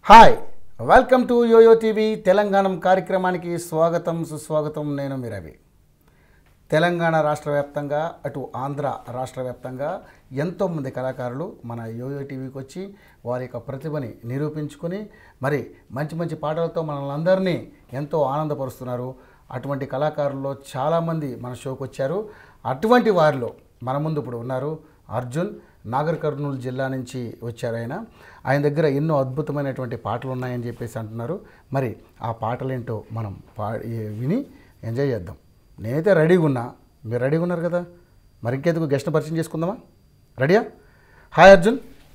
Hi welcome to YoYo TV Telangana కార్యక్రమానికి స్వాగతం సుస్వాగతం నేను మీ రవి తెలంగాణ రాష్ట్ర వ్యాప్తంగా అటు ఆంధ్ర రాష్ట్ర వ్యాప్తంగా ఎంతోమంది కళాకారులు మన యోయో టీవీకి వచ్చి వారి యొక్క ప్రతిభని నిరూపించుకొని మరి మంచి మంచి పాటలతో మనల్ని అందరినీ ఎంతో ఆనందపరుస్తున్నారు అటువంటి కళాకారుల్లో చాలామంది మన షోకి వచ్చారు అటువంటి వారిలో మన ముందు ఇప్పుడు ఉన్నారు అర్జున్ నాగర్ కర్నూలు జిల్లా నుంచి వచ్చారు ఆయన ఆయన దగ్గర ఎన్నో అద్భుతమైనటువంటి పాటలు ఉన్నాయని చెప్పేసి అంటున్నారు మరి ఆ పాటలేంటో మనం పా ఏ- విని ఎంజాయ్ చేద్దాం నేనైతే రెడీగా ఉన్నా మీరు రెడీగా ఉన్నారు కదా మరి ఇంకెందుకు గెస్ట్ పరిచయం చేసుకుందామా రెడీయా హాయ్ అర్జున్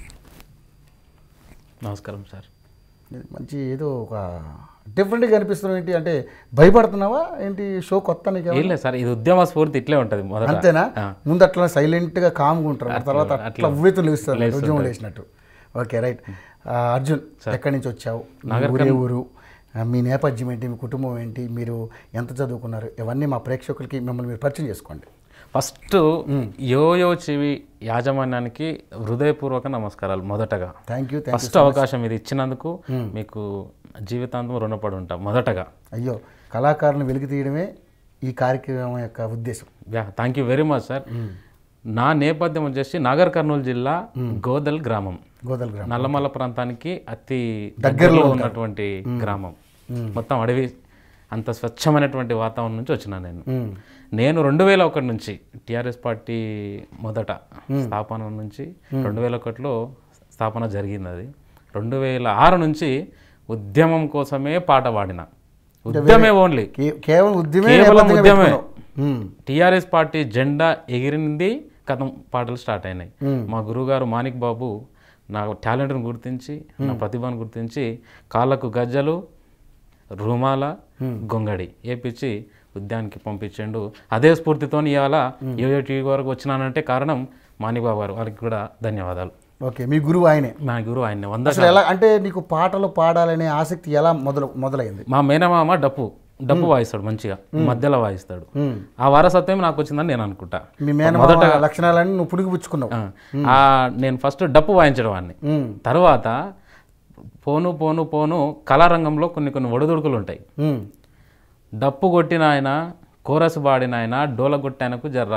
నమస్కారం సార్ ఇది మంచి ఏదో ఒక డిఫరెంట్గా అనిపిస్తున్నావు ఏంటి అంటే భయపడుతున్నావా ఏంటి షో కొత్త నీకు ఏం లేదు సార్ ఇది ఉద్యమ స్ఫూర్తి ఇట్లే ఉంటుంది మొదట అంతేనా ఆ. ముందు అట్లా సైలెంట్గా కామ్గా ఉంటారు ఆ తర్వాత అట్లా ఉవ్వెతులు లేస్తారు ఉద్యమం లేచినట్టు ఓకే రైట్ ఆ, అర్జున్ ఎక్కడి నుంచి వచ్చావు మీ ఊరే ఊరు ఆ, మీ నేపథ్యం ఏంటి మీ కుటుంబం ఏంటి మీరు ఎంత చదువుకున్నారు ఇవన్నీ మా ప్రేక్షకులకి మిమ్మల్ని మీరు పరిచయం చేసుకోండి ఫస్ట్ యోయో చెవి యాజమాన్యానికి హృదయపూర్వక నమస్కారాలు మొదటగా థ్యాంక్ యూ థ్యాంక్ ఫస్ట్ అవకాశం ఇది ఇచ్చినందుకు మీకు జీవితాంతం రుణపడి ఉంటాం మొదటగా అయ్యో కళాకారులను వెలికి తీయడమే ఈ కార్యక్రమం యొక్క ఉద్దేశం yeah thank you very much sir నా నేపథ్యం వచ్చేసి నాగర్ కర్నూలు జిల్లా గోదల్ గ్రామం గోదల్ గ్రామం నల్లమల్ల ప్రాంతానికి అతి దగ్గరలో ఉన్నటువంటి గ్రామం మొత్తం అడవి అంత స్వచ్ఛమైనటువంటి వాతావరణం నుంచి వచ్చిన నేను మ్మ్. నేను రెండు వేల ఒకటి నుంచి టిఆర్ఎస్ పార్టీ మొదట స్థాపన నుంచి రెండు వేల ఒకటిలో స్థాపన జరిగింది అది రెండు వేల ఆరు నుంచి ఉద్యమం కోసమే పాట పాడిన ఉద్యమే ఓన్లీ కే- కేవలం ఉద్యమే కేవలం నేపథ్యంగా ఉద్యమే పెట్టుకున్నావు. మ్మ్. టిఆర్ఎస్ పార్టీ జెండా ఎగిరింది కథం పాటలు స్టార్ట్ అయినాయి మా గురువుగారు మాణిక్ బాబు నా టాలెంట్ను గుర్తించి నా ప్రతిభను గుర్తించి కాళ్ళకు గజ్జలు రుమాల గొంగడి ఏపిచ్చి ఉద్యానికి పంపించిండు అదే స్ఫూర్తితో ఇవాళ యోయో టీవీ వరకు వచ్చినానంటే కారణం మాణిక్ బాబు గారు వారికి కూడా ధన్యవాదాలు ఓకే మీ గురువు ఆయనే మా గురువు ఆయన వంద అసలు ఎలా అంటే నీకు పాటలు పాడాలనే ఆసక్తి ఎలా మొదలు మొదలైంది మా మేనమామ డప్పు డప్పు వాయిస్తాడు మంచిగా మధ్యలో వాయిస్తాడు మ్మ్. ఆ వారసత్వం నాకు వచ్చిందని నేను అనుకుంటా మీ మేనమామ లక్షణాలన్నీ నువ్వు పుడిగిపుచ్చుకున్నావు ఆ, ఆ, నేను ఫస్ట్ డప్పు వాయించడం వాడిని మ్మ్. తర్వాత పోను పోను పోను కళారంగంలో కొన్ని కొన్ని ఒడిదుడుకులు ఉంటాయి మ్మ్. డప్పు కొట్టిన ఆయన కోరస్ పాడిన ఆయన డోల కొట్టాయనకు జర్ర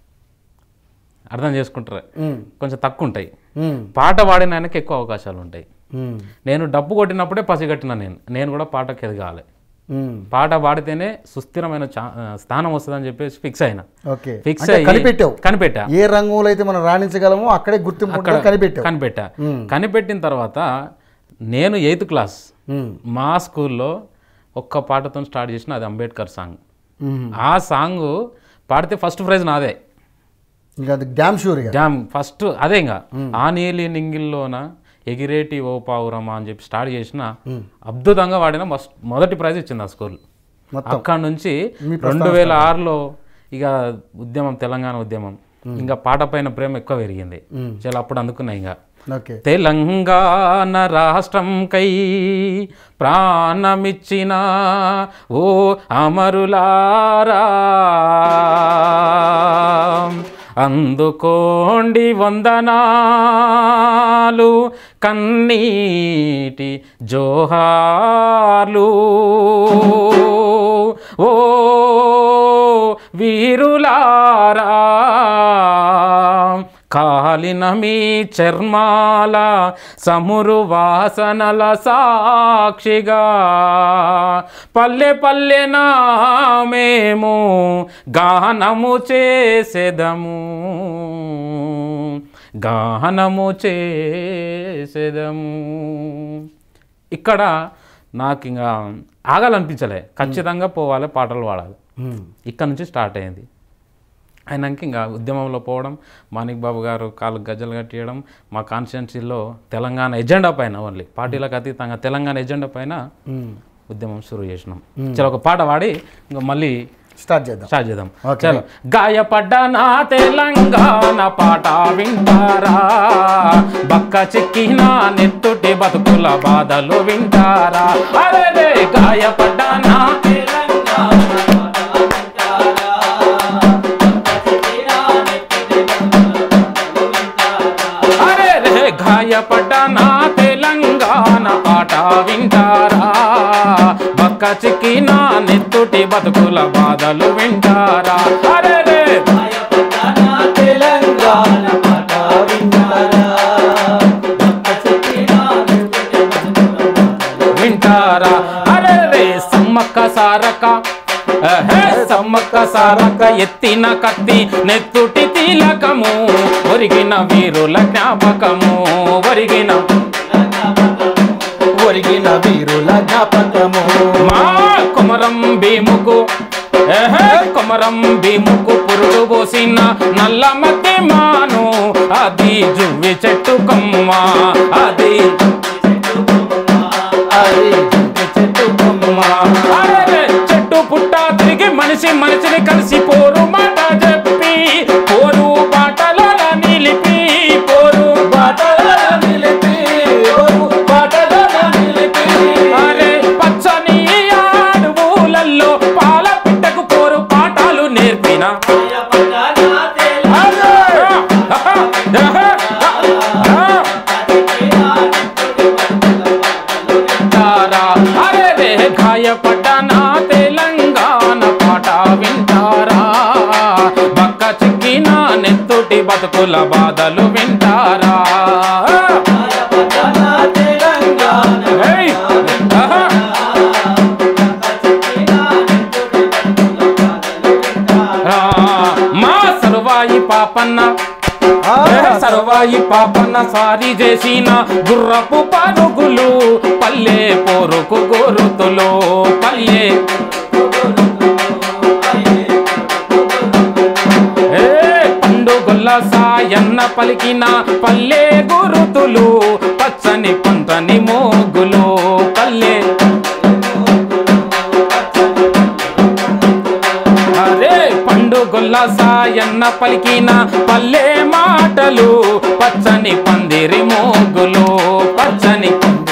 అర్థం చేసుకుంటారు మ్మ్. కొంచెం తక్కువ ఉంటాయి మ్మ్. పాట పాడిన ఆయనకి ఎక్కువ అవకాశాలు ఉంటాయి మ్మ్. నేను డప్పు కొట్టినప్పుడే పసిగట్టిన నేను నేను కూడా పాటకు ఎదగాలి మ్మ్. పాట పాడితేనే సుస్థిరమైన చా- ఆ, స్థానం వస్తుందని చెప్పేసి ఫిక్స్ అయినా ఓకే ఫిక్స్ అంటే అయ్యి కనిపెట్టావు కనిపెట్టా ఏ రంగంలో అయితే మనం రాణించగలమో అక్కడే గుర్తింపు ఉంటుంది, కనిపెట్టావు కనిపెట్టా మ్మ్. కనిపెట్టిన తర్వాత నేను ఎయిత్ క్లాస్ మ్మ్. మా స్కూల్లో ఒక్క పాటతో స్టార్ట్ చేసిన అది అంబేద్కర్ సాంగ్ మ్మ్. ఆ సాంగ్ పాడితే ఫస్ట్ ప్రైజ్ నాదే ఇంకా అది డ్యామ్ షూర్ ఇక డ్యామ్ ఫస్ట్ అదే ఇంకా ఆ నీలి నింగిల్లోన ఎగిరేటి ఓ పావురమా అని చెప్పి స్టార్ట్ చేసిన అద్భుతంగా వాడిన మస్ట్ మొదటి ప్రైజ్ ఇచ్చింది ఆ స్కూల్ మొత్తం అక్కడ నుంచి రెండు వేల ఆరులో ఇక ఉద్యమం తెలంగాణ ఉద్యమం ఇంకా పాట పైన ప్రేమ ఎక్కువ పెరిగింది చాలా అప్పుడు అందుకున్నా ఇంకా ఓకే తెలంగాణ రాష్ట్రం కై ప్రాణమిచ్చిన ఓ అమరులారా అందుకోండి వందనాలు కన్నీటి జోహార్లు ఓ వీరులారా కాలిన మీ చర్మాల సమురు వాసనల సాక్షిగా పల్లె పల్లెనా మేము గానము చేసేదము గానము చేసేదము ఇక్కడ నాకు ఇంకా ఆగాలనిపించలే ఖచ్చితంగా పోవాలి పాటలు పాడాలి మ్మ్. ఇక్కడ నుంచి స్టార్ట్ అయింది అయినాక ఇంకా ఉద్యమంలో పోవడం మాణిక్ బాబు గారు కాళ్ళు గజ్జలు కట్టియడం మా కాన్స్టిట్యున్సీలో తెలంగాణ ఎజెండా పైన ఓన్లీ పార్టీలకు అతీతంగా తెలంగాణ ఎజెండా పైన మ్మ్. ఉద్యమం షురూ చేసినాం చలో ఒక పాట పాడి ఇంకా మళ్ళీ స్టార్ట్ చేద్దాం స్టార్ట్ చేద్దాం Okay. చలో గాయపడ్డ నా తెలంగాణ పాట వింటారా బక్క చిక్కిన నెత్తుటి బతుకుల బాధలు వింటారా అరే గాయపడ్డ నా అరే రే గాయపడ్డ నా తెలంగాణ పాట పాట వింటారా బక్క చిక్కిన నెత్తుటి బతుకుల బాధలు వింటారా అరే రే తెలంగాణ పాట వింటారా వింటారా అరే రే సమ్మక్క సారక అహే, సమ్మక్క సారక ఎత్తిన కత్తి నెత్తుటి తిలకము ఒరిగిన వీరుల జ్ఞాపకము ఒరిగిన ఒరిగిన వీరుల జ్ఞాపకము మా కుమరం భీముకు ఎహే, కుమరం భీముకు పురుగు పోసిన నల్ల మట్టి మాను అది జువ్వి చెట్టు కొమ్మ అది అది జింక చెట్టు కొమ్మ అరెరే, చెట్టు పుట్ట తిరిగి మనిషి మనిషిని కలిసి పోరు మాట చెప్పి పోరు బాటలో నిలిపి పోరు బాటలో నిలిపి ఓరు బాటలో నిలిపి అరే పచ్చని అడవులల్లో పాల పిట్టకు పోరు పాఠాలు నేర్పిన అరే రే గాయపడ్డ నా తెలంగాణ పాట వింటారా బక్క చిక్కిన నెత్తుటి బతుకుల బాధలు వింటారా తెలంగాణ ఏయ్! ఆహా! ఆ, మా సరువాయి పాపన్న ఏ సర్వాయి పాపన్న సారి చేసిన గుర్రపు పరుగులు పల్లె పోరుకు గోరుతులు పల్లె ఏ పండుగొల్ల సాయన్న పలికిన పల్లె గురుతులు పచ్చని పంటని మోగులు పల్లె అరే పండుగొల్ల సాయన్న పలికిన పల్లె మాటలు పచ్చని పందిరి మోగులు పచ్చని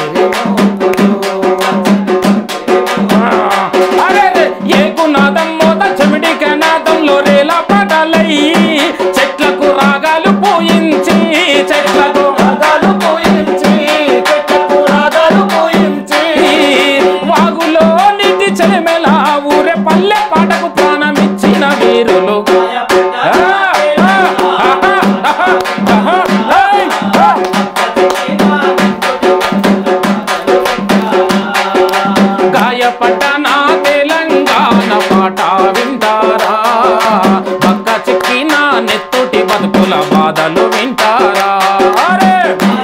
అరే రే, ఏ గునాదం మోత చెమిడి కనాదంలో రేలా పడాలై చెట్లకు రాగాలు పోయించి చెట్లకు రాగాలు పోయించి చెట్టుకు రాగాలు పోయించి వాగులో నీటి చెలిమెలా ఊరే పల్లె పాటకు ప్రాణమిచ్చిన వీరులు ఆ, ఆ, ఆహా, ఆహా, ఆహా, ఏయ్, ఆ. గాయపడ్డ నా తెలంగాణ పాట వింటారా పక్క చిక్కిన నెత్తుటి బతుకుల బాధలు వింటారా అరే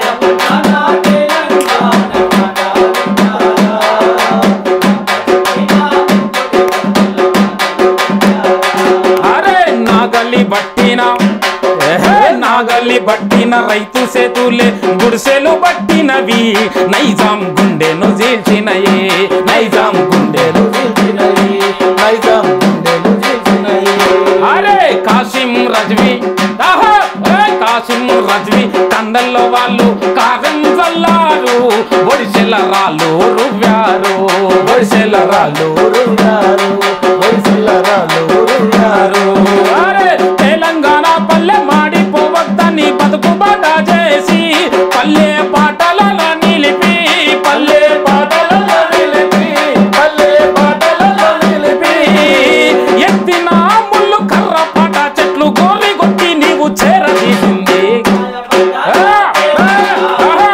అరే నాగలి బట్టిన ఏహే, నాగలి బట్టిన రైతు సేతులే గుడిసెలు బట్టినవి నైజాం గుండెను చీల్చినయే నైజాం గుండెను చీల్చినయి, నైజాం గుండెలు చీల్చినయి. అరే కాసిం రజ్వి ఆహా, ఏ కాసిం రజ్వి కండల్లో వాళ్ళు కారం చల్లారు ఒడిసెల రాళ్ళు రువ్వారు ఒడిసెల రాళ్ళు ఊరున్నారు, వయసులరాలు ఊరున్నారు. అరే తెలంగాణ పల్లె మాడిపోవద్దని బతుకు బాట చేసి పల్లె పాటలలో నిలిపి పల్లె పాటలలో నిలిపి, పల్లె పాటలలో నిలిపి, ఎత్తిన ముళ్ళు కర్ర పాట చెట్లు గోరి కొట్టి నీవు చేరదీసింది ఆ, ఆ, ఆహా,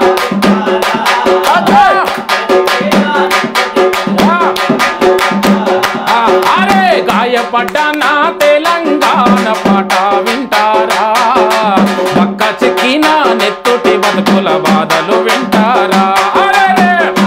అదే ఆ, అరే గాయపడ్డ నా తెలంగాణ పాట వింటారా పక్క చెక్కిన నెత్తుటి బతుకుల బాధలు వింటారా అరే రే.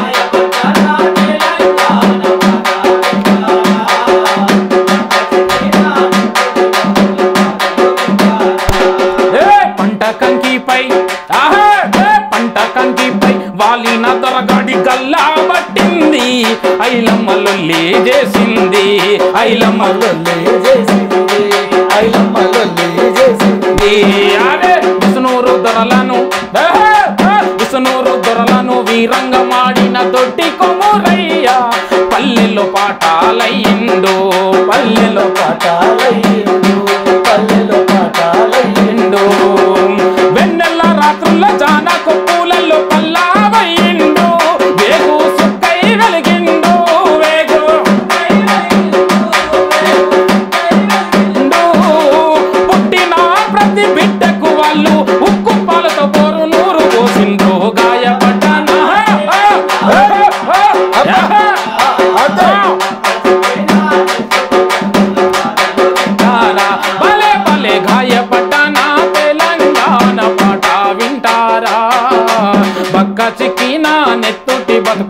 ఏ పంట కంకిపై ఆహా ఏ పంట కంకిపై వాలిన దొరగాడి గల్లా పట్టింది ఐలమ్మ లొల్లి చేసింది ఐలమ్మ లొల్లి చేసింది, ఐలమ్మ లొల్లి చేసింది. అరే విష్ణూరు దొరలను ఆహా, ఆ, విష్ణూరు దొరలను వీరంగమాడిన దొడ్డి కొమురయ్య పల్లెలో పాఠాలయ్యిండు పల్లెలో పాటాలయ్యిండు, పల్లెలో పాటాలయ్యిండు. పాఠాలయ్యిండు వెన్నెల రాత్రుల్లో జాన కొప్పులలో పల్లావయ్యిండు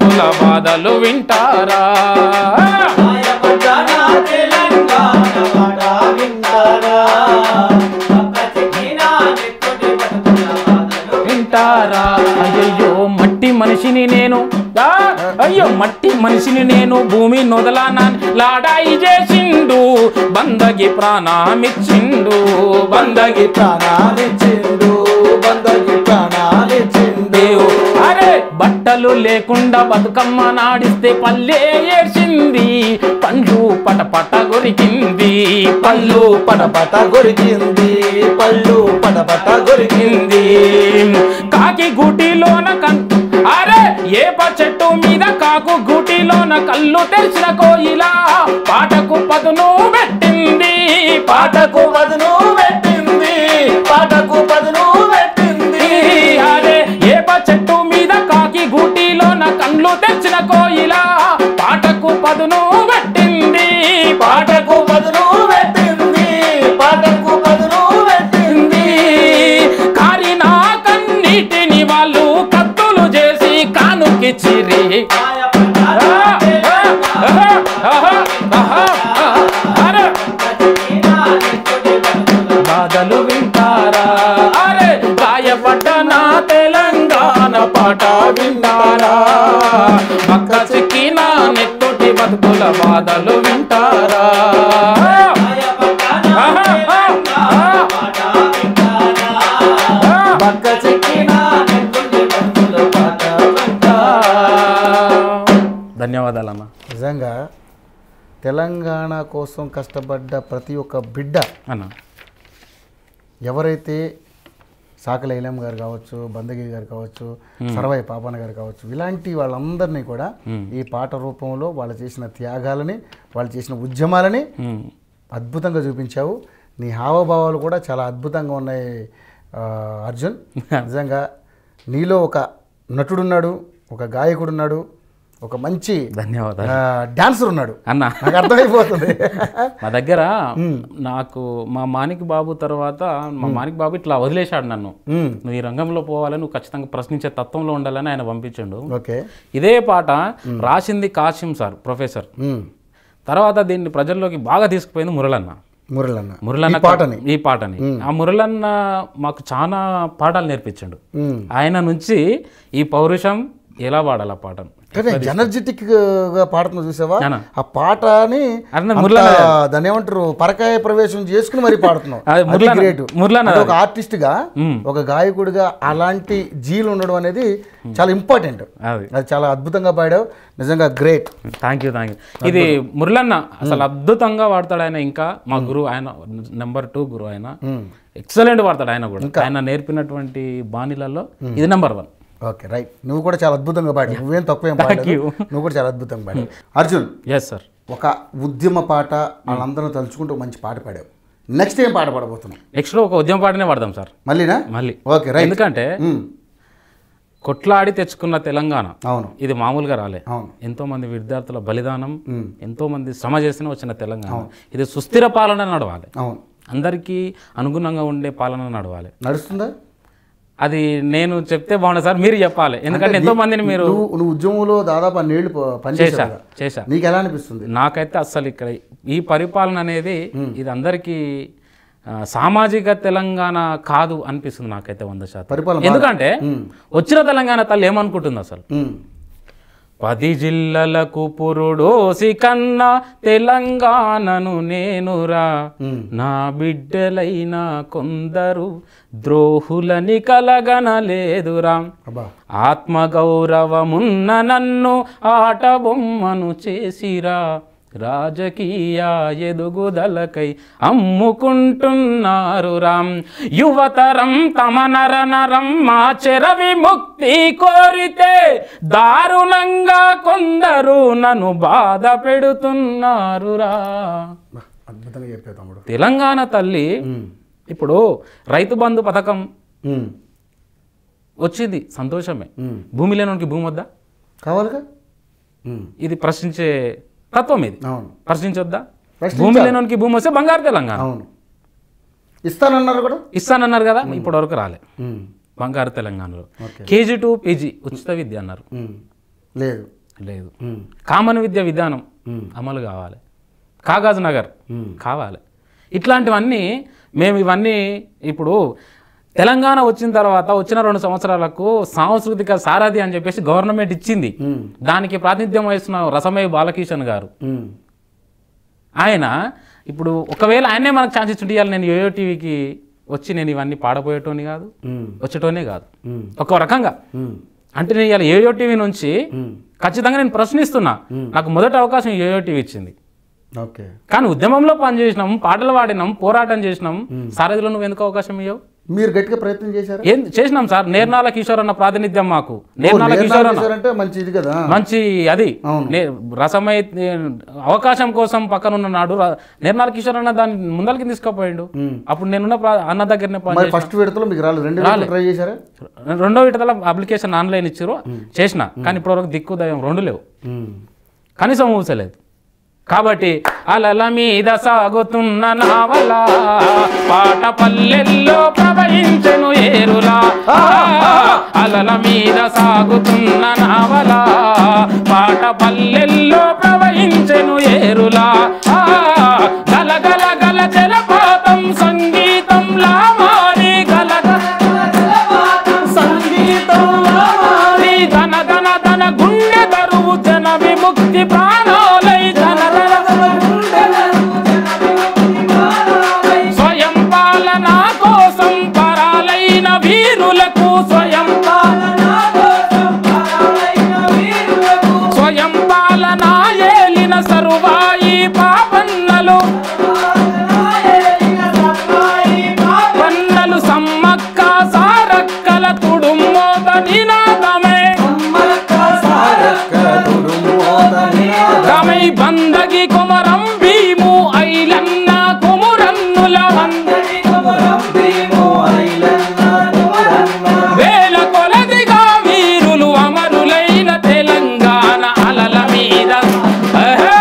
బతుకుల బాధలు వింటారా మాయపడ్డ నా తెలంగాణ పాట వింటారా పక్క చెక్కిన నెత్తుటి బతుకుల బాధలు వింటారా అయ్యయ్యో మట్టి మనిషిని నేను ఆ, అయ్యో మట్టి మనిషిని నేను భూమి నొదలానా లాడాయి చేసిండు బందగి ప్రాణమిచ్చిండు బందగి ప్రాణాలిచ్చిండు బందకి ప్రాణాలిచ్చిండు దేవు అరే బట్టలు లేకుండా బతుకమ్మ నాడిస్తే పల్లె ఏడ్చింది పండ్లు పటపట గొరికింది పళ్ళు పటపట గొరికింది పళ్ళు పటపట గొరికింది పటగింది కాకి గూటిలోన కన్ అరే ఏప చెట్టు మీద కాకు గూటిలోన కళ్ళు తెరిచిన కోయిలా పాటకు పదును పెట్టింది పాటకు పదును పెట్టింది పాటకు పదును పెట్టింది అరే ఏప చెట్టు మీద కాకి గూటిలోన కళ్ళు తెరిచిన కోయిలా పాటకు పదును పెట్టింది పాటకు పదును పెట్టింది పాటకు పదును పెట్టింది పెట్టింది కారిన కన్నీటిని వాళ్ళు కత్తులు చేసి కానుకిచ్చిరి మాయపడ్డ ఆ, నా ఆ, తెలంగాణ ఆహా, ఆహా, ఆహా, అరే, పక్క చెక్కిన నెత్తుటి బతుకుల బాధలు వింటారా అరే గాయపడ్డ నా తెలంగాణ పాట వింటారా పక్క చిక్కిన నెత్తుటి బతుకుల బాధలు వింటారా మాయపడ్డ నా ఆహా, ఆ, తెలంగాణ పాట వింటారా ఆ, పక్క చెక్కిన నెత్తుటి బతుకుల పాట ధన్యవాదాలన్న నిజంగా తెలంగాణ కోసం కష్టపడ్డ ప్రతి ఒక్క బిడ్డ అన్న ఎవరైతే సాకల ఇలం గారు కావచ్చు బందగి గారు కావచ్చు సర్వై పాపన్న గారు కావచ్చు ఇలాంటి వాళ్ళందరినీ కూడా ఈ పాట రూపంలో వాళ్ళు చేసిన త్యాగాలని వాళ్ళు చేసిన ఉద్యమాలని ఉమ్. అద్భుతంగా చూపించావు నీ హావభావాలు కూడా చాలా అద్భుతంగా ఉన్నాయి ఆ, అర్జున్ నిజంగా నీలో ఒక నటుడున్నాడు ఒక గాయకుడున్నాడు ఒక మంచి ధన్యవాదాలు ఆ, డాన్సర్ ఉన్నాడు అన్న నాకు అర్థమైపోతుంది మా దగ్గర నాకు మా మాణిక్ బాబు తర్వాత మా మాణిక్ బాబు ఇట్లా వదిలేశాడు నన్ను ఉమ్, నువ్వు ఈ రంగంలో పోవాలని నువ్వు ఖచ్చితంగా ప్రశ్నించే తత్వంలో ఉండాలని ఆయన పంపించిండు ఓకే ఇదే పాట రాసింది కాసిం సార్ ప్రొఫెసర్ ఉమ్, తర్వాత దీన్ని ప్రజల్లోకి బాగా తీసుకుపోయింది మురళన్న మురళన్న మురళన్న ఈ పాటని ఈ పాటని ఆ మురళన్న మాకు చాలా పాఠాలు నేర్పించాడు ఉమ్. ఆయన నుంచి ఈ పౌరుషం ఎలా పాడాలి ఆ పాటను కానీ ఎనర్జెటిక్ గా పాడుతున్నా చూసావా అవునా? ఆ పాటని అన్న అంత మురళన్న దాన్ని ఏమంటారు పరకాయ ప్రవేశం చేసుకుని మరి పాడుతున్నావు అది అది మురళన్న- గ్రేట్ మురళన్న ఒక ఆర్టిస్ట్ గా మ్మ్. ఒక గాయకుడిగా అలాంటి జీలు ఉండడం అనేది చాలా ఇంపార్టెంట్ అది అది చాలా అద్భుతంగా పాడావు నిజంగా great thank you thank you ఇది మురళన్న అసలు అద్భుతంగా వాడతాడు ఆయన ఇంకా మా గురువు ఆయన నెంబర్ టూ గురువు ఆయన ఎక్సలెంట్ వాడతాడు ఆయన కూడా ఆయన నేర్పినటువంటి బాణీలలో ఇది నెంబర్ వన్ ఓకే రైట్ నువ్వు కూడా చాలా అద్భుతంగా పాడావు నువ్వేం తక్కువేం పాడలేదు you. నువ్వు కూడా చాలా అద్భుతంగా పాడావు అర్జున్ ఎస్ సార్ ఒక ఉద్యమ పాట వాళ్ళందరూ తలుచుకుంటూ మంచి పాట పాడావు నెక్స్ట్ ఏం పాట పాడబోతున్నావు నెక్స్ట్ ఒక ఉద్యమ పాటనే వాడదాం సార్ మళ్ళీనా మళ్ళీ ఓకే రైట్ ఎందుకంటే మ్మ్. కొట్లాడి తెచ్చుకున్న తెలంగాణ అవును ఇది మామూలుగా రాలే అవును ఎంతో మంది విద్యార్థుల బలిదానం ఎంతో మంది శ్రమ చేసిన వచ్చిన తెలంగాణ ఇది సుస్థిర పాలన నడవాలి అవును అందరికీ అనుగుణంగా ఉండే పాలన నడవాలి నడుస్తుందా అది నేను చెప్తే బాగుండదు సార్ మీరు చెప్పాలి ఎందుకంటే ఎంతో మందిని మీరు నువ్వు నువ్వు ఉద్యమంలో దాదాపు అన్నేళ్ళు ప- పనిచేసావు చేశా కదా. చేశా నీకు ఎలా అనిపిస్తుంది నాకైతే అస్సలు ఇక్కడ ఈ పరిపాలన అనేది ఇది అందరికీ ఆ, సామాజిక తెలంగాణ కాదు అనిపిస్తుంది నాకైతే వంద శాతం పరిపాలన ఎందుకంటే వచ్చిన తెలంగాణ తల్లి ఏమనుకుంటుంది అసలు మ్మ్. పది జిల్లలకు పురుడోసి కన్నా తెలంగాణను నేనురా నా బిడ్డలైన కొందరు ద్రోహులని కలగనలేదురా అబ్బా ఆత్మగౌరవమున్న నన్ను ఆట బొమ్మను చేసిరా రాజకీయ ఎదుగుదలకై అమ్ముకుంటున్నారు రామ్ యువతరం తమ నర నరం మా చెర విముక్తి కోరితే దారుణంగా కొందరు నన్ను బాధ పెడుతున్నారు రా బా, అద్భుతంగా చెప్పావు తమ్ముడు తెలంగాణ తల్లి ఇప్పుడు రైతు బంధు పథకం మ్మ్. వచ్చింది సంతోషమే మ్మ్. భూమి లేనోనికి భూమి వద్దా కావాలిగా మ్మ్. ఇది ప్రశ్నించే తత్వం ఇది అవును ప్రశ్నించొద్దా ప్రశ్నించాలి. భూమి లేనోనికి భూమి వస్తే బంగారు తెలంగాణ అవును ఇస్తానన్నారు కూడా ఇస్తానన్నారు కదా ఇప్పటి వరకు రాలే మ్మ్. బంగారు తెలంగాణలో ఓకే. కేజీ టు పీజీ ఉచిత విద్య అన్నారు మ్మ్. లేదు లేదు ఉమ్, కామన్ విద్య విధానం ఉమ్, అమలు కావాలి కాగజ్ నగర్ ఉమ్, కావాలి ఇట్లాంటివన్నీ మేము ఇవన్నీ ఇప్పుడు తెలంగాణ వచ్చిన తర్వాత వచ్చిన రెండు సంవత్సరాలకు సాంస్కృతిక సారథి అని చెప్పేసి గవర్నమెంట్ ఇచ్చింది ఉమ్, దానికి ప్రాతినిధ్యం వహిస్తున్న రసమయ్య బాలకిషన్ గారు ఉమ్, ఆయన ఇప్పుడు ఒకవేళ ఆయనే మనకు ఛాన్స్ ఇచ్చి ఇవ్వాలి నేను యోయో టీవీకి వచ్చి నేను ఇవన్నీ పాడపోయేటోని కాదు ఉమ్, వచ్చేటోనే కాదు ఉమ్, ఒక రకంగా ఉమ్, అంటే నేను ఇవాళ యోయో టీవీ నుంచి ఉమ్, ఖచ్చితంగా నేను ప్రశ్నిస్తున్నా నాకు మొదటి అవకాశం యోయో టీవీ ఇచ్చింది ఓకే కానీ ఉద్యమంలో పనిచేసినాం పాటలు పాడినాం పోరాటం చేసినాం సారథిలో నువ్వు ఎందుకు అవకాశం ఇవ్వవు మీరు గట్టిగా ప్రయత్నం చేశారా ఏం చేసినాం సార్ నేర్నాల కిషోర్ అన్న ప్రాతినిధ్యం మాకు నేర్నాల ఓ, కిషోర్ అన్న చేశారంటే మంచి ఇది కదా మంచి అది అవును. నే- రసమై అవకాశం కోసం పక్కన ఉన్న నాడు ర- నిర్మల కిషోర్ అన్న దాన్ని ముందరికి తీసుకుపోయిండు ఉమ్. అప్పుడు నేనున్న ప్రా- అన్న దగ్గరనే పని మరి ఫస్ట్ విడతలో మీకు రాలేదు రెండు విడతలు ట్రై చేశారా రెండో విడతల అప్లికేషన్ ఆన్లైన్ ఇచ్చారు చేసిన కానీ ఇప్పటివరకు దిక్కు దయం రెండు లేవు ఉమ్, కనీసం ఊసలేదు కాబట్టి అలల మీద సాగుతున్న నావల పాట పల్లెల్లో ప్రవహించెను ఏరులా ఆ, అలల మీద సాగుతున్న నావల పాట పల్లెల్లో ప్రవహించెను ఏరులా ఆ, గల గల గల జలపాతం సంగీతం లామారి గల సంగీతం లామారి ధన ధన ధన గుండె దరువు జన విముక్తి ప్రాణాలై ధన ధన స్వయం పాలన కోసం పరాలైన వీరులకు స్వయం స్వయం పాలన ఏలిన సరువాయి పాపన్నలు పన్నలు సమ్మక్క సారక్కల తుడుమోద నినాదమే గమై బందగి కుమరం భీము ఐలన్న కుమురన్నుల వందగి వేల కొలదిగా వీరులు అమరులైన తెలంగాణ అలల మీద ఆహా!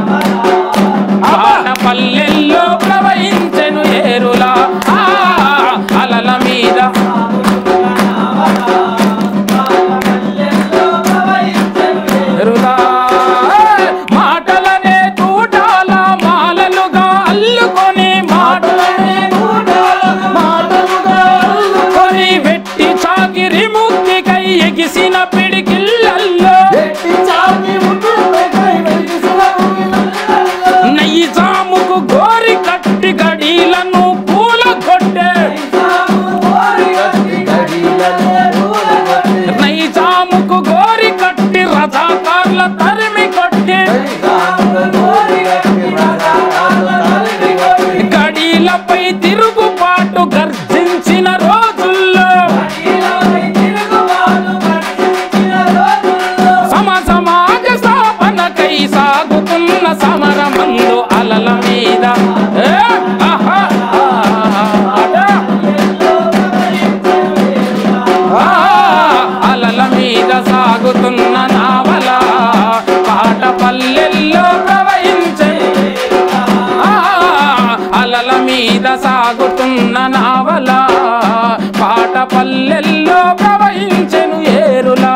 పాట పల్లెల్లో ప్రవహించెను ఏరులా ఆ, అలల మీద ఎరులా మాటలనే తూటాల మాలలుగా అల్లుకొని మాటలనే మాటలుగా అల్లుకొని వెట్టి చాకిరి ముక్తికై ఎగిసిన పిడికిళ్ళల్లో నయ్యి జాముకు గోరి కట్టి గడీలను పూల కొట్టే నయ్యి జాముకు గోరి కట్టి రథాకార్ల తరిమి కొట్టి గడీలపై తిరుగుబాటు గర్జించిన రోజుల్లో సమ సమాజ స్థాపనకై సాగుతున్న సమరమందు అలల మీద ఏ, ఆహా, ఆహా, ఆ, అలల మీద సాగుతున్న నావల పాట పల్లెల్లో ప్రవహించే ఆ, అలల మీద సాగుతున్న నావల పాట పల్లెల్లో ప్రవహించెను ఏరులా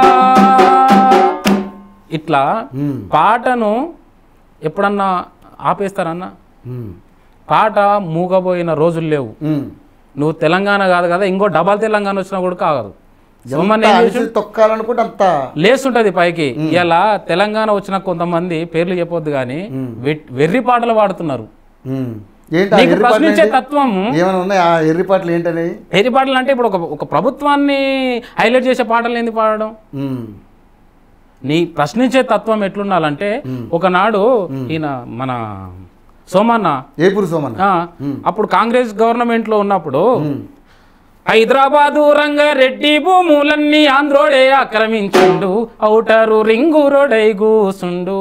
ఇట్లా ఉమ్, పాటను ఎప్పుడన్నా ఆపేస్తారన్నా ఉమ్, పాట మూగబోయిన రోజులు లేవు ఉమ్. నువ్వు తెలంగాణ కాదు కదా ఇంకో డబల్ తెలంగాణ వచ్చినా కూడా కాగదు సోమన్ ఎంత ఏం అలిసి చేసిండు? తొక్కాలనుకుంటే అంత లేస్తుంటది పైకి ఇలా తెలంగాణ వచ్చిన కొంతమంది పేర్లు చెప్పొద్దు కానీ వెర్రి పాటలు పాడుతున్నారు ఉమ్. ఏంటి ఆ నీకు ఎర్రి పాటలు ప్రశ్నించే ఏంటి? తత్వం ఏమైనా ఉన్నాయి ఆ ఎర్రి పాటలు ఏంటనేవి వెర్రి పాటలు అంటే ఇప్పుడు ఒక ఒక ప్రభుత్వాన్ని హైలైట్ చేసే పాటలు ఏంది పాడడం ఉమ్, నీ ప్రశ్నించే తత్వం ఎట్లుండాలంటే ఒకనాడు ఈయన మన సోమన్న ఏపూరు సోమన్న ఆ, అప్పుడు కాంగ్రెస్ గవర్నమెంట్ లో ఉన్నప్పుడు హైదరాబాదు రంగారెడ్డి భూములన్నీ ఆంధ్రోడే ఆక్రమించుండు ఔటరు రింగు రోడై కూసుండు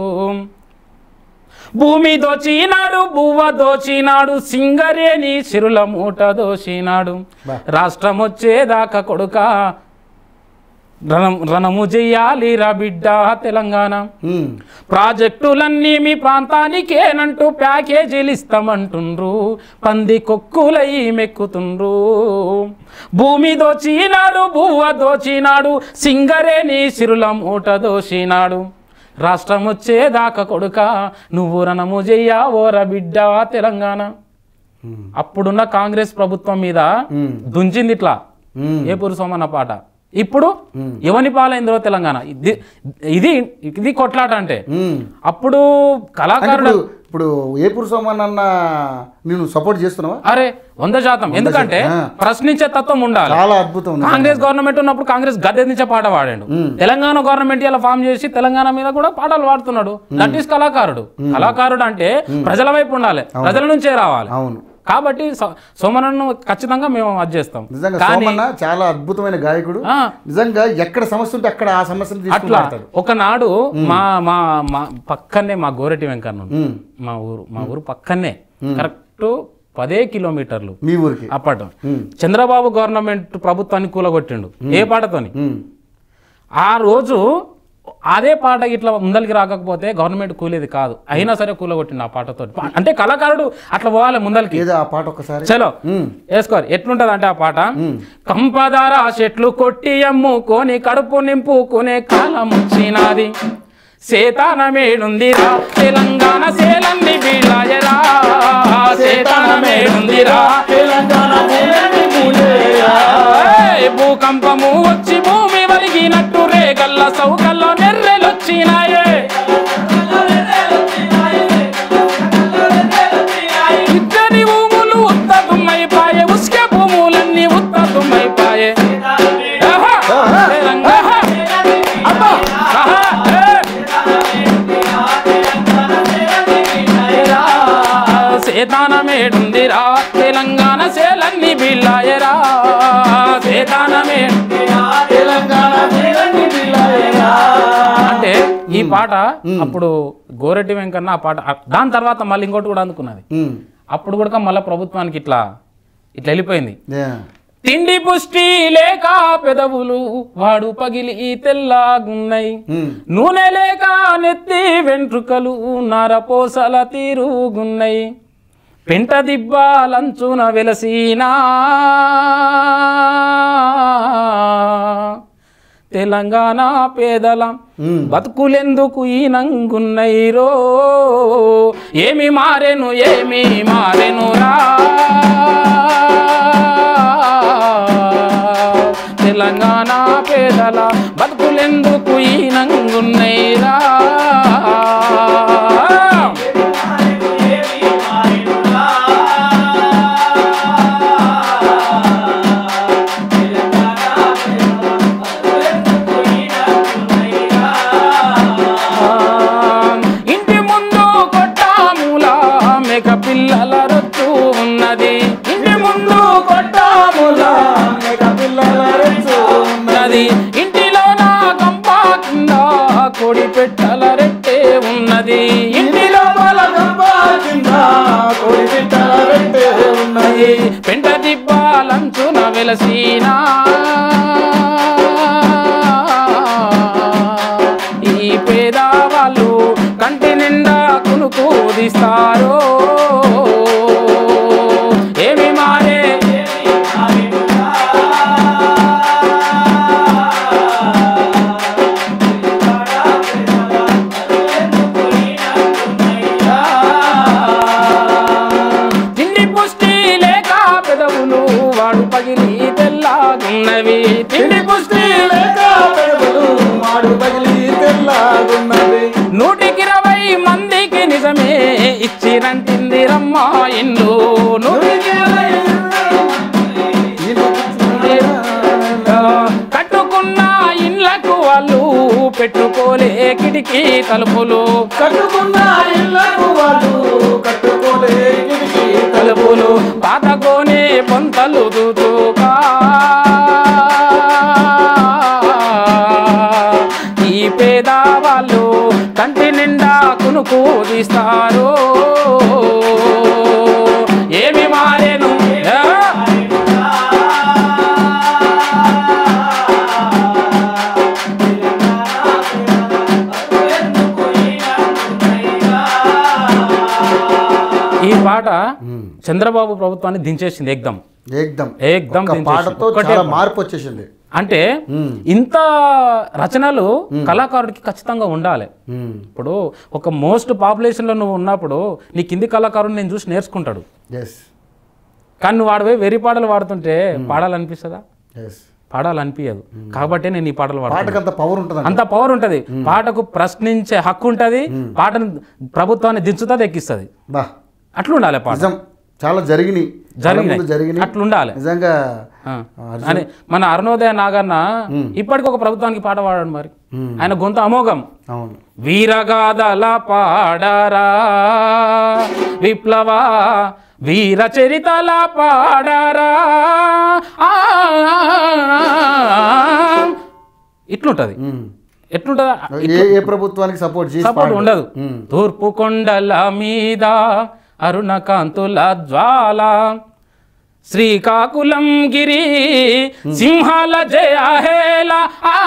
భూమి దోచినాడు బువ్వ దోచినాడు సింగరేణి సిరుల మూట దోచినాడు బా. రాష్ట్రం వచ్చేదాకా కొడుక రణం రణము చెయ్యాలిరా బిడ్డ తెలంగాణ ఉమ్. ప్రాజెక్టులన్నీ మీ ప్రాంతానికేనంటూ ప్యాకేజీలు ఇస్తామంటుండ్రు పంది కొక్కులై మెక్కుతుండ్రు భూమి దోచినాడు బువ్వ దోచినాడు సింగరేని సిరుల మూట దోచినాడు రాష్ట్రం వచ్చేదాకా కొడుక నువ్వు రణము చెయ్యా ఓర బిడ్డ తెలంగాణ అప్పుడున్న కాంగ్రెస్ ప్రభుత్వం మీద దుంచింది ఇట్లా ఉమ్. ఏ పురుషమన్న పాట ఇప్పుడు ఎవని పాలైందో తెలంగాణ ఇది ఇది ఇది కొట్లాట అంటే ఉమ్. అప్పుడు అంటే కళాకారుడు ఇప్పుడు ఇప్పుడు ఏ పురుషోమన్ అన్న నేను సపోర్ట్ చేస్తున్నావా అరే వంద శాతం ఎందుకంటే ఆ. ప్రశ్నించే తత్వం ఉండాలి చాలా అద్భుతం ఉంది కాంగ్రెస్ గవర్నమెంట్ ఉన్నప్పుడు కాంగ్రెస్ గద్దెదించే పాట పాడాడు తెలంగాణ గవర్నమెంట్ ఇలా ఫామ్ చేసి తెలంగాణ మీద కూడా పాటలు పాడుతున్నాడు దట్ ఈస్ కళాకారుడు కళాకారుడు అంటే ప్రజల వైపు ఉండాలి ప్రజల నుంచే రావాలి అవును కాబట్టి సో- సోమనన్ను ఖచ్చితంగా మేము అది చేస్తాం నిజంగా కానీ సోమన్న చాలా అద్భుతమైన గాయకుడు ఆ, నిజంగా ఎక్కడ సమస్య ఉంటే అక్కడ ఆ సమస్యను తీసుకుని అట్లా పాడతాడు ఒకనాడు మా మా మా పక్కనే మా గోరెటి వెంకన్న ఉంది. ఉమ్. మా ఊరు మా ఊరు పక్కనే కరెక్ట్ పదే కిలోమీటర్లు మీ ఊరికి అప్పటి చంద్రబాబు గవర్నమెంట్ ప్రభుత్వాన్ని కూలగొట్టిండు ఏ పాటతోని ఉమ్. ఆ రోజు అదే పాట ఇట్లా ముందలికి రాకపోతే గవర్నమెంట్ కూలేది కాదు అయినా సరే కూలగొట్టిండు ఆ పాటతో అంటే కళాకారుడు అట్లా పోవాలి ముందలికి ఏదో ఆ పాట ఒక్కసారి చలో ఉమ్. వేసుకోరు ఎట్లుంటది అంటే ఆ పాట కంపదార చెట్లు కొట్టి అమ్ముకొని కడుపు నింపుకునే కాలం వచ్చినది సేతానమేడుందిరా తెలంగాణ సేలన్ని వీళ్ళాయరా సేతానమేడుందిరా తెలంగాణ నేలని పూలేరా. ఏయ్, భూకంపము వచ్చి భూమి వలిగినట్టు రేగల్ల సౌకల్లో నెర్రెలొచ్చినాయే ఇద్దరి భూములు ఉత్తమమైపాయే ఉస్కే భూములన్నీ ఉత్తమమైపాయే ఆహా! తెలంగాణ అబ్బా! ఆహా! ఏ! సేతానమేడుందిరా తెలంగాణ సేలన్ని బిళ్ళాయరా సేతానమే తెలంగాణ నేలని పూలేరా. అంటే ఈ పాట అప్పుడు గోరెడ్డి వెంకన్న ఆ పాట దాని తర్వాత మళ్ళీ ఇంకోటి కూడా అందుకున్నది ఉమ్. అప్పుడు కూడా మళ్ళీ ప్రభుత్వానికి ఇట్లా ఇట్లా వెళ్ళిపోయింది యా. తిండి పుష్టి లేక పెదవులు వాడు పగిలి తెల్లాగున్నాయి ఉమ్. నూనె లేక నెత్తి వెంట్రుకలు నరపోసల తీరుగున్నాయి పెంట దిబ్బాలంచున వెలసీనా తెలంగాణ పేదల ఉమ్. బతుకులెందుకు ఈ నంగున్నైరో ఏమి మారెను ఏమి మారెను రా తెలంగాణ పేదల బతుకులెందుకు ఈ నంగున్నైరా ఇంటి ముందు కొట్టాములా మేక పిల్లల రొచ్చు ఉన్నది ఇంటి ముందు కొట్టాములా మేక పిల్లల రెచ్చు ఉన్నది ఇంటిలో నా గంప కింద కోడి పెట్టల రెట్టే ఉన్నది ఇంటిలో గంప కింద కోడి పిట్టల రెట్టే ఉన్నది. పెంట దిబ్బాలంచున వెలసీనా ఈ పేదవాళ్ళు కంటి నిండా కునుకు తీస్తారో ఏమి మారే తిండి పుష్టి లేక పెదవులు వాడు పగిలి తెల్లాగున్నవి తిండి పుష్టి లేక పెదవులు మాడు పగిలి తెల్లగున్నది నూటికి ఇరవై మందికి నిజమే ఇచ్చిరంటింది రమ్మ ఇల్లు నూటికి ఇరవై కట్టుకున్న ఇండ్లకు వాళ్ళు పెట్టుకోలే కిటికీ తలుపులు కట్టుకున్న ఇళ్ళకు వాళ్ళు కట్టుకోలే కిటికీ తలుపులు పాతకోనే పొంతలు దూచుకా ఈ పేదవాళ్ళు కంటి నిండా కునుకు తీస్తారు ఏమి మారేను ఆ? పాట చంద్రబాబు ప్రభుత్వాన్ని దించేసింది ఏకదం ఏకదం ఏకదం ఒక్క దించేసింది. పాటతో ఒక్కటే చాలా పాట. మార్పు వచ్చేసింది అంటే ఇంత రచనలు కళాకారుడికి ఖచ్చితంగా ఉండాలి మ్మ్. ఇప్పుడు ఒక మోస్ట్ పాపులేషన్లో నువ్వు ఉన్నప్పుడు నీ కింది కళాకారుని నేను చూసి నేర్చుకుంటాడు ఎస్ కానీ నువ్వు వాడిపోయి వెరీ పాటలు పాడుతుంటే పాడాలనిపిస్తుందా ఎస్ పాడాలనిపించదు కాబట్టి నేను ఈ పాటలు పాడతాను పాటకు అంత పవర్ ఉంటుంది అంత పవర్ ఉంటుంది పాటకు ప్రశ్నించే హక్కు ఉంటుంది పాటను ప్రభుత్వాన్ని దించుతుంది ఎక్కిస్తుంది బా అట్లా ఉండాలి పాట నిజం చాలా జరిగినాయి చాలా ముందు జరిగినాయి జరిగినాయి అట్లా ఉండాలి నిజంగా ఆ. అని మన అరుణోదయ నాగన్న ఇప్పటికి ఒక ప్రభుత్వానికి పాట పాడాడు మరి ఆయన గొంతు అమోఘం అవును వీరగాథల పాడరా విప్లవ వీర చరితల పాడరా ఆ, ఇట్లుంటది మ్మ్. ఎట్లుంటది ఏ ఏ ప్రభుత్వానికి సపోర్ట్ చేసి సపోర్ట్ పాడు. ఉండదు మ్మ్. తూర్పు కొండల మీద అరుణ కాంతుల జ్వాల శ్రీకాకుళం గిరి సింహాల జయహేల ఆ,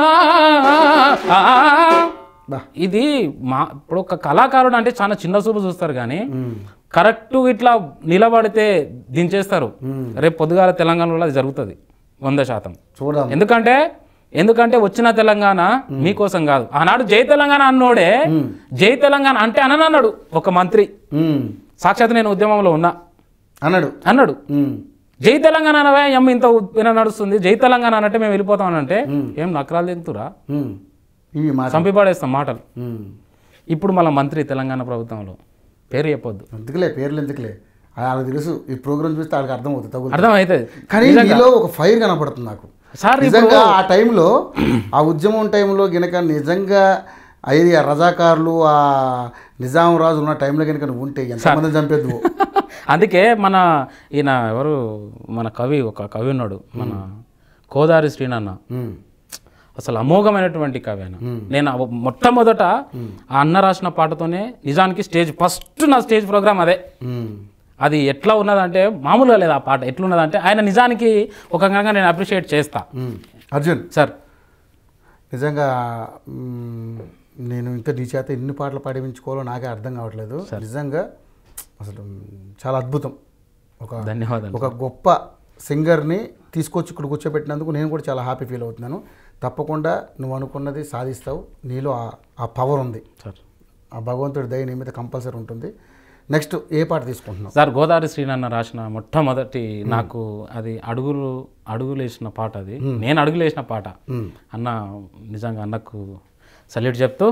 ఆ, బా. ఇది మా ఇప్పుడు ఒక కళాకారుడు అంటే చాలా చిన్న చూపు చూస్తారు కానీ మ్మ్. కరెక్ట్ ఇట్లా నిలబడితే దించేస్తారు రేపు పొద్దుగాల తెలంగాణలో అది జరుగుతుంది వంద శాతం చూద్దాం ఎందుకంటే ఎందుకంటే వచ్చిన తెలంగాణ మీకోసం కాదు ఆనాడు జై తెలంగాణ అన్నోడే జై తెలంగాణ అంటే అననన్నాడు ఒక మంత్రి మ్మ్. సాక్షాత్ నేను ఉద్యమంలో ఉన్నా అన్నాడు అన్నాడు మ్మ్. జై తెలంగాణ అనవే ఎమ్మ ఇంత ఉద్యమం నడుస్తుంది జై తెలంగాణ అనంటే మేము వెళ్ళిపోతాం అని అంటే ఏం నకరాలు తింటురా మ్మ్. ఇవి మాట చంపిపాడేస్తాం మాటలు మ్మ్. ఇప్పుడు మళ్ళీ మంత్రి తెలంగాణ ప్రభుత్వంలో పేరు చెప్పొద్దు ఎందుకులే పేర్లు ఎందుకులే వాళ్ళకి తెలుసు ఈ ప్రోగ్రామ్ చూస్తే వాళ్ళకి అర్థం అవుతుంది తగులు అర్థమవుతుంది కానీ నీలో ఒక ఫైర్ కనపడుతుంది నాకు సార్ నిజంగా ఆ టైంలో ఆ ఉద్యమం టైంలో గనక నిజంగా ఐదు రజాకారులు ఆ నిజాం రాజు ఉన్న టైంలో కనుక నువ్వు ఉంటే ఎంతమంది చంపేద్దు అందుకే మన ఈయన ఎవరు మన కవి ఒక కవి ఉన్నాడు మన కోదారి శ్రీనాన్న అసలు అమోఘమైనటువంటి కవి ఆయన నేను ఆ మొట్టమొదట ఆ అన్న రాసిన పాటతోనే నిజానికి స్టేజ్ ఫస్ట్ నా స్టేజ్ ప్రోగ్రామ్ అదే అది ఎట్లా ఉన్నదంటే మామూలుగా లేదు ఆ పాట ఎట్లున్నదంటే ఆయన నిజానికి ఒక రకంగా నేను అప్రిషియేట్ చేస్తా అర్జున్ సార్ నిజంగా మ్మ్, నేను ఇంత నీ చేత ఎన్ని పాటలు పాడించుకోవాలో నాకే అర్థం కావట్లేదు నిజంగా అసలు చాలా అద్భుతం ఒక ధన్యవాదాలు ఒక గొప్ప సింగర్ని తీసుకొచ్చి ఇక్కడ కూర్చోబెట్టినందుకు నేను కూడా చాలా హ్యాపీ ఫీల్ అవుతున్నాను తప్పకుండా నువ్వు అనుకున్నది సాధిస్తావు నీలో ఆ- ఆ పవర్ ఉంది సార్ ఆ భగవంతుడి దయ నీ మీద కంపల్సరీ ఉంటుంది నెక్స్ట్ ఏ పాట తీసుకుంటున్నావు సార్ గోదావరి శ్రీనన్న రాసిన మొట్టమొదటి నాకు అది అడుగులు అడుగులు వేసిన పాట అది నేను అడుగులు వేసిన పాట అన్న నిజంగా అన్నకు సల్యూట్ చెప్తూ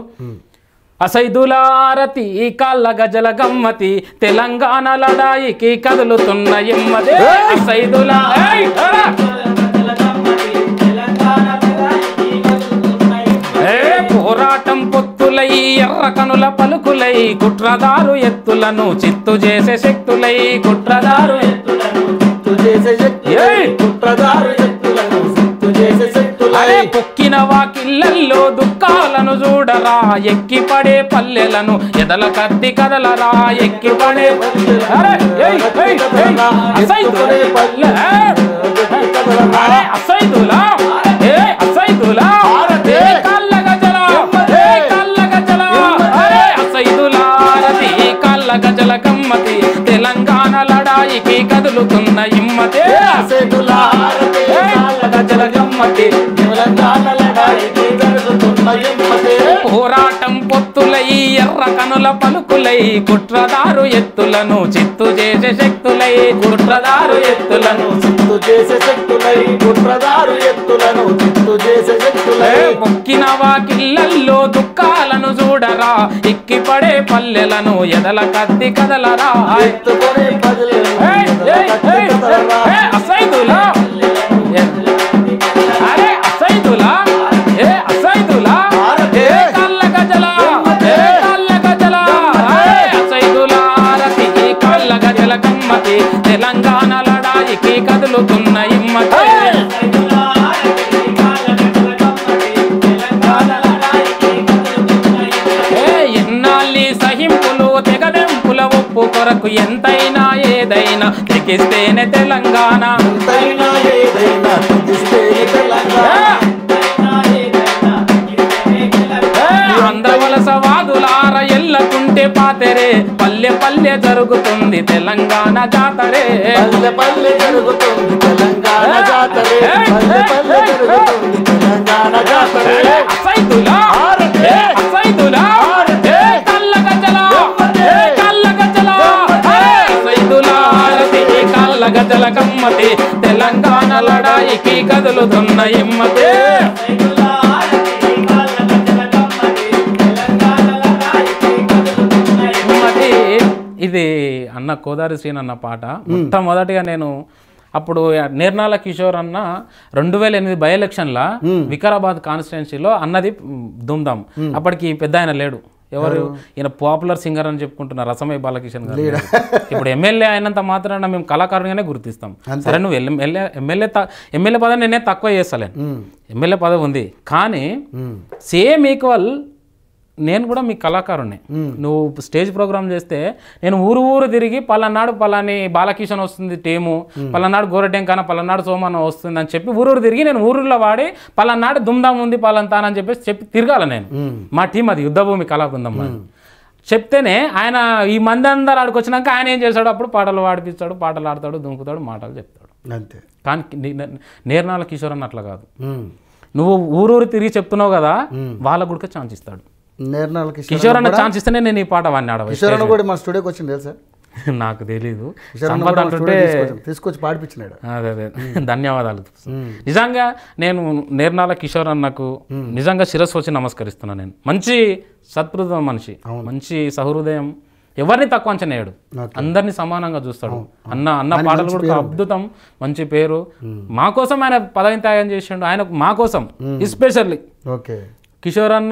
అసైదులారతి కాళ్ళ గజల గమ్మతి తెలంగాణ లడాయికి కదులుతున్న ఎమ్మదే అసైదులా ఏయ్, ఏరా! ఏ పోరాటం పొత్తులై ఎర్ర కనుల పలుకులై కుట్రదారు ఎత్తులను చిత్తు చేసే శక్తులై కుట్రదారు ఏయ్! అరే పొక్కిన వాకిళ్ళల్లో దుఃఖాలను చూడరా ఎక్కి పడే పల్లెలను ఎదల కత్తి కదలరా ఎక్కి పడే అరే, ఏయ్, ఏయ్, ఏయ్, అసైదులే పల్లె, అరే, అసైదులా ఏ అసైదులా ఏ కళ్ళ గజల ఏ కళ్ళ గజల అరే అసైదులా రతి కళ్ళ గజల కమ్మతి తెలంగాణ లడాయికి కదులుతున్న ఇమ్మతే గజల గమ్మతి పోరాటం పొత్తులై ఎర్ర కనుల పలుకులై కుట్రదారు ఎత్తులను చిత్తు చేసే శక్తులై కుట్రదారు ఎత్తులను చిత్తు చేసే శక్తులై కుట్రదారు ఎత్తులను చిత్తు చేసే శక్తులై ఏ మొక్కిన వాకిళ్ళల్లో దుఃఖాలను చూడరా ఎక్కి పడే పల్లెలను ఎదల కత్తి కదలరా ఎత్తుకొని ప్రజలను ఏయ్, ఏయ్, ఏయ్, ఏ అసైదులా అరే అసైదులా ఏ అసైదులా ఏ కళ్ళ గజల ఏ కళ్ళ గజల అరే అసైదులా రతి ఈ కళ్ళ గజల కమ్మతి తెలంగాణ లడాయికి కదులుతున్న ఇమ్మతి ఏ ఎన్నాళ్ళి సహింపులు తెగదెంపుల ఒప్పు కొరకు ఎంతైనా ఏదైనా తెగిస్తేనే తెలంగాణ ఎంతైనా ఏదైనా తుదిస్తే తెలంగాణ ఏ, ఆంధ్ర వలస వాదులార ఎల్లకుంటే ఉండే పాతెరే పల్లె పల్లె జరుగుతుంది తెలంగాణ జాతరే పల్లె పల్లె జరుగుతుంది తెలంగాణ జాతరే పల్లె పల్లె జరుగుతుంది తెలంగాణ జాతరే అసైదులా ఆరతే. ఏ అసైదులా ఆరతే. ఏ కళ్ళ గజ్జల గమ్మతే. ఏ కళ్ళ గజ్జల గమ్మతే. ఏ అసైదులా ఆరతి ఏ కళ్ళ గజ్జల గమ్మతి తెలంగాణ లడాయికి కదులుతున్న ఇమ్మతే ఇమ్మతి ఇది అన్న కోదారి శ్రీన్ అన్న పాట మొట్టమొదటిగా నేను అప్పుడు నిర్నాల కిషోర్ అన్న రెండు వేల ఎనిమిది బై ఎలక్షన్ల వికారాబాద్ కాన్స్టిట్యున్సీలో అన్నది దుమ్దాం అప్పటికి పెద్ద ఆయన లేడు ఎవరు ఈయన పాపులర్ సింగర్ అని చెప్పుకుంటున్నారు రసమయ్య బాలకిషన్ గారు లేడు. ఇప్పుడు ఎమ్మెల్యే అయినంత మాత్రాన మేము కళాకారునిగానే గుర్తిస్తాం సరే నువ్వు ఎమ్మెల్యే ఎమ్మెల్యే త- ఎమ్మెల్యే పదవి నేనే తక్కువ చేస్తలేను ఎమ్మెల్యే పదవి ఉంది కానీ సేమ్ ఈక్వల్ నేను కూడా మీ కళాకారుణ్ణి నువ్వు స్టేజ్ ప్రోగ్రామ్ చేస్తే నేను ఊరు ఊరు తిరిగి పలానాడు పలాని బాలకిషన్ వస్తుంది టీము పలానాడు గోరటెంకాన పలానాడు సోమన్న వస్తుంది అని చెప్పి ఊరూరు తిరిగి నేను ఊరులో వాడి పలానాడు దుమ్దాం ఉంది పలంతానని చెప్పేసి చెప్పి తిరగాల నేను మా టీం అది యుద్ధభూమి కళా బృందం మాది. చెప్తేనే ఆయన ఈ మంది అందరు ఆడికి వచ్చినాక ఆయన ఏం చేస్తాడు అప్పుడు పాటలు పాడిపిస్తాడు పాటలు ఆడతాడు దుంకుతాడు మాటలు చెప్తాడు అంతే కానీ ని- ని- నేర్నాల కిషోర్ అన్న అట్లా కాదు నువ్వు ఊరూరు తిరిగి చెప్తున్నావు కదా వాళ్ళ కూడా ఛాన్స్ ఇస్తాడు నేర్నాల కిషోర్ కిషోర్ అన్న ఛాన్స్ ఇస్తేనే నేను ఈ పాట వాడిని ఆడవచ్చు కిషోర్ అన్న కూడా మా స్టూడియోకి వచ్చింది తెలుసా నాకు తెలీదు కిషోర్ అన్న సంపద కూడా మా అంటుంటే స్టూడియోకి తీసుకొచ్చి- తీసుకొచ్చి పాడిపించినాడు అదే అదే ధన్యవాదాలు నిజంగా నేను నేర్నాల కిషోర్ అన్నకు నిజంగా శిరస్సు వచ్చి నమస్కరిస్తున్నాను నేను మంచి సత్హృదయ మనిషి మంచి సహృదయం ఎవరిని తక్కువ అంచనా వేయడు అందరినీ సమానంగా చూస్తాడు అన్న అన్న పాటలు కూడా ఒక అద్భుతం మంచి పేరు మా కోసం ఆయన పదవి త్యాగం చేసిండు ఆయన మా కోసం ఎస్పెషల్లీ ఓకే కిషోర్ అన్న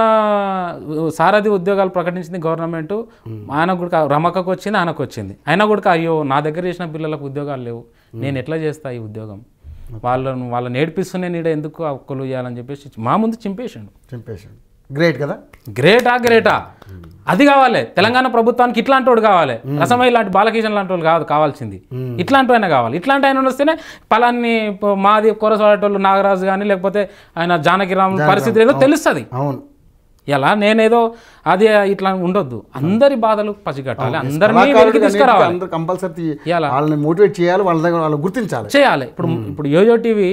సారథి ఉద్యోగాలు ప్రకటించింది గవర్నమెంట్ ఆయన కూడా రమకకు వచ్చింది ఆయనకు వచ్చింది అయినా కూడా అయ్యో నా దగ్గర చేసిన పిల్లలకు ఉద్యోగాలు లేవు నేను ఎట్లా చేస్తా ఈ ఉద్యోగం వాళ్ళను వాళ్ళని నేర్పిస్తూనే నీడ ఎందుకు హక్కులు ఇవ్వాలని చెప్పేసి మా ముందు చింపేసిండు చింపేశాడు గ్రేట్ కదా గ్రేటా గ్రేటా అది కావాలి తెలంగాణ ప్రభుత్వానికి ఇట్లాంటి వాడు కావాలి రసమయ్య లాంటి బాలకిషన్ లాంటి వాళ్ళు కాదు కావాల్సింది ఇట్లాంటి ఆయన కావాలి ఇట్లాంటి ఆయన వస్తేనే పలాన్ని ప- మాది కొరసాడేటోళ్ళు నాగరాజు కానీ లేకపోతే ఆయన జానకిరామ్ పరిస్థితి ఏదో తెలుస్తుంది అవును ఎలా నేనేదో అది ఇట్లా ఉండొద్దు అందరి బాధలు పసిగట్టాలి అందరినీ కళాకారుడికి వెలికి తీసుకురావాలి అందరూ కంపల్సరీ ఇవాళ వాళ్ళని మోటివేట్ చేయాలి వాళ్ళ దగ్గర వాళ్ళు గుర్తించాలి చేయాలి ఇప్పుడు ఇప్పుడు యోయో టీవీ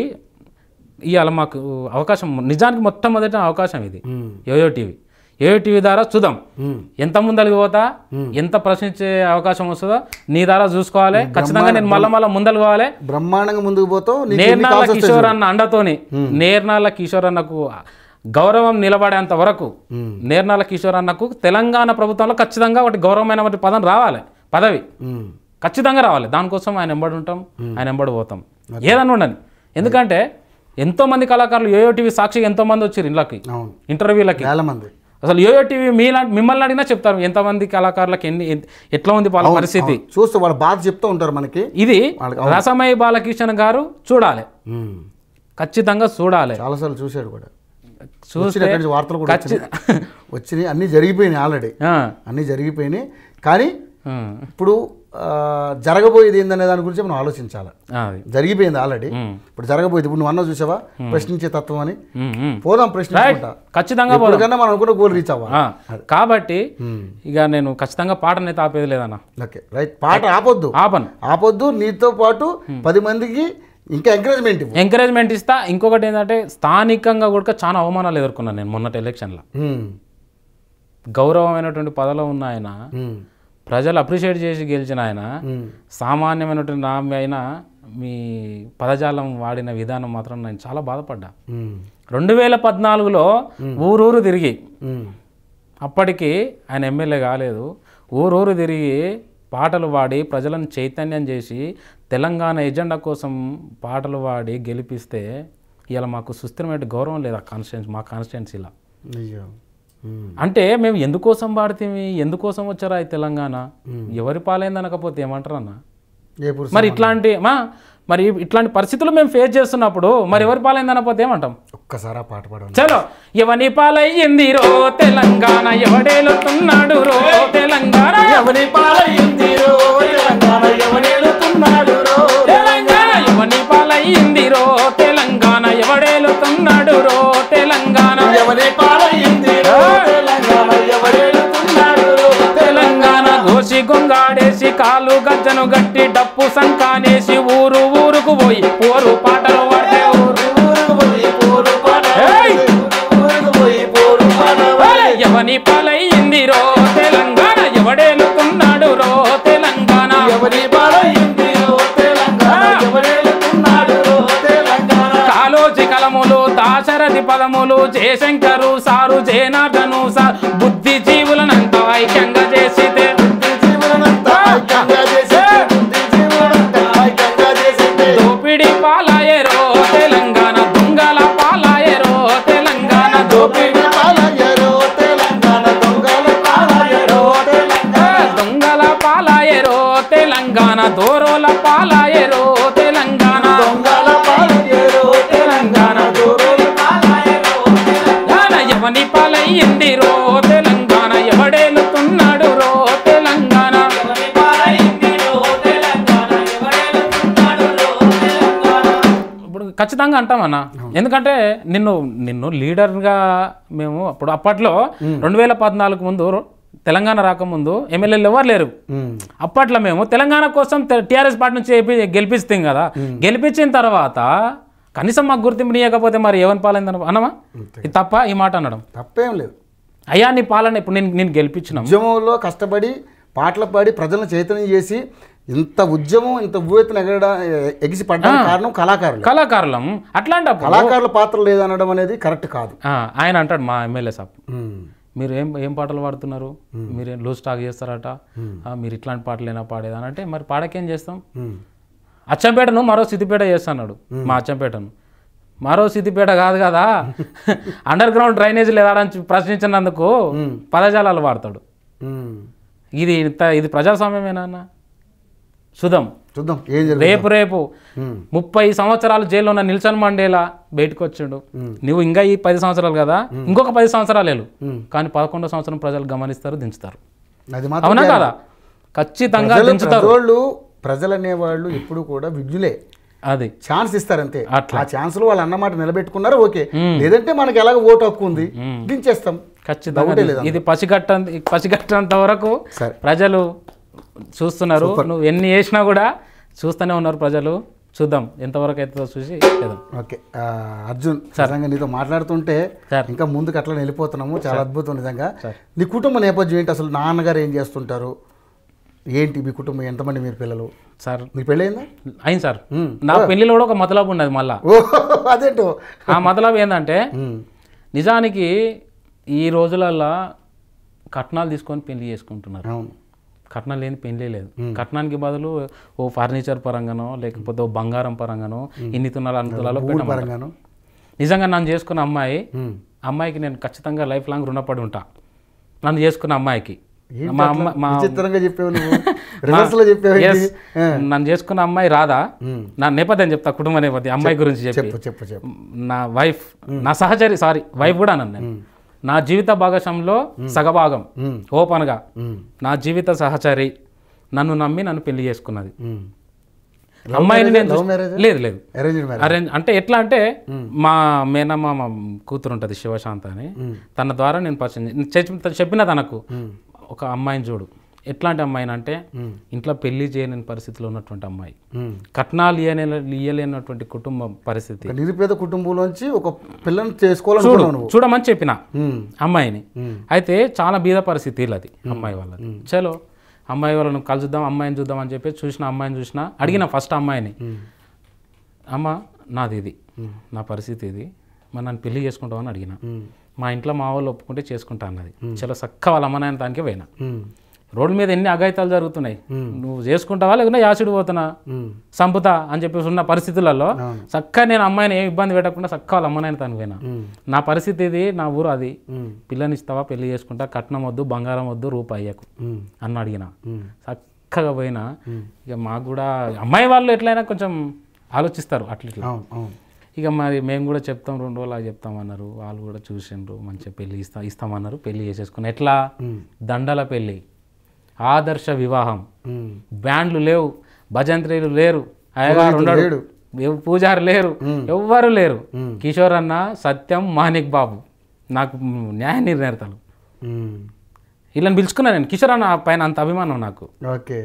ఇవాళ మాకు అవకాశం నిజానికి మొట్టమొదటి అవకాశం ఇది యోయో టీవీ యోయో టీవీ ద్వారా చూద్దాం ఎంత ముందరికి పోతా ఎంత ప్రశ్నించే అవకాశం వస్తుందో నీ ద్వారా చూసుకోవాలి ఖచ్చితంగా నేను మళ్ళా మళ్ళా ముందలు పోవాలి బ్రహ్మాండంగా ముందుకు పోతావు నీకు ఎన్ని నేర్నాల calls వస్తాయి కిషోర్ అన్న అండతోని నేర్నాల కిషోర్ అన్నకు గౌరవం నిలబడేంత వరకు నేర్నాల కిషోర్ అన్నకు తెలంగాణ ప్రభుత్వంలో ఖచ్చితంగా ఒకటి గౌరవమైన ఒకటి పదం రావాలి పదవి ఉమ్. ఖచ్చితంగా రావాలి దానికోసం ఆయన ఎంబడి ఉంటాం ఆయన ఎంబడి పోతాం ఏదన్నా ఉండని ఎందుకంటే ఎంతో మంది కళాకారులు యోయో టీవీ సాక్షిగా ఎంతో మంది వచ్చారు ఇళ్ళకి అవును ఇంటర్వ్యూలకి వేల మంది అసలు యోయో టీవీ మీలాంటి మిమ్మల్ని అడిగినా చెప్తారు ఎంతమంది కళాకారులకు ఎన్ని ఎన్- ఎట్లా ఉంది వాళ్ళ పరిస్థితి చూస్తే వాళ్ళ బాధ చెప్తూ ఉంటారు మనకి ఇది వాళ్ళకి రసమయ్య బాలకిషన్ గారు చూడాలి ఉమ్. ఖచ్చితంగా చూడాలి చాలాసార్లు చూశాడు కూడా చూస్తే వచ్చిన అక్కడి నుంచి వార్తలు కూడా ఖచ్చి- వచ్చినాయి వచ్చినాయి అన్నీ జరిగిపోయినాయి ఆల్రెడీ ఆ, అన్నీ జరిగిపోయినాయి కానీ ఆ, ఇప్పుడు ఆ, జరగబోయేది ఏందనే దాని గురించి మనం ఆలోచించాలి ఆ, అది జరిగిపోయింది ఆల్రెడీ ఉమ్. ఇప్పుడు జరగబోయేది ఇప్పుడు నువ్వు అన్న చూసావా ప్రశ్నించే తత్వం అని ఉమ్, ఉమ్. పోదాం ప్రశ్నించుకుంటా ఖచ్చితంగా పోదాం. ఎప్పటికన్నా మనం అనుకున్న గోల్ రీచ్ అవ్వాలి ఆ, కాబట్టి ఇక నేను ఖచ్చితంగా పాటనైతే ఆపేది లేదన్న ఓకే రైట్ పాట ఆపొద్దు ఆపను ఆపొద్దు నీతో పాటు పది మందికి ఇంకా ఎంకరేజ్మెంట్ ఇవ్వు ఎంకరేజ్మెంట్ ఇస్తా ఇంకొకటి ఏంటంటే స్థానికంగా కూడా చాలా అవమానాలు ఎదుర్కొన్నాను నేను మొన్నటి ఎలక్షన్లో ఉమ్, గౌరవమైనటువంటి పదవిలో ఉన్న ఆయన ఉమ్, ప్రజలు అప్రిషియేట్ చేసి గెలిచిన ఆయన ఉమ్. సామాన్యమైనటువంటి నా అయినా మీ పదజాలం వాడిన విధానం మాత్రం నేను చాలా బాధపడ్డా ఉమ్, రెండు వేల పద్నాలుగులో ఊరూరు తిరిగి ఉమ్, అప్పటికి ఆయన ఎమ్మెల్యే కాలేదు ఊరూరు తిరిగి పాటలు పాడి ప్రజలను చైతన్యం చేసి తెలంగాణ ఎజెండా కోసం పాటలు పాడి గెలిపిస్తే ఇలా మాకు సుస్థిరమైన గౌరవం లేదు ఆ కాన్స్టిట్యున్సీ మా కాన్స్టిట్యున్సీలో అయ్యో ఉమ్, అంటే మేము ఎందుకోసం పాడితేమి ఎందుకోసం వచ్చారా ఈ తెలంగాణ ఎవరి పాలైంది అనకపోతే ఏమంటారు అన్న ఏ పురుష మరి ఇట్లాంటి మా మరి ఇట్లాంటి పరిస్థితులు మేము ఫేస్ చేస్తున్నప్పుడు మరి ఎవరి పాలైంది అనకపోతే ఏమంటాం ఒక్కసారి ఆ పాట పాడండి చలో ఎవని పాలయ్యింది రో తెలంగాణ ఎవడేలుతున్నాడు రో తెలంగాణ ఎవరి పాలయ్యింది రో తెలంగాణ ఎవడేలుతున్నాడు రో తెలంగాణ ఎవని పాలయ్యింది రో తెలంగాణ ఎవడేలుతున్నాడు రో తెలంగాణ ఎవరి పాలయ్యింది రో తెలంగాణ ఎవడేలుతున్నాడు రో తెలంగాణ కాలోచి గొంగాడేసి కాలు గజ్జను గట్టి డప్పు సంకానేసి ఊరు ఊరుకు పోయి పోరు పాటలు పాడే ఊరు ఊరుకు పోయి పోరు పాట ఏయ్! ఊరుకు పోయి పోరు పాట ఓలే! ఎవని పాలయ్యింది రో తెలంగాణ ఎవడేలుకున్నాడు రో తెలంగాణ ఎవరి బాలయ్యింది రో తెలంగాణ ఎవరేలుకున్నాడు రో తెలంగాణ కాలోచి కలములు దాశరథి పదములు జయశంకరు సారు జయనాథను సార్ బుద్ధి జీవులనంత ఐక్యంగా చేసితే జీవనంతా ఐక్యంగా చేసింది బుద్ధి జీవనంతా ఐక్యంగా చేసింది దోపిడి పాలాయరో తెలంగాణ దొంగల పాలాయరో తెలంగాణ దోపిడి దోపిడి పాలయ్యరో తెలంగాణ దొంగల పాలయ్యరో తెలంగాణ దొంగల పాలాయరో తెలంగాణ దోరోల పాలాయరో తెలంగాణ దొంగల పాలయ్యరో తెలంగాణ దొరల పాలయ్యరో తెలంగాణ ఎవని పాలయ్యింది రో తెలంగాణ ఎవడేలుతున్నాడు రో తెలంగాణ ఎవరి పాలయ్యింది రో తెలంగాణ ఎవరేలుకున్నాడు రో తెలంగాణ ఇప్పుడు ఖచ్చితంగా అంటామన్నా ఎందుకంటే నిన్ను నిన్ను లీడర్గా మేము అప్పుడు అప్పట్లో రెండు వేల పద్నాలుగు ముందు తెలంగాణ రాకముందు ఎమ్మెల్యేలు ఎవరు లేరు అప్పట్లో మేము తెలంగాణ కోసం టీఆర్ఎస్ పార్టీ నుంచి ఏపీ- గెలిపిస్తాం కదా గెలిపించిన తర్వాత కనీసం మాకు గుర్తింపు ఇవ్వకపోతే మరి ఏమని పాలైంది అన్నమా ఇది తప్ప ఈ మాట అనడం తప్పేం లేదు అయ్యా నీ పాలన ఇప్పుడు నేను నేను గెలిపించినాం ఉద్యమంలో కష్టపడి పాటలు పాడి ప్రజలను చైతన్యం చేసి ఇంత ఉద్యమం ఇంత ఊవెత్తున ఎగరడా ఎగిసి పడ్డానికి కారణం కళాకారులు కళాకారులం అట్లాంటప్పుడు కళాకారుల పాత్ర లేదనడం అనేది కరెక్ట్ కాదు ఆ, ఆయన అంటాడు మా ఎమ్మెల్యే సాబ్ ఉమ్. మీరు ఏం ఏం పాటలు పాడుతున్నారు మీరు ఏం లూజ్ స్టాక్ చేస్తారట ఆ, మీరు ఇట్లాంటి పాటలు అయినా పాడేది అని అంటే మరి పాడకేం చేస్తాం ఉమ్. అచ్చంపేటను మరో సిద్దిపేట చేస్తున్నాడు మా అచ్చంపేటను మరో సిద్దిపేట కాదు కదా అండర్ గ్రౌండ్ డ్రైనేజ్ లేదా అని ప్రశ్నించినందుకు పదజాలాలు వాడతాడు ఉమ్. ఇది ఇంత ఇది ప్రజాస్వామ్యమేనా అన్న చూద్దాం చూద్దాం ఏం జరుగుతుంది రేపు రేపు ముప్పై సంవత్సరాలు జైల్లో ఉన్న నిల్సన్ మండేలా బయటకు వచ్చిండు నువ్వు ఇంకా ఈ పది సంవత్సరాలు కదా ఇంకొక పది సంవత్సరాలు వెళ్ళు కానీ పదకొండో సంవత్సరం ప్రజలు గమనిస్తారు దించుతారు అది మాత్రం అవునా కదా ఖచ్చితంగా ప్రజలు దించుతారు ప్రజోళ్ళు ప్రజలు అనేవాళ్ళు ఎప్పుడు కూడా విజ్ఞులే అది ఛాన్స్ ఇస్తారంతే అట్లా. ఆ ఛాన్స్ లో వాళ్ళు అన్నమాట నిలబెట్టుకున్నారు ఓకే లేదంటే మనకి ఎలాగ ఓటు హక్కు ఉంది దించేస్తాం ఖచ్చితంగా డౌటే ఇది- లేదు ఇది పసిగట్ట పసిగట్టంత వరకు సరే. ప్రజలు చూస్తున్నారు నువ్వు ఎన్ని చేసినా కూడా చూస్తూనే ఉన్నారు ప్రజలు చూద్దాం ఎంతవరకు అవుతుందో చూసి చేద్దాం ఓకే ఆ, అర్జున్ నిజంగా నీతో మాట్లాడుతుంటే సార్. ఇంకా ముందుకు అట్లా వెళ్ళిపోతున్నాము చాలా అద్భుతం నిజంగా నీ కుటుంబ నేపథ్యం ఏంటి అసలు నాన్నగారు ఏం చేస్తుంటారు ఏంటి మీ కుటుంబం ఎంతమంది మీరు పిల్లలు సార్ మీ పెళ్ళయిందా అయింది సార్ మ్మ్. నా పెళ్లిలో కూడా ఒక మతలబు ఉన్నది మళ్ళా ఓ అదేంటో ఆ మతలబు ఏంటంటే ఉమ్, నిజానికి ఈ రోజులల్లో కట్నాలు తీసుకొని పెళ్లి చేసుకుంటున్నారు అవును కట్నం లేని పెళ్లి లేదు కట్నానికి బదులు ఓ ఫర్నిచర్ పరంగానో లేకపోతే ఓ బంగారం పరంగానో ఇన్ని తులాలు అన్ని తులాలో ఊరు పెట్టమంటారు. పరంగాను నిజంగా నన్ను చేసుకున్న అమ్మాయి ఉమ్. అమ్మాయికి నేను ఖచ్చితంగా లైఫ్ లాంగ్ రుణపడి ఉంటా నన్ను చేసుకున్న అమ్మాయికి ఏంటి మా అట్లా అమ్మ మా విచిత్రంగా చెప్పావు నువ్వు రివర్స్ లో చెప్పావు Yes. ఏంటి? ఆ, నన్ను చేసుకున్న అమ్మాయి రాదా ఉమ్. నా నేపథ్యం చెప్తా కుటుంబ నేపథ్యం అమ్మాయి గురించి చెప్పి చెప్పు చెప్పు చెప్పు నా వైఫ్ నా సహచరి సారీ వైఫ్ కూడా అన్నాను నేను నా జీవిత భాగస్వామ్యంలో సగభాగం ఉమ్. ఓపెన్గా ఉమ్, నా జీవిత సహచరి నన్ను నమ్మి నన్ను పెళ్లి చేసుకున్నది ఉమ్. అమ్మాయిని నేను లవ్ చూసి- మ్యారేజ్ లేదు లేదు అరేంజ్ మ్యారేజ్ అరేంజ్ అంటే ఎట్లా అంటే మా మేనమ్మ మా కూతురు ఉంటుంది శివశాంత అని తన ద్వారా నేను పరిచయం చే- చెప్పి- చెప్పిన తనకు ఒక అమ్మాయిని చూడు ఎట్లాంటి అమ్మాయిని అంటే ఇంట్లో పెళ్లి చేయలేని పరిస్థితిలో ఉన్నటువంటి అమ్మాయి కట్నాలు ఇయ్యలే ఇయ్యలేనటువంటి కుటుంబం పరిస్థితి ఒక నిరుపేద కుటుంబంలోంచి ఒక పిల్లని చూడు చేసుకోవాలనుకున్నావు నువ్వు చూడమని చెప్పిన ఉమ్, అమ్మాయిని అయితే చాలా బీద పరిస్థితి వీళ్ళది అమ్మాయి వాళ్ళది చలో అమ్మాయి వాళ్ళను కలుద్దాం అమ్మాయిని చూద్దాం అని చెప్పి చూసిన అమ్మాయిని చూసిన అడిగిన ఫస్ట్ అమ్మాయిని అమ్మ నాది ఇది నా పరిస్థితి ఇది మరి నన్ను పెళ్లి చేసుకుంటామని అడిగిన మా ఇంట్లో మా వాళ్ళు ఒప్పుకుంటే చేసుకుంటా అన్నది చలో చక్క వాళ్ళ అమ్మ నాయన దానికి పోయినా ఉమ్, రోడ్ల మీద ఎన్ని అఘాయితాలు జరుగుతున్నాయి నువ్వు చేసుకుంటావా లేకుంటే యాసిడ్ పోతున్నా ఉమ్, సంపుతా అని చెప్పేసి ఉన్న పరిస్థితులలో చక్కగా నేను అమ్మాయిని ఏ ఇబ్బంది పెట్టకుండా చక్కగా వాళ్ళ అమ్మనాయన తను పోయినా ఉమ్, నా పరిస్థితి ఇది నా ఊరు అది ఉమ్, పిల్లని ఇస్తావా పెళ్లి చేసుకుంటా కట్నం వద్దు బంగారం వద్దు రూపాయి అయ్యకు ఉమ్, అన్న అడిగిన ఉమ్. చక్కగా పోయినా ఇక మాకు కూడా అమ్మాయి వాళ్ళు ఎట్లయినా కొంచెం ఆలోచిస్తారు అట్లా ఇట్లా అవును అవును ఇక మరి మేము కూడా చెప్తాం రెండు రోజులు అలా చెప్తామన్నారు వాళ్ళు కూడా చూసిండ్రు మంచిగా పెళ్లి ఇస్తా ఇస్తామన్నారు పెళ్లి చేసేసుకుని ఎట్లా దండల పెళ్లి ఆదర్శ వివాహం ఉమ్, బ్యాండ్లు లేవు భజంత్రీలు లేరు అయ్యగారు పురోహితుడు ఉండడు లేడు. ఎవ్- పూజారి లేరు ఎవ్వరు లేరు కిషోర్ అన్న సత్యం మాణిక్ బాబు నాకు న్యాయ నిర్ణేతలు ఉమ్, వీళ్ళని పిలుచుకున్నా నేను కిషోర్ అన్న పైన అంత అభిమానం నాకు ఓకే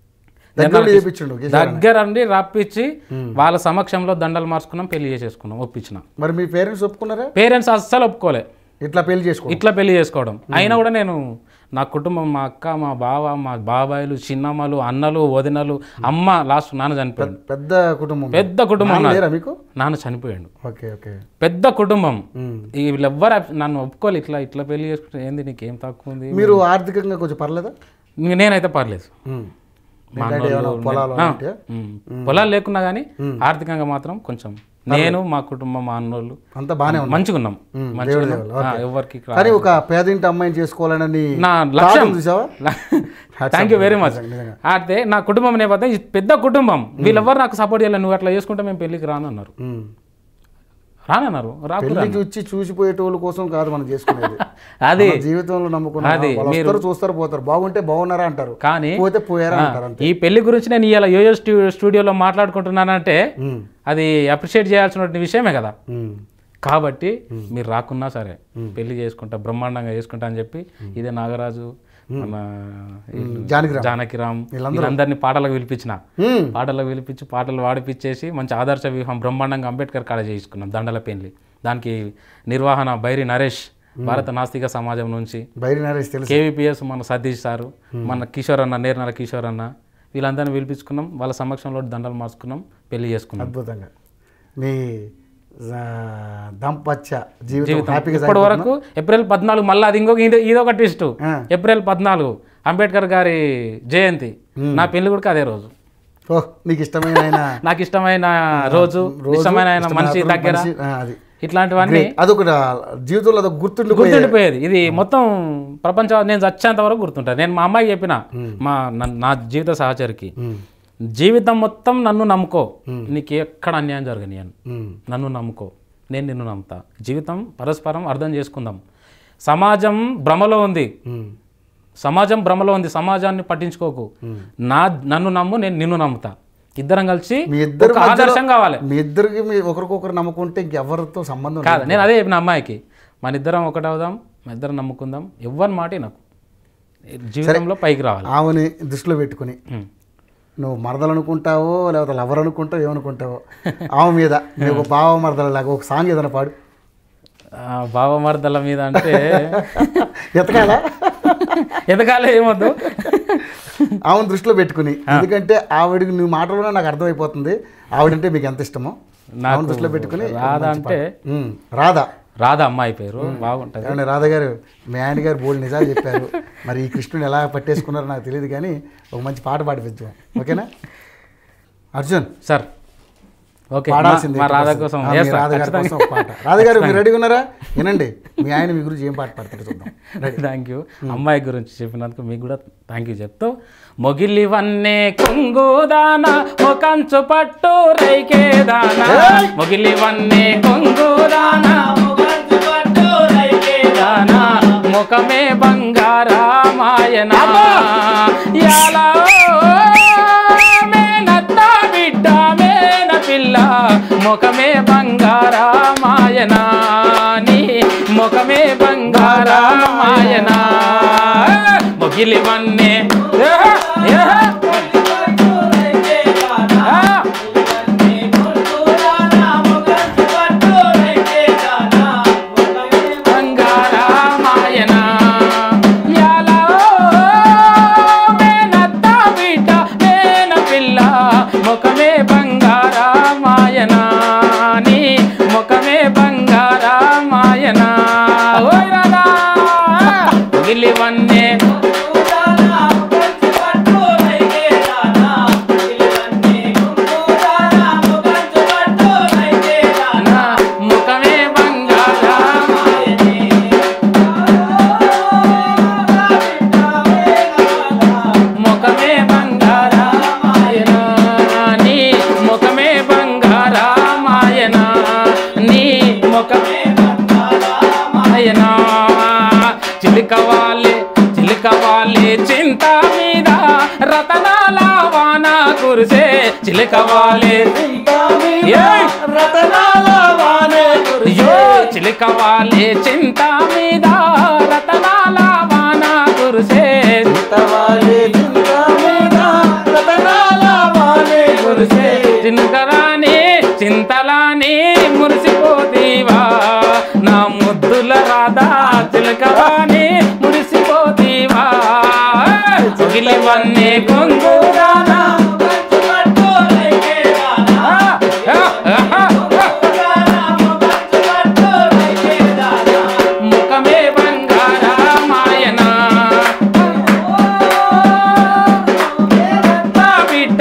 దగ్గర చేయించుండు దగ్గర అండి రప్పించి వాళ్ళ సమక్షంలో దండలు మార్చుకున్నాం పెళ్లి చేసేసుకున్నాం ఒప్పించిన మరి మీ పేరెంట్స్ ఒప్పుకున్నారా పేరెంట్స్ అస్సలు ఒప్పుకోలే ఇట్లా పెళ్లి చేసుకో ఇట్లా పెళ్లి చేసుకోవడం అయినా కూడా నేను నా కుటుంబం మా అక్క మా బావ మా బాబాయిలు చిన్నమ్మలు అన్నలు వదినలు అమ్మ లాస్ట్ నాన్న చనిపోయాడు పెద్ద కుటుంబం పెద్ద కుటుంబం నాన్న నాది. లేరా మీకు నాన్న చనిపోయాడు ఓకే ఓకే పెద్ద కుటుంబం ఉమ్. ఈ వీళ్ళెవ్వరు అప్- నన్ను ఒప్పుకోలే ఇట్లా ఇట్లా పెళ్లి చేసుకుంటే ఏంది నీకేం తక్కువ ఉంది మీరు ఆర్థికంగా కొంచెం పర్లేదా ఇంక నేనైతే పర్లేదు ఉమ్. మా ఏంటంటే అన్నోళ్ళు, ఏమైనా పొలాలు ఆ, ఉంటాయా? ఉమ్. పొలాలు లేకున్నా కానీ ఆర్థికంగా మాత్రం కొంచెం నేను మా కుటుంబం మా అన్నోళ్ళు అంతా బాగానే ఉంది మంచిగా ఉన్నాం ఉమ్, మంచిగా దేవుడి ఉన్నాం. దేవుడు, ఆ, ఎవరికి రా- కానీ ఒక పేదింటి అమ్మాయిని చేసుకోవాలని నా లక్ష్యం చూసావా థ్యాంక్ యూ వెరీ మచ్ నిజంగా. అయితే నా కుటుంబం నేపథ్యం ఇది పెద్ద కుటుంబం వీళ్ళెవ్వరు నాకు సపోర్ట్ చేయాలి నువ్వు అట్లా చేసుకుంటే మేము పెళ్ళికి రానన్నారు ఉమ్. రానన్నారు రాకు పెళ్లి చూచి చూసిపోయేటోళ్ళ కోసం కాదు మనం చేసుకునేది అది మన జీవితంలో నమ్ముకున్న అది వాళ్ళు వస్తారు చూస్తారు పోతారు బాగుంటే బాగున్నారా అంటారు కానీ పోతే పోయారా ఆ, అంటారు అంతే ఈ పెళ్లి గురించి నేను ఇవాళ యోయో స్టూ- స్టూడియోలో మాట్లాడుకుంటున్నానంటే ఉమ్. అది అప్రిషియేట్ చేయాల్సిన విషయమే కదా ఉమ్. కాబట్టి మీరు రాకున్నా సరే పెళ్లి చేసుకుంటా బ్రహ్మాండంగా చేసుకుంటా అని చెప్పి ఇదే నాగరాజు మన వీళ్ళు జానకిరామ్. జానకిరామ్ వీళ్ళందరినీ పాటలకు పిలిపించిన ఉమ్. పాటలకు పిలిపించి పాటలు వాడిపించేసి మంచి ఆదర్శ వ్యూహం బ్రహ్మాండంగా అంబేద్కర్ కాడ చేయించుకున్నాం దండల పెళ్లి దానికి నిర్వహణ బైరి నరేష్ భారత నాస్తిక సమాజం నుంచి బైరి నరేష్ తెలుసు కేవీపీఎస్ మన సతీష్ సారు మన కిషోర్ అన్న నేర్నల కిషోర్ అన్న వీళ్ళందరినీ పిలిపించుకున్నాం వాళ్ళ సమక్షంలో దండలు మార్చుకున్నాం పెళ్లి చేసుకున్నాం అద్భుతంగా మీ ఆ, దాంపత్య జీవితం జీవితం హ్యాపీగా ఇప్పటి వరకు ఏప్రిల్ పద్నాలుగు మళ్ళీ అది ఇంకొక ఇది ఇదొక ట్విస్ట్ ఆ. ఏప్రిల్ పద్నాలుగు అంబేద్కర్ గారి జయంతి నా పెళ్లి కూడా అదే రోజు ఓ నీకు ఇష్టమైన ఆయన నాకు ఇష్టమైన రోజు రోజు, ఇష్టమైన ఆయన ఇష్టమైన మనిషి అతను, దగ్గర మనిషి, ఆ, అది ఇట్లాంటివన్నీ అదొక జీవితంలో అదొక గుర్తుండిపోయే గుర్తుండిపోయేది ఇది మొత్తం ప్రపంచం నేను చచ్చేంత వరకు గుర్తుంటా నేను మా అమ్మాయికి చెప్పిన మా నన్- నా జీవిత సహచరికి ఉమ్. జీవితం మొత్తం నన్ను నమ్ముకో నీకు ఎక్కడ అన్యాయం జరగనియను ఉమ్. నన్ను నమ్ముకో నేను నిన్ను నమ్ముతా జీవితం పరస్పరం అర్థం చేసుకుందాం సమాజం భ్రమలో ఉంది ఉమ్. సమాజం భ్రమలో ఉంది సమాజాన్ని పట్టించుకోకు నా నన్ను నమ్ము నేను నిన్ను నమ్ముతా ఇద్దరం కలిసి మీ ఇద్దరు ఒక ఆదర్శం కావాలి మీ ఇద్దరికి మీ ఒకరికొకరు నమ్ముకుంటే ఇంకెవరితో సంబంధం లేదు. కాదు నేను అదే చెప్పిన అమ్మాయికి మన ఇద్దరం ఒకటి అవుదాం మన ఇద్దరం నమ్ముకుందాం ఎవ్వరి మాట నాకు జీవితంలో పైకి రావాలి ఆమెని దృష్టిలో పెట్టుకుని ఉమ్. నువ్వు మరదలు అనుకుంటావో లేకపోతే లవర్ అనుకుంటావో ఏమనుకుంటావో ఆమె మీద నువ్వు ఒక బావ మరదల లాగా ఒక సాంగ్ ఏదైనా పాడు ఆ, భావమర్దల మీద అంటే ఎతకాలా ఎదగాలే ఏమొద్దు ఆమెను దృష్టిలో పెట్టుకుని ఎందుకంటే ఆవిడకి నువ్వు మాటలోనే నాకు అర్థమైపోతుంది ఆవిడంటే మీకు ఎంత ఇష్టమో ఆమెను దృష్టిలో పెట్టుకుని రాధా అంటే ఉమ్, రాధా రాధా అమ్మాయి పేరు బాగుంటుంది ఏమండి రాధా గారు మీ ఆయన గారు బోల్డ్ నిజాలు చెప్పారు మరి ఈ కృష్ణుని ఎలా పట్టేసుకున్నారో నాకు తెలియదు కానీ ఒక మంచి పాట పాడిపించాం ఓకేనా అర్జున్ సార్ ఓకే మా- పాడాల్సిందే మా రాధా కోసం ఆ, మీ వేస్తా, రాధా గారి ఖచ్చితంగా. కోసం ఒక పాట రాధా గారు మీరు రెడీగా ఉన్నారా వినండి మీ ఆయన మీ గురించి ఏం పాట పాడతారు చూద్దాం రెడీ థ్యాంక్ యూ అమ్మాయి గురించి చెప్పినందుకు మీకు కూడా థ్యాంక్ యూ చెప్తూ మొగిలి వన్నే కొంగుదాన మొకంచు పట్టు రైకేదాన మొగిలి వన్నే కొంగుదాన దాన ముఖమే బంగారామాయన యాలా మేనత్త బిడ్డ మేన పిల్ల ముఖమే బంగారామాయన నీ ముఖమే బంగారామాయన మొగిలి వన్నే ఏహ, ఏహ. ఆ. బంగారామాయన యాలా మేనత్త బిడ్డ మేన పిల్ల ముఖమే బంగారామాయన నీ ముఖమే బంగారామాయన ఓయ్ రాధా గిల్లి వన్నే నా ముఖమే బంగారామాయన ముఖమే బంగారామాయన నీ ముఖమే బంగారామాయన నీ ముఖమే బంగారామాయన చిలికవాలే చిలికవాలే చింత మీద రతనాల వాన కురిసే చిలికవాలే ఏయ్! రతనాల వాన కురిసే చిలికవాలే చింత మీద రతనాల వాన కురిసే కురిసే చింతవాలే చింత మీద రతనాల వాలే కురిసే చింతలాని చింతలాని మురిసిపోతీవా నా ముద్దుల రాధా చిలకవాని మురిసిపోతీవా చిగిలివన్నీ కొంగురానా మంచు పట్టులకే రానా మంచు పట్టులకే రానా ముఖమే బంగారమాయన నా బిడ్డ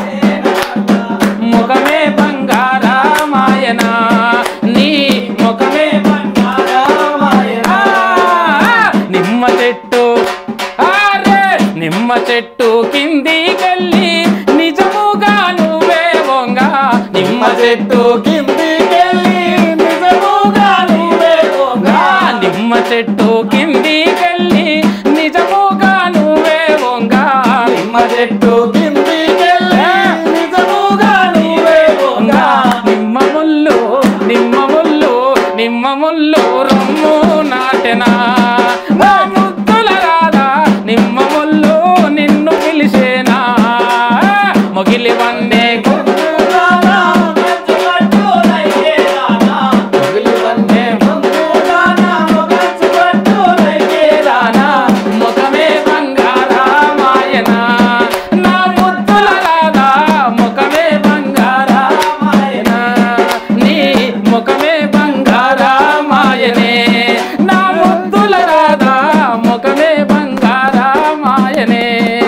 ముఖమే బంగారమాయన నీ ముఖమే బంగారమాయన నిమ్మ చెట్టు అరే నిమ్మ చెట్టు కిందికెళ్ళి నిజముగా నువ్వే వంగ నిమ్మ చెట్టు కిందికెళ్ళి నిజముగా నువ్వే పోగా నిమ్మ చెట్టు కిందికెళ్ళి నిజముగా నువ్వే వంగ నిమ్మ చెట్టు కిందికెళ్ళి నిజముగా నువ్వే పోగా నిమ్మ ముల్లు నిమ్మ ముల్లు నిమ్మ ముల్లు రొమ్ము నాటెనా నా ముద్దుల రాదా నిమ్మ ముల్లు నిన్ను పిలిచేనా మొగిలి వందే రానా మంచు పట్టులకే రానా మొగిలి వందే రానా మంచు పట్టులకే రానా ముఖమే బంగారామాయన నా ముద్దుల రాదా ముఖమే బంగారామాయన నీ ముఖమే బంగారామాయనే నా ముద్దుల రాదా ముఖమే బంగారామాయనే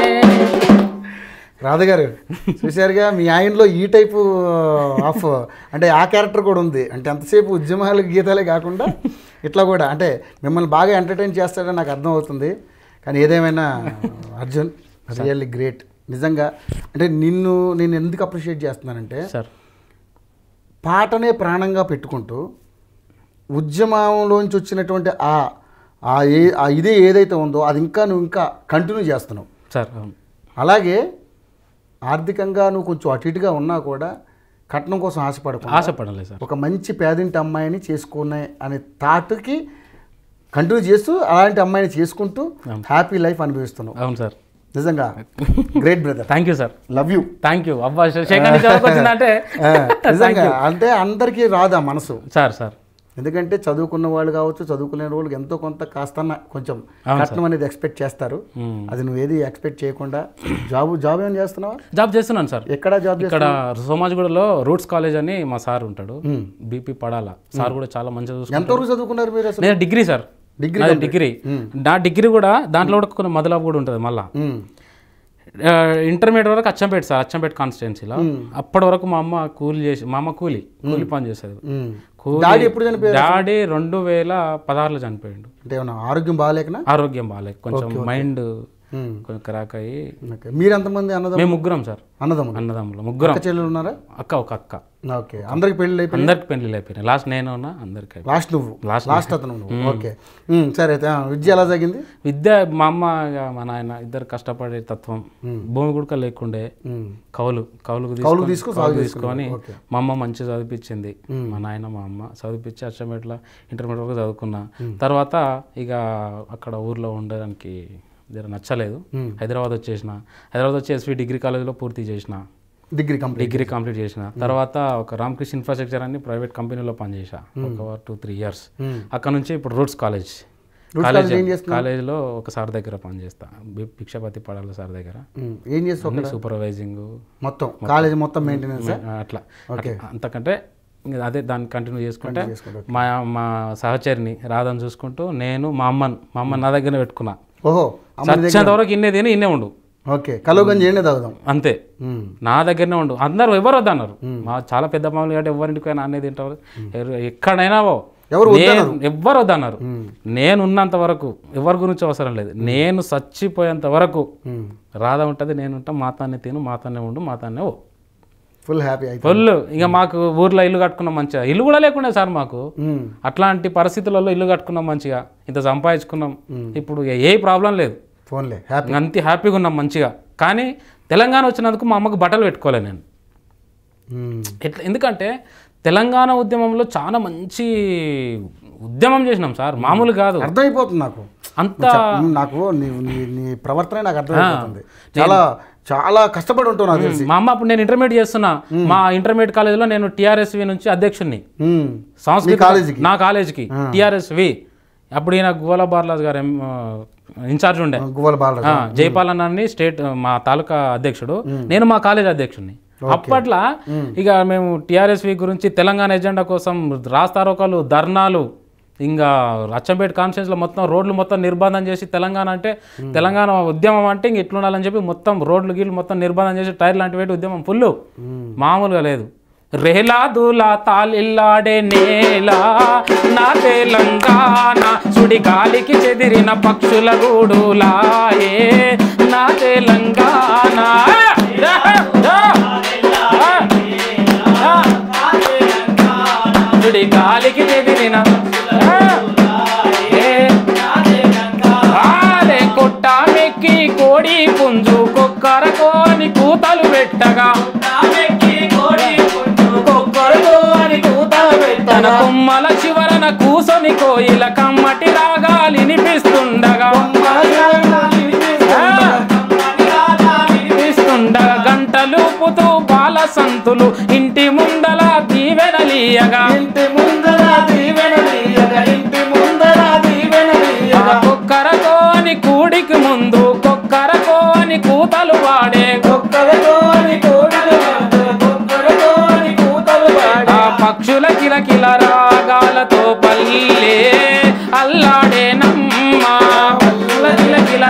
రాధగారు చూశారుగా మీ ఆయనలో ఈ టైపు ఆఫ్ అంటే ఆ క్యారెక్టర్ కూడా ఉంది అంటే ఎంతసేపు ఉద్యమాలు గీతాలే కాకుండా ఇట్లా కూడా అంటే మిమ్మల్ని బాగా ఎంటర్టైన్ చేస్తాడని నాకు అర్థం అవుతుంది కానీ ఏదేమైనా అర్జున్ రియల్లీ గ్రేట్ నిజంగా అంటే నిన్ను నేను ఎందుకు అప్రిషియేట్ చేస్తున్నానంటే సార్ పాటనే ప్రాణంగా పెట్టుకుంటూ ఉద్యమంలోంచి వచ్చినటువంటి ఆ ఆ ఏ ఆ ఇదే ఏదైతే ఉందో అది ఇంకా నువ్వు ఇంకా కంటిన్యూ చేస్తున్నావు సార్ అవును అలాగే ఆర్థికంగా నువ్వు కొంచెం అటు ఇటుగా ఉన్నా కూడా కట్నం కోసం ఆశపడకుండా ఆశపడలేదు సార్ ఒక మంచి పేదింటి అమ్మాయిని చేసుకునే అనే థాట్కి కంటిన్యూ చేస్తూ అలాంటి అమ్మాయిని చేసుకుంటూ హ్యాపీ లైఫ్ అనుభవిస్తున్నావు అవును సార్ నిజంగా great brother thank you sir love you thank you అబ్బా శేఖర్ నుంచి ఎవరికి వచ్చిందంటే నిజంగా అంటే అందరికీ రాదు ఆ మనసు సార్ సార్ ఎందుకంటే చదువుకున్న వాళ్ళు కావచ్చు చదువుకునే వాళ్ళకి ఎంతో కొంత కాస్తన్న కొంచెం కట్నం అనేది ఎక్స్పెక్ట్ చేస్తారు మ్మ్. అది నువ్వు ఏది ఎక్స్పెక్ట్ చేయకుండా జాబ్ జాబ్ ఏమైనా చేస్తున్నావా జాబ్ చేస్తున్నాను సార్ ఎక్కడ జాబ్ ఇక్కడ సోమాజిగూడలో రూట్స్ కాలేజ్ అని మా సార్ ఉంటాడు బీపీ పడాల సార్ కూడా చాలా మంచిగా చూసుకుంటాడు ఎంతవరకు చదువుకున్నారు మీరు అసలు నేను డిగ్రీ సార్ డిగ్రీ నాది డిగ్రీ నా డిగ్రీ కూడా దాంట్లో కూడా కొన్ని మొదలపు కూడా ఉంటుంది మళ్ళా మ్మ్. ఇంటర్మీడియట్ వరకు అచ్చంపేట సార్ అచ్చంపేట కాన్స్టిట్యున్సీలో అప్పటి వరకు మా అమ్మ కూలి చేసి మా అమ్మ కూలి కూలి పని చేసేది మ్మ్. కూలి డాడీ ఎప్పుడు చనిపోయారు డాడీ రెండు వేల పదహారులో చనిపోయాడు అంటే ఏమన్నా ఆరోగ్యం బాగాలేకనా ఆరోగ్యం బాగాలేదు కొంచెం మైండ్ మ్మ్. కొంచెం క్రాక్ అయ్యి ఓకే మీరు ఎంతమంది అన్నదమ్ములు మేము ముగ్గురం సార్ అన్నదమ్ములు అన్నదమ్ములు ముగ్గురం అక్క చెల్లెలు ఉన్నారా అక్క ఒక అక్క ఓకే అందరికి పెళ్ళి అయిపోయి అందరికి పెళ్లి అయిపోయినాయి లాస్ట్ నేను ఉన్నా అందరికి అయిపోయింది. లాస్ట్ నువ్వు Last లాస్ట్ అతను నువ్వు ఓకే మ్మ్. సరే అయితే ఆ, విద్య ఎలా జరిగింది విద్య మా అమ్మ ఇక మా నాయన ఇద్దరు కష్టపడే తత్వం భూమి గుడక లేకుండే మ్మ్. కౌలు కౌలుకు కౌలు తీసుకొని- తీసుకొని కౌలు సాగు తీసుకొని ఓకే. మా అమ్మ మంచిగా చదివించింది మా నాయన మా అమ్మ చదివించి అచ్చమేట్ల ఇంటర్మీడియట్ వరకు చదువుకున్నా తర్వాత ఇక అక్కడ ఊర్లో ఉండడానికి జర నచ్చలేదు హైదరాబాద్ వచ్చేసిన హైదరాబాద్ వచ్చి ఎస్వి డిగ్రీ కాలేజ్లో పూర్తి చేసిన డిగ్రీ కంప్లీట్ డిగ్రీ కంప్లీట్ చేసిన తర్వాత ఒక రామకృష్ణ ఇన్ఫ్రాస్ట్రక్చర్ అని ప్రైవేట్ కంపెనీలో పనిచేసా ఒక టూ త్రీ ఇయర్స్ అక్కడ నుంచి ఇప్పుడు roots college Roots college college ఏం చేస్తున్నావు? కాలేజ్లో ఒక సార్ దగ్గర పనిచేస్తా బి- భిక్షపతి పడాల సార్ దగ్గర మ్మ్. ఏం చేస్తావు అన్ని సూపర్వైజింగ్ మొత్తం కాలేజ్ మొత్తం మెయింటెనెన్స్ అట్లా ఓకే. అట్లా. అంతకంటే ఇంకా అదే దాన్ని కంటిన్యూ చేసుకుంటే చేసుకుంటూ, మా మా సహచరిని రాధని చూసుకుంటూ నేను మా అమ్మని మా అమ్మని నా దగ్గర పెట్టుకున్నా ఓహో అమ్మ చచ్చేంత వరకు ఇన్నే తిని ఇన్నే ఉండు ఓకే కలువ గంజి ఏండే తాగుదాం అంతే మ్మ్. నా దగ్గరనే ఉండు అందరూ ఎవరు వద్దన్నారు మా చాలా పెద్ద మామూలు కాబట్టి ఎవరింటికి పోయినా అన్నీ తింటారు ఎవరు- ఎక్కడైనా పో ఎవరు నేను ఎవ్వరు వద్దన్నారు నేను ఉన్నంత వరకు ఎవరి గురించి అవసరం లేదు నేను చచ్చిపోయేంత వరకు మ్మ్. రాధ ఉంటుంది నేను ఉంటా మాతాన్ని తిను మాతాన్నే ఉండు మాతాన్నే ఓ ఫుల్ హ్యాపీ అయితే ఫుల్ ఇక మాకు ఊర్లో ఇల్లు కట్టుకున్నాం మంచిగా ఇల్లు కూడా లేకుండే సార్ మాకు మ్మ్. అట్లాంటి పరిస్థితులలో ఇల్లు కట్టుకున్నాం మంచిగా ఇంత సంపాదించుకున్నాం ఇప్పుడు ఇక ఏ ప్రాబ్లం లేదు ఫోన్లే హ్యాపీ ఇంక అంతే హ్యాపీగా ఉన్నాం మంచిగా కానీ తెలంగాణ వచ్చినందుకు మా అమ్మకు బట్టలు పెట్టుకోలే నేను మ్మ్. ఎట్లా ఎందుకంటే తెలంగాణ ఉద్యమంలో చాలా మంచి ఉద్యమం చేసినాం సార్ మామూలు కాదు అర్థమైపోతుంది నాకు అంత చెప్- నాకు నీ నీ నీ ప్రవర్తన నాకు అర్థమైపోతుంది చాలా చాలా కష్టపడి ఉంటావు నాకు తెలిసి మా అమ్మ అప్పుడు నేను ఇంటర్మీడియట్ చేస్తున్నా మా ఇంటర్మీడియట్ కాలేజీలో నేను టిఆర్ఎస్వి నుంచి అధ్యక్షుడిని ఉమ్. సంస్కృత కాలేజీకి? నా కాలేజీకి టిఆర్ఎస్వి అప్పుడు ఈయన గోలా బార్లాస్ గారు ఎం- ఆ, ఇన్ఛార్జ్ ఉండే గువ్వల బాలరాజు ఆ, జైపాలన్ అని స్టేట్ మా తాలూకా అధ్యక్షుడు నేను మా కాలేజ్ అధ్యక్షుడిని అప్పట్లో ఇక మేము టిఆర్ఎస్వి గురించి తెలంగాణ ఎజెండా కోసం రాస్తారోకాలు ధర్నాలు ఇంకా అచ్చంపేట కాన్స్టిట్యూన్స్లో మొత్తం రోడ్లు మొత్తం నిర్బంధం చేసి తెలంగాణ అంటే తెలంగాణ ఉద్యమం అంటే ఇంక ఇట్లుండాలని చెప్పి మొత్తం రోడ్లు గీళ్ళు మొత్తం నిర్బంధం చేసి టైర్ లాంటి పెట్టి ఉద్యమం ఫుల్ మామూలుగా లేదు రేలా దూలా తాలిల్లాడే నేల నా తెలంగాణ సుడి గాలికి చెదిరిన పక్షుల గూడులాయే నా తెలంగాణ సుడి గాలికి చెదిరిన ఏ ఆలే కొట్ట మెక్కి కోడి పుంజు కొక్కర కోని కూతలు పెట్టగా తన కొమ్మల చివరన కూసొని కోయిల కమ్మటి రాగాలినిపిస్తుండగా వినిపిస్తుండగా గంటలుపుతూ బాల సంతులు ఇంటి ముందల దీవెనలీయగా ఇంటి ముందర దీవెనలీయగా ఇంటి ముందర దీవెనలీయగా ఆ కుక్కరకో అని కూడికి ముందు కుక్కరకో అని కూతలు వాడే ఒక్కరితోని కోడిలు ఒక్కరితోని కూతలు పాడి ఆ పక్షుల కిలకిల రాగాలతో పల్లె అల్లాడే నమ్మ పక్షుల కిలకిల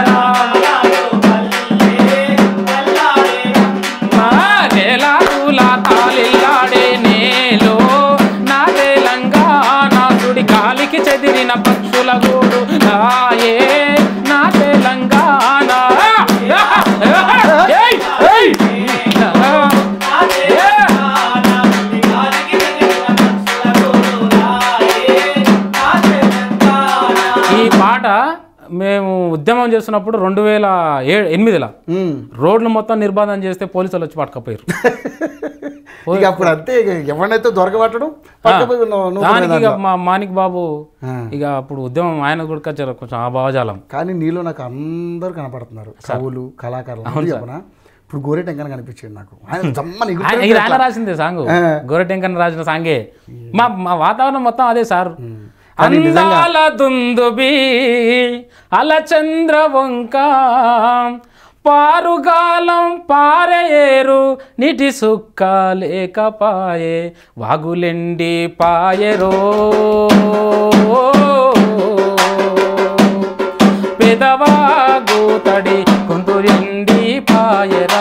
నేలాదుల తాలిల్లాడే నేలో నా తెలంగాణ సుడి గాలికి చెదిరిన పక్షుల గూడు నాయే నా తెలంగాణ ఏయ్! ఏయ్! ఈ పాట మేము ఉద్యమం చేస్తున్నప్పుడు రెండు వేల ఏ ఎనిమిదిలో ఉమ్. రోడ్లు మొత్తం నిర్బంధం చేస్తే పోలీసులు వచ్చి పట్టుకపోయారు ఇక అప్పుడు అంతే ఇక ఎవరినైతే దొరకబట్టడం పక్కపోయి నువ్వు- నువ్వు దానికి ఇక మా మాణిక్ బాబు ఆ. ఇక అప్పుడు ఉద్యమం ఆయన కూడా కొంచెం కొంచెం ఆ భావజాలం కానీ నీలో నాకు అందరూ కనపడుతున్నారు కవులు కళాకారులు అందరూ చెప్పనా ఇప్పుడు గోరెటెంకన కనిపించాడు నాకు ఆయన జమ్మని ఆయన- ఎగురుతాడు ఇది ఆయన రాసిందే సాంగ్ గోరటెంకన్ రాసిన సాంగే మా మా వాతావరణం మొత్తం అదే సార్ అందాల దుందుబి అలచంద్ర వంక పారుగాలం పారేరు నీటి సుక్క లేకపాయే వాగులెండి పాయరో పెదవాగు తడి కుంతురిండి పాయరా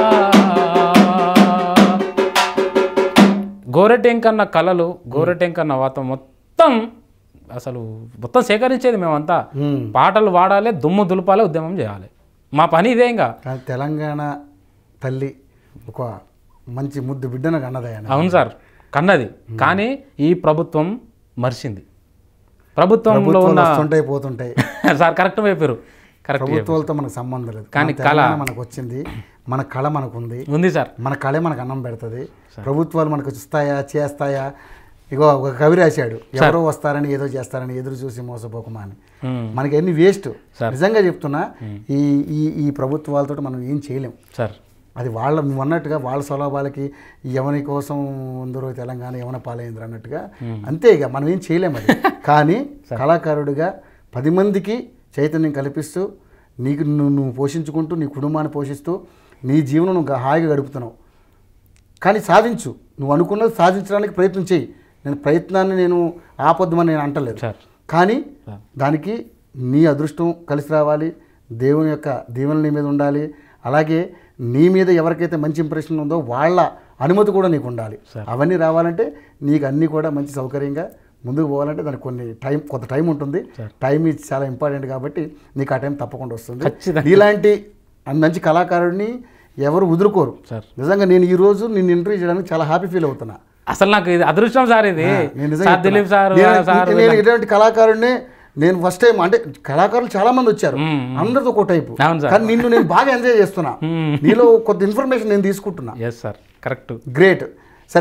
గోరెటెంకన్న కళలు గోరెటెంకన్న వాత మొత్తం అసలు మొత్తం సేకరించేది మేమంతా ఉమ్. పాటలు వాడాలి దుమ్ము దులపాలి ఉద్యమం చేయాలి మా పని ఇదే ఇంకా కానీ తెలంగాణ తల్లి ఒక మంచి ముద్దు బిడ్డను కన్నది ఆయన అవును సార్ కన్నది కానీ ఈ ప్రభుత్వం మర్చింది ప్రభుత్వంలో ప్రభుత్వాలు ఉన్న వస్తుంటాయి పోతుంటాయి సార్ కరెక్ట్ చెప్పారు కరెక్ట్ ప్రభుత్వాలతో మనకు సంబంధం లేదు కానీ మన తెలంగాణ మనకు వచ్చింది మన కళ మనకు ఉంది ఉంది సార్ మన కళే మనకు అన్నం పెడుతుంది ప్రభుత్వాలు మనకు ఇస్తాయా చేస్తాయా ఇగో ఒక కవి రాశాడు ఎవరో వస్తారని ఏదో చేస్తారని ఎదురు చూసి మోసపోకమా అని మ్మ్. మనకి అన్ని వేస్ట్ నిజంగా చెప్తున్నా ఈ ఈ ఈ ప్రభుత్వాలతో మనం ఏం చేయలేం సార్ అది వాళ్ళ నువ్వు అన్నట్టుగా వాళ్ళ స్వలాభాలకి ఎవరి కోసం ఉందరో తెలంగాణ యవన పాలైంది అన్నట్టుగా అంతే ఇక మనం ఏం చేయలేము అది కానీ కళాకారుడిగా పది మందికి చైతన్యం కల్పిస్తూ నీకు నువ్వు నువ్వు పోషించుకుంటూ నీ కుటుంబాన్ని పోషిస్తూ నీ జీవనం నువ్వు గా- హాయిగా గడుపుతున్నావు కానీ సాధించు నువ్వు అనుకున్నది సాధించడానికి ప్రయత్నం చేయి నేను ప్రయత్నాన్ని నేను ఆపొద్దామని నేను అంటలేదు సార్ కానీ దానికి నీ అదృష్టం కలిసి రావాలి దేవుని యొక్క దీవెన నీ మీద ఉండాలి అలాగే నీ మీద ఎవరికైతే మంచి ఇంప్రెషన్ ఉందో వాళ్ళ అనుమతి కూడా నీకు ఉండాలి అవన్నీ రావాలంటే నీకు అన్నీ కూడా మంచి సౌకర్యంగా ముందుకు పోవాలంటే దానికి కొన్ని టైం కొంత టైం ఉంటుంది టైం ఇది చాలా ఇంపార్టెంట్ కాబట్టి నీకు ఆ టైం తప్పకుండా వస్తుంది ఖచ్చితంగా. ఇలాంటి మంచి కళాకారుడిని ఎవరు వదులుకోరు సార్. నిజంగా నేను ఈ రోజు నిన్ను ఇంటర్వ్యూ చేయడానికి చాలా హ్యాపీ ఫీల్ అవుతున్నా అసలు నాకు ఇది అదృష్టం సార్ ఇది నేను నిజంగా సార్ దిలీప్ సార్ చెప్తున్నా. నేను- సార్ నేను ఇటువంటి కళాకారుడిని నేను ఫస్ట్ టైం అంటే కళాకారులు చాలా మంది వచ్చారు అందరితో ఒక టైపు అవును సార్. కానీ నిన్ను నేను బాగా ఎంజాయ్ చేస్తున్నా నీలో కొద్ది ఇన్ఫర్మేషన్ నేను తీసుకుంటున్నా ఎస్ సార్ కరెక్ట్ గ్రేట్ సరే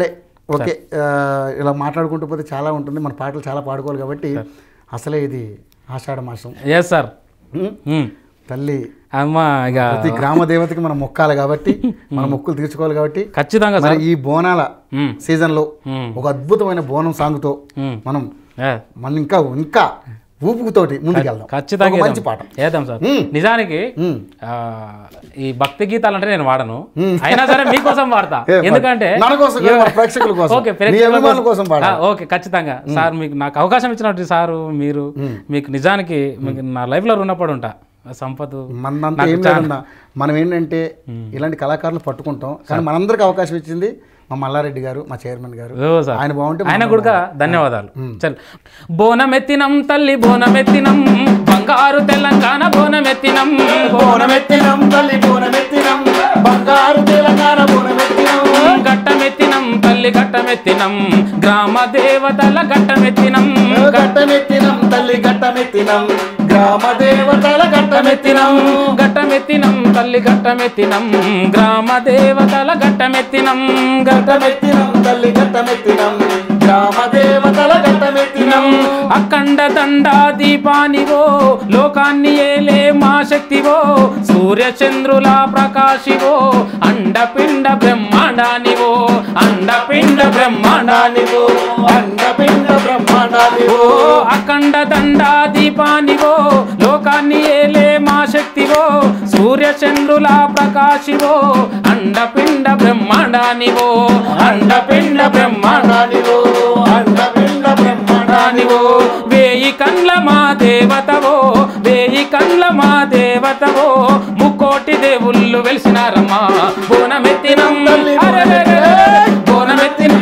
ఓకే ఆ, ఇలా మాట్లాడుకుంటూ పోతే చాలా ఉంటుంది మన పాటలు చాలా పాడుకోవాలి కాబట్టి అసలే ఇది ఆషాఢ మాసం ఎస్ సార్ ఉమ్, తల్లి అమ్మ ఇక ప్రతి గ్రామ దేవతకి మనం మొక్కాలి కాబట్టి మన మొక్కులు తీర్చుకోవాలి కాబట్టి ఖచ్చితంగా మరి సార్ ఈ బోనాల మ్మ్. సీజన్లో మ్మ్. ఒక అద్భుతమైన బోనం సాంగ్తో మ్మ్. మనం ఏ, మనం ఇంకా ఇంకా ఊపుకుతోటి ముందుకెళ్దాం ఖచ్చితంగా ఒక మంచి వేద్దాం. పాట వేద్దాం సార్ మ్మ్. నిజానికి మ్మ్. ఆ, ఈ భక్తి గీతాలు అంటే నేను వాడను అయినా సరే మీకోసం వాడతా ఏ, మరి ఎందుకంటే మన కోసం కాదు, మన ప్రేక్షకుల కోసం. ఓకే మీ ప్రేక్షకుల అభిమానుల కోసం పాడాలి. ఆ, ఓకే ఖచ్చితంగా సార్ మీకు నాకు అవకాశం ఇచ్చినట్టు సారు మీరు మీకు నిజానికి మీకు నా లైఫ్ లో రుణపడి ఉంటా ఆ సంపత్ మనంతా నాకు ఏం లేదన్నా మనం ఏంటంటే ఇలాంటి కళాకారులు పట్టుకుంటాం కానీ మనందరికి అవకాశం ఇచ్చింది మా మల్లారెడ్డి గారు మా చైర్మన్ గారు ఓ సార్ ఆయన బాగుంటే ఆయన మనం కూడా ధన్యవాదాలు చల్ బోనమెత్తినం తల్లి బోనమెత్తినం బంగారు తెలంగాణ బోనమెత్తినం బోనమెత్తినం తల్లి బోనమెత్తినం బంగారు తెలంగాణ బోనమెత్తినం గట్టమెత్తినం తల్లి గట్టమెత్తినం గ్రామ దేవతల గట్టమెత్తినం గట్టమెత్తినం తల్లి గట్టమెత్తినం గ్రామ దేవతల గట్టమెత్తినం గట్టమెత్తినం తల్లి గట్టమెత్తినం గ్రామ దేవతల గట్టమెత్తినం గట్టమెత్తినం తల్లి గట్టమెత్తినం గ్రామ దేవతల గట్టమెత్తినం అఖండ దండా దీపానివో లోకాన్ని ఏలే మా శక్తివో సూర్య చంద్రుల ప్రకాశివో అండపిండ బ్రహ్మాండానివో అండపిండ బ్రహ్మాండానివో అండపిండ బ్రహ్మాండానివో ఓ అఖండ దండా దీపానివో లోకాన్ని ఏలే మా శక్తివో సూర్య చంద్రుల ప్రకాశివో అండపిండ బ్రహ్మాండానివో అండపిండ బ్రహ్మాండానివో అండపిండ బ్రహ్మాండానివో రానివో వేయి కండ్ల మా దేవతవో వేయి కండ్ల మా దేవతవో ముక్కోటి దేవుళ్ళు వెలిసినారమ్మా బోనమెత్తినం అరెరెరెరె, బోనమెత్తినం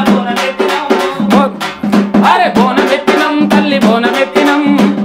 బో- అరే బోనమెత్తినం తల్లి బోనమెత్తినం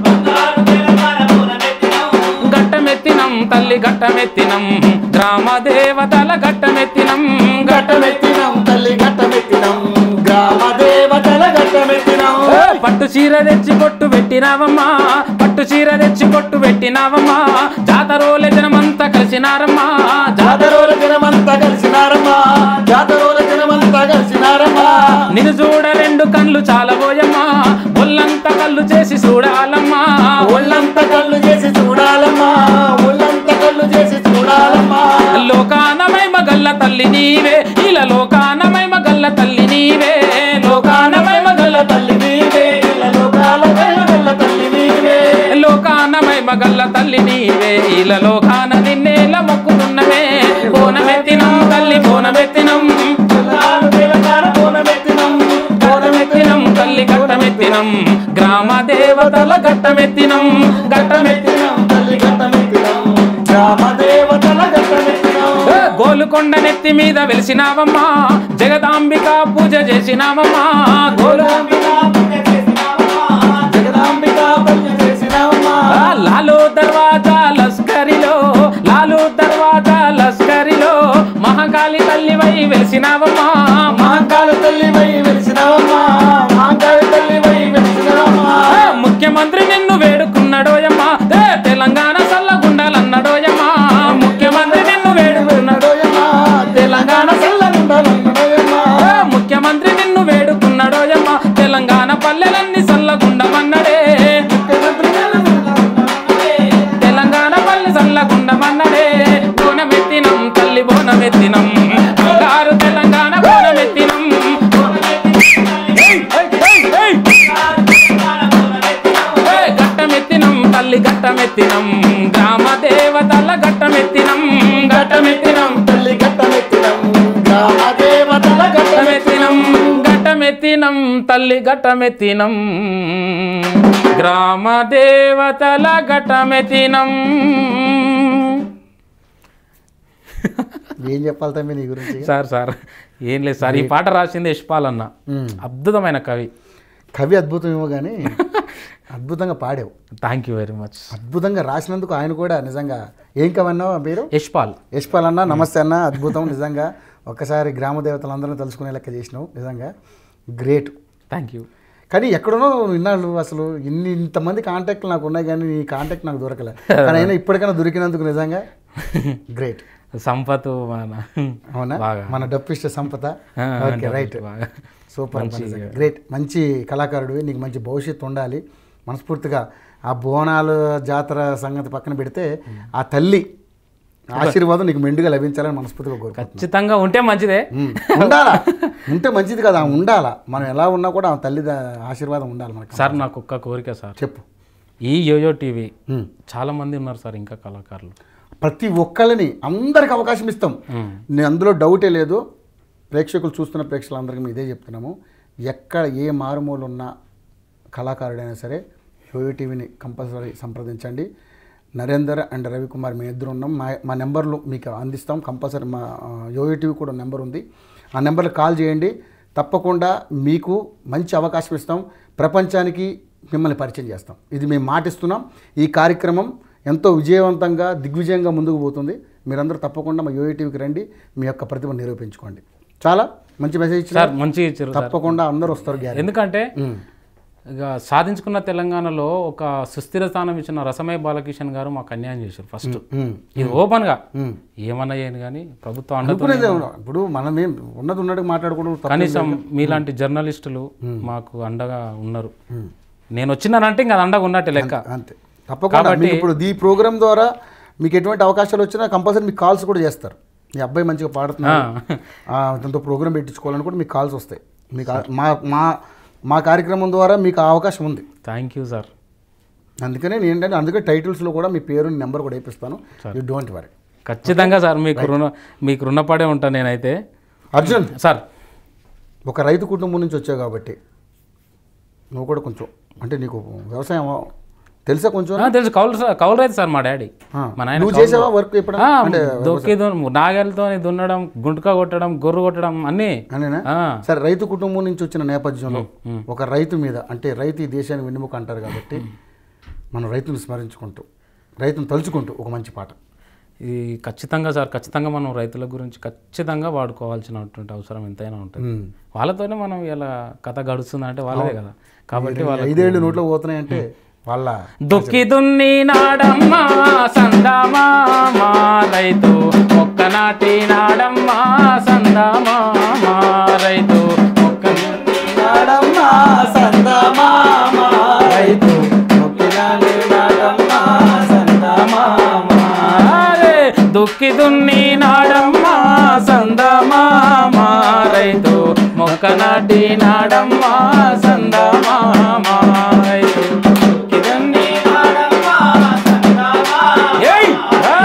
గట్టమెత్తినం తల్లి గట్టమెత్తినం గ్రామ దేవతల గట్టమెత్తినం గట్టమెత్తినం తల్లి గట్టమెత్తినం గ్రామ దేవతల గట్టమెత్తినం ఏ, పట్టు చీర తెచ్చి కొట్టు పెట్టినావమ్మా పట్టు చీర తెచ్చి కొట్టు పెట్టినావమ్మా జాతరోల జనమంతా కలిసినారమ్మా జాతర జాతరోల జనమంతా కలిసినారమ్మా జాతరోల జనమంతా కలిసినారమ్మా నిన్ను చూడ రెండు కళ్ళు చాలబోయమ్మా ఒళ్ళంతా కళ్ళు చేసి చూడాలమ్మా ఒళ్ళంత కళ్ళు చేసి చూడాలమ్మా ఒళ్ళంత కళ్ళు చేసి చూడాలమ్మా లోకానమై మగల్ల తల్లి నీవే ఇలా లోకానమై మగల్ల తల్లి నీవే లోకానమై మగల్ల తల్లి నీవే ఇలా లోకాల గల్ల తల్లి నీవే లోకానమై మగల్ల తల్లి నీవే ఇలా లోకాన నిన్నేల మొక్కుతున్నవే బోనమెత్తినం తల్లి బోనమెత్తినం తెలంగాణ తెలంగాణ బోనమెత్తినం గట్టమెత్తినం తల్లి గట్టమెత్తినం గ్రామ దేవతల గట్టమెత్తినం గట్టమెత్తినం గట్టమెత్తినం తల్లి గట్టమెత్తినం గ్రామ దేవతల గట్టమెత్తినం ఏ, గోలుకొండ నెత్తి మీద వెలిసినావమ్మా జగదాంబిక పూజ చేసినావమ్మా గోలు జగదాంబిక పూజ చేసినావమ్మా ఆ, లాలు దర్వాజా లస్కరిలో లాలు దర్వాజా లస్కరిలో మహాకాళి తల్లివై వెలిసినావమ్మా మహాకాళ తల్లి వై వెలిసినావమ్మా మహాకాళ తల్లి వై వెలిసినావమ్మా ఆ, ముఖ్యమంత్రి నిన్ను వేడుకున్నాడోయమ్మా ఏ, తెలంగాణ సల్లగుండాలన్నాడోయమ్మా ముఖ్యమంత్రి నిన్ను వేడుకున్నాడు నడోయమ్మా తెలంగాణ సల్లగుండాలన్నడోయమ్మా ఆ, ముఖ్యమంత్రి నిన్ను వేడుకున్నాడోయమ్మా తెలంగాణ పల్లెలన్నీ సల్లగుండమన్నడే తెలంగాణ పల్లె సల్లగుండమన్నడే బోనమెత్తినం తల్లి బోనమెత్తినం బంగారు తెలంగాణ బోనమెత్తినం ఏ, గట్టమెత్తినం తల్లి గట్టమెత్తినం గ్రామ దేవతల గట్టమెత్తినం గట్టమెత్తినం తల్లి గట్టమెత్తినం గ్రామ దేవతల గట్టమెత్తినం గట్టమెత్తినం గట్టమెత్తినం తల్లి గట్టమెత్తినం గ్రామ దేవతల గట్టమెత్తినం ఏం చెప్పాలి తమ్మి నీ గురించి సార్ సార్ ఏం లేదు సార్ ఈ పాట రాసింది యశ్పాల్ అన్న అద్భుతమైన కవి కవి అద్భుతం ఏమో కానీ అద్భుతంగా పాడావు థ్యాంక్ యూ వెరీ మచ్ అద్భుతంగా రాసినందుకు ఆయన కూడా నిజంగా ఏం కవన్నావు మీరు యశ్పాల్ యశ్పాల్ అన్న నమస్తే అన్న అద్భుతం నిజంగా ఒక్కసారి గ్రామ దేవతలందరినీ తలుచుకునే లెక్క చేసినావు నిజంగా గ్రేట్ థ్యాంక్ యూ కానీ ఎక్కడనో ఇన్నాళ్ళు అసలు ఇన్ని ఇంతమంది కాంటాక్ట్లు నాకు ఉన్నాయి కానీ నీ కాంటాక్ట్ నాకు దొరకలే కానీ అయినా ఇప్పటికైనా దొరికినందుకు నిజంగా గ్రేట్ సంపత్ మన అవునా బాగా. మన డప్పిష్ట సంపద ఆ, ఓకే రైట్ బాగా. సూపర్ గ్రేట్ మంచి కళాకారుడివి నీకు మంచి భవిష్యత్తు ఉండాలి మనస్ఫూర్తిగా ఆ బోనాలు జాతర సంగతి పక్కన పెడితే ఆ తల్లి ఆశీర్వాదం నీకు మెండుగా లభించాలని మనస్ఫూర్తిగా కోరుకుంటున్నాను ఖచ్చితంగా ఉంటే మంచిదే ఉమ్, ఉండాలా ఉంటే మంచిది కదా ఆమె ఉండాలా మనం ఎలా ఉన్నా కూడా ఆ తల్లి ద- ఆశీర్వాదం ఉండాలి మనకి సార్ నాకు ఒక్క కోరిక సార్ చెప్పు ఈ యోయో టీవీ ఉమ్. చాలా మంది ఉన్నారు సార్ ఇంకా కళాకారులు ప్రతి ఒక్కళ్ళని అందరికి అవకాశం ఇస్తాం నేను అందులో డౌటే లేదు ప్రేక్షకులు చూస్తున్న ప్రేక్షకులందరికీ మేము ఇదే చెప్తున్నాము ఎక్కడ ఏ మారుమూల ఉన్న కళాకారుడైనా సరే యోయో టీవీని కంపల్సరీ సంప్రదించండి నరేందర్ అండ్ రవికుమార్ మేము ఇద్దరు ఉన్నాం మా మా నెంబర్లు మీకు అందిస్తాం కంపల్సరీ మా ఆ, యోయో టీవీ కూడా నెంబర్ ఉంది ఆ నెంబర్కి కాల్ చేయండి తప్పకుండా మీకు మంచి అవకాశం ఇస్తాం ప్రపంచానికి మిమ్మల్ని పరిచయం చేస్తాం ఇది మేము మాటిస్తున్నాం ఈ కార్యక్రమం ఎంతో విజయవంతంగా దిగ్విజయంగా ముందుకు పోతుంది మీరందరూ తప్పకుండా మా యోయో టీవీకి రండి మీ యొక్క ప్రతిభ నిరూపించుకోండి చాలా మంచి మెసేజ్ ఇచ్చారు సార్ మంచి ఇచ్చారు సార్ తప్పకుండా అందరూ వస్తారు గ్యారెంటీ ఎందుకంటే ఇక సాధించుకున్న తెలంగాణలో ఒక సుస్థిర స్థానం ఇచ్చిన రసమయ బాలకిషన్ గారు మాకు అన్యాయం చేశారు ఫస్ట్ ఇది ఓపెన్ గా ఏమన్నా చేయను కానీ ప్రభుత్వం అండతో అనుకునేదే ఉన్నాం. ఇప్పుడు మనమేం ఉన్నది ఉన్నట్టు మాట్లాడుకోవడం తప్పేం కనీసం మీలాంటి జర్నలిస్టులు మాకు అండగా ఉన్నారు నేను వచ్చినానంటే ఇంకా అది అండగా ఉన్నట్టే లెక్క అంతే తప్పకుండా మీకు ఇప్పుడు ఈ ప్రోగ్రామ్ ద్వారా మీకు ఎటువంటి అవకాశాలు వచ్చినా కంపల్సరీ మీకు కాల్స్ కూడా చేస్తారు మీ అబ్బాయి మంచిగా పాడుతున్నారు ఆ, దాంతో ప్రోగ్రామ్ పెట్టించుకోవాలని కూడా మీకు కాల్స్ వస్తాయి మీకు ఆ- మా మా మా కార్యక్రమం ద్వారా మీకు ఆ అవకాశం ఉంది థ్యాంక్ యూ సార్ అందుకనే నేను ఏంటంటే అందుకే టైటిల్స్లో కూడా మీ పేరు నెంబర్ కూడా వేపిస్తాను యూ డోంట్ వరీ ఖచ్చితంగా సార్ మీకు రుణ మీకు రుణపడే ఉంటాను నేనైతే అర్జున్ సార్ ఒక రైతు కుటుంబం నుంచి వచ్చావు కాబట్టి నువ్వు కూడా కొంచెం అంటే నీకు వ్యవసాయం తెలుసా కొంచెం ఆ, తెలుసు కౌలు సార్ కౌలు రైతు సార్ మా డాడీ ఆ, మా నాయన నువ్వు చేసావా వర్క్ ఎప్పుడైనా ఆ, అంటే దొక్కి దున్- నాగలితో దున్నడం గుంటక కొట్టడం గొర్రు కొట్టడం అన్నీ అనేనా ఆ, సరే రైతు కుటుంబం నుంచి వచ్చిన నేపథ్యంలో ఒక రైతు మీద అంటే రైతు ఈ దేశానికి వెన్నెముక అంటారు కాబట్టి మనం రైతుని స్మరించుకుంటూ రైతును తలుచుకుంటూ ఒక మంచి పాట ఇది ఖచ్చితంగా సార్ ఖచ్చితంగా మనం రైతుల గురించి ఖచ్చితంగా వాడుకోవాల్సినటువంటి అవసరం ఎంతైనా ఉంటుంది ఉమ్. వాళ్ళతోనే మనం ఇలా కథ గడుస్తుంది అంటే వాళ్ళదే కదా కాబట్టి వాళ్ళ ఐదేళ్ళు నోట్లో పోతున్నాయంటే వాళ్ళ దుక్కి దున్ని నాడమ్మా సందామా మా రైతు ఒక్క నాటి నాడమ్మా సందామా మా రైతు ఒక్క నాడమ్మా సందమామ రైతు మొక్కినాని నాడమ్మా సందమామ అరే దుక్కి దున్ని నాడమ్మా సందమా మా రైతు మొక్క నాటి నాడమ్మా సందమా మా రైతు దుక్కి దున్ని నాడమ్మా సందమామ ఏయ్! ఆ!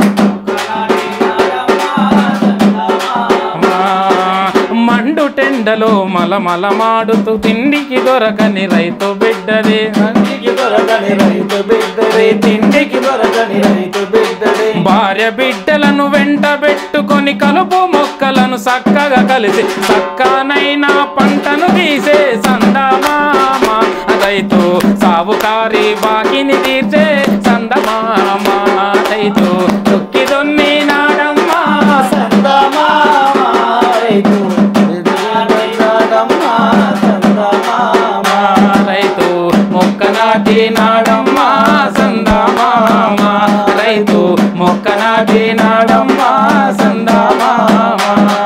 మా మండు టెండలో మలమల మాడుతూ తిండికి దొరకని రైతు బిడ్డది తండ్రికి దొరకని రైతు బిడ్డడే తిండికి దొరకని రైతు బిడ్డడే భార్య బిడ్డలను వెంట పెట్టుకొని కలుపు మొక్కలను చక్కగా కలిసి చక్కనైనా పంటను తీసే సందమామ రైతు సావుకారి బాకిని తీర్చే సందమామ రైతు దుక్కి దొన్ని నాడమ్మా సందమామ రైతు నాడమ్మా సందమామ రైతు మొక్క నాటి నాడమ్మా సందమామ రైతు మొక్క నాటి నాడమ్మా సందమామ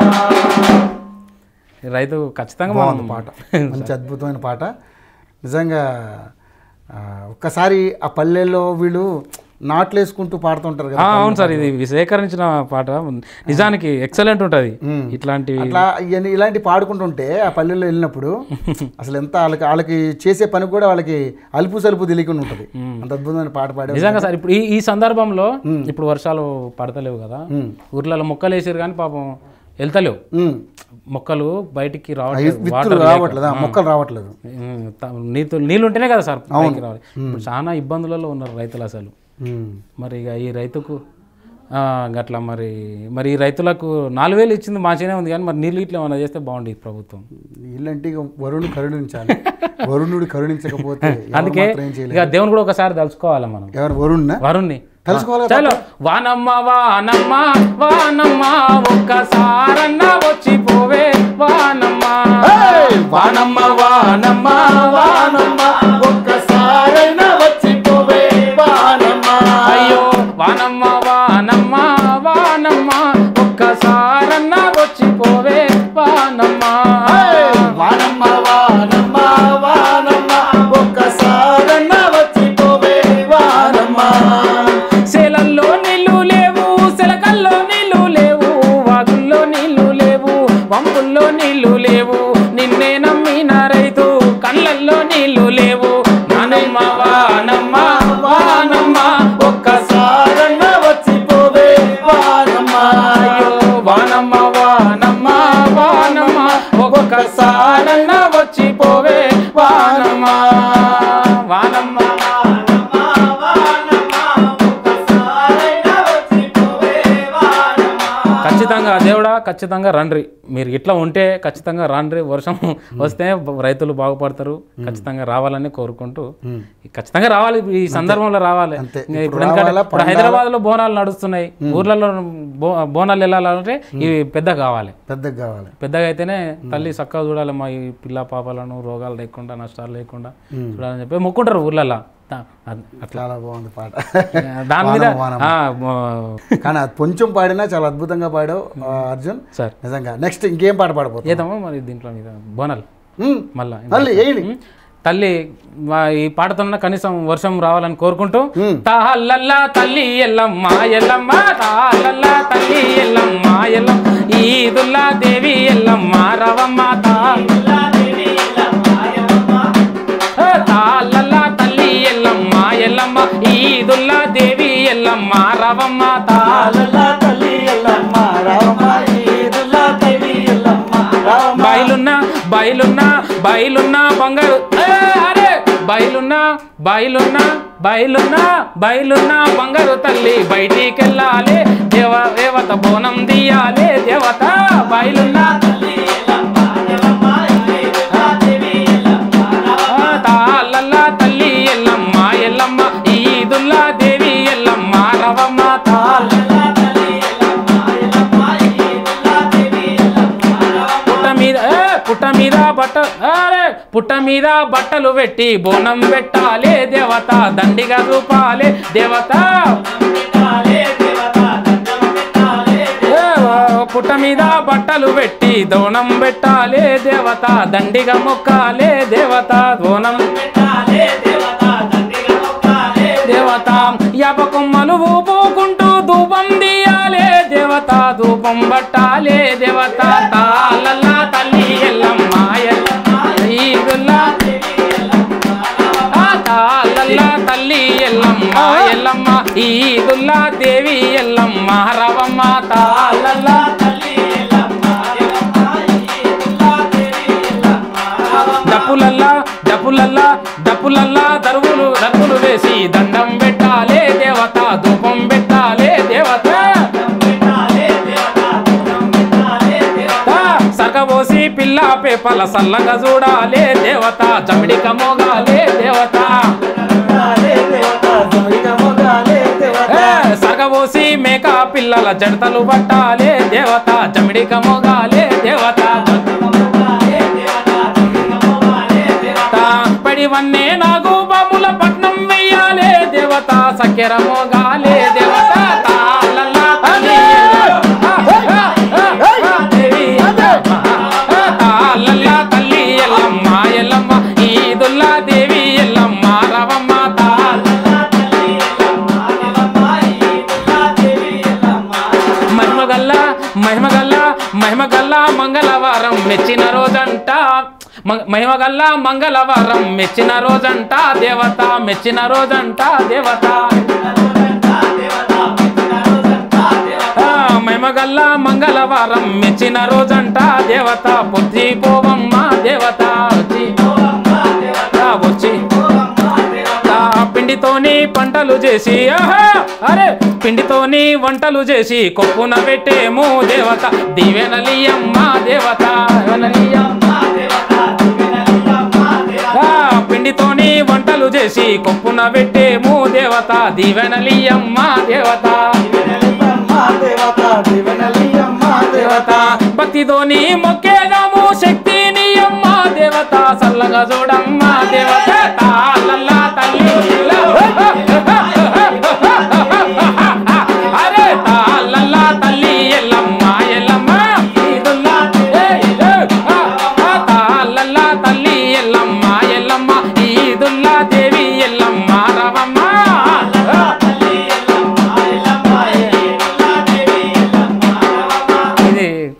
ఈ రైతు ఖచ్చితంగా మనం బాగుంది పాట మంచి అద్భుతమైన పాట నిజంగా ఆ, ఒక్కసారి ఆ పల్లెల్లో వీళ్ళు నాట్లు వేసుకుంటూ పాడుతుంటారు ఆ, కదా అవును సార్ ఇది సేకరించిన పాట నిజానికి ఎక్సలెంట్ ఉంటుంది ఇట్లాంటివి అట్లా ఇవన్నీ ఇలాంటి పాడుకుంటుంటే ఆ పల్లెల్లో వెళ్ళినప్పుడు అసలు ఎంత వాళ్ళకి వాళ్ళకి చేసే పని కూడా వాళ్ళకి అలుపు సలుపు తెలియకుండా ఉంటుంది అంత అద్భుతమైన పాట పాడే నిజంగా సార్ ఇప్పుడు ఈ ఈ సందర్భంలో ఇప్పుడు వర్షాలు పడతలేవు కదా ఊర్లలో మొక్కలు వేసారు కానీ పాపం వెళ్తలేవు ఉమ్. మొక్కలు బయటికి రావట్లేదు విత్తులు రావట్లేదు ఆ మొక్కలు రావట్లేదు ఉమ్, త- నీతో నీళ్ళు ఉంటేనే కదా సార్ పైకి రావాలి ఇప్పుడు చాలా ఇబ్బందులలో ఉన్నారు రైతులు అసలు ఉమ్. మరి ఇక ఈ రైతుకు ఆ, గట్లా మరి మరి ఈ రైతులకు నాలుగు వేలు ఇచ్చింది మంచిగానే ఉంది కానీ మరి నీళ్ళు ఇట్లా ఏమైనా చేస్తే బాగుండేది ప్రభుత్వం వీళ్ళంటే ఇక వరుణుడు కరుణించాలి వరుణుడు కరుణించకపోతే ఎవరు అందుకే మాత్రం ఏం చేయలేరు ఇక దేవుని కూడా ఒకసారి తలుచుకోవాలి మనం ఎవరు వరుణ్ణా వరుణ్ణి తలుచుకోవాలి చలో వానమ్మ వానమ్మ వానమ్మ ఒక్కసారన్న వచ్చిపోవే వానమ్మ వానమ్మ వానమ్మ వానమ్మ ఒక్కసారైనా వచ్చిపోవే వానమ్మ అయ్యో వానమ్మ వానమ్మ వానమ్మ ఒక్కసారన్నా వచ్చిపోవే వానమ్మా వానమ్మ వానమ్మ వానమ్మ ఒక్కసారన్నా వచ్చిపోవే వానమ్మ శేలల్లో నీళ్లు లేవు శిలకల్లో నీళ్లు లేవు వాగుల్లో నీళ్లు లేవు వంపుల్లో నీళ్లు లేవు నిన్నే నమ్మిన రైతు కళ్ళల్లో నీళ్లు లేవు నానమ్మ వానమ్మ వానమ్మ ఒక్కసారన్నా ఒక్కసారన్నా వచ్చిపోవే వానమ్మ అయ్యో వానమ్మ వానమ్మ వానమ్మ ఒక్కసారన్నా వచ్చిపోవే వానమ్మ వానమ్మ ఖచ్చితంగా దేవుడా ఖచ్చితంగా రండ్రి మీరు ఇట్లా ఉంటే ఖచ్చితంగా రండ్రి వర్షం వస్తే రైతులు బాగుపడతారు ఖచ్చితంగా రావాలని కోరుకుంటూ ఖచ్చితంగా రావాలి ఈ సందర్భంలో రావాలి అంతే. ఇంకా ఇప్పుడు ఇప్పుడు ఎందుకంటే రావాలా, ఇప్పుడు హైదరాబాద్ లో బోనాలు నడుస్తున్నాయి ఊర్లలో బో- బోనాలు వెళ్ళాలంటే ఇవి పెద్ద కావాలి పెద్దగా కావాలి పెద్దగా అయితేనే తల్లి చక్కగా చూడాలి మా ఈ పిల్ల పాపలను రోగాలు లేకుండా నష్టాలు లేకుండా చూడాలని చెప్పి మొక్కుంటారు ఊర్లలో దా- అద్- అట్లా చాలా బాగుంది పాట దాని మీద వానం, వానం. ఆ, మో- కానీ అది కొంచెం పాడినా చాలా అద్భుతంగా పాడావు ఆ, అర్జున్ సార్ నిజంగా నెక్స్ట్ ఇంకేం పాట పాడబోతుంది ఏదమ్మా మరి దీంట్లో మీద బోనాలు ఉమ్, మళ్ళా మళ్ళీ వేయండి ఉమ్. తల్లి మా ఈ పాటతో కనీసం వర్షం రావాలని కోరుకుంటూ ఉమ్. తాహల్లల్లా తల్లి ఎల్లమ్మ ఎల్లమ్మ తాహల్లల్లా తల్లి ఎల్లమ్మ ఎల్లమ్మ ఈదుల్లా దేవి ఎల్లమ్మ రవమ్మ తాహల్లల్లా తాళ్ళల్లా తల్లి ఎల్లమ్మ ఎల్లమ్మ ఈదుల్లా దేవి ఎల్లమ్మ రవమ్మ తాళ్ళ లాలా తల్లి ఎల్లమ్మ రామమ్మ ఈదుల్లా దేవి ఎల్లమ్మ రామమ్మ బయలున్న బయలున్న బయలున్న బంగారు ఏ, అరే బయలున్న బయలున్న బయలున్న బయలున్న బంగారు తల్లి బయటికి వెళ్ళాలి దేవ దేవత బోనం తీయాలి దేవత బయలున్న ఆ, తాళ్ళల్లా తల్లి ఎల్లమ్మ ఎల్లమ్మ ఈదుల్లా దేవి ఎల్లమ్మ రవమ్మ తాళ్ళ పుట్ట మీద ఏ, పుట్ట మీద బట్ట అరే పుట్ట మీద బట్టలు పెట్టి బోనం పెట్టాలి దేవత దండిగా చూపాలి దేవత ఏ, పుట్ట మీద బట్టలు పెట్టి దోణం పెట్టాలి దేవత దండిగా మొక్కాలి దేవత దోణం దేవత యాప కొమ్మలు ఊపుకుంటూ ధూపం తీయాలి దేవత ధూపం పట్టాలి దేవత తాళల్లా తల్లి ఎల్లమ్మ ఎల్లమ్మ ఈదుల్లా ఆ తాళల్లా తల్లి ఎల్లమ్మ ఎల్లమ్మ ఈదుల్లా దేవి ఎల్లమ్మ రవమ్మ తాళల్లా డప్పులల్లా డప్పులల్లా డప్పులల్లా దరువులు దరువులు వేసి దండం పెట్టాలే దేవత ధూపం పెట్టాలే దేవత ఆ, సగబోసి పిల్ల పేపల సల్లగా చూడాలే దేవత జమిడిక మోగాలే దేవత ఏ, సగబోసి మేక పిల్లల జడతలు పట్టాలే దేవత జమిడిక మోగాలే దేవత తా పడివన్నే నాగు బాముల పట్నం వెయ్యాలే దేవత సక్కెర మోగాలే దేవత తాళల్లా తల్లి ఎల్లమ్మ. ఆ, ఆ, ఆ, ఆ, దేవి ఎల్లమ్మ. ఆ, తాళల్లా తల్లి ఎల్లమ్మ ఎల్లమ్మ ఈదుల్లా దేవి ఎల్లమ్మ రవమ్మ తాళల్లా మహిమగల్ల మహిమగల్ల మహిమగల్ల మంగళవారం మెచ్చిన రోజంట మ- మహిమగల్ల మంగళవారం మెచ్చిన రోజంట దేవత మెచ్చిన రోజంట దేవత ఆ, మహిమగల్ల మంగళవారం మెచ్చిన రోజంట దేవత పొద్ది పోవమ్మ దేవత వచ్చి ఆ, వచ్చి ఆ, పిండితోని పంటలు చేసి ఆహా అరే పిండితోని వంటలు చేసి కొప్పున పెట్టేము దేవత దీవెనలియమ్మ దేవత దీవెనలియమ్మ. ఆ, పిండితోని వంటలు చేసి కొప్పున పెట్టేము దేవత దీవెనలియమ్మ దేవత దేవత భక్తితోని మొక్కేదాము శక్తిని అమ్మ దేవత సల్లగా చూడమ్మ దేవత తాళల్లా తల్లి అరే తాళల్లా తల్లి ఎల్లమ్మ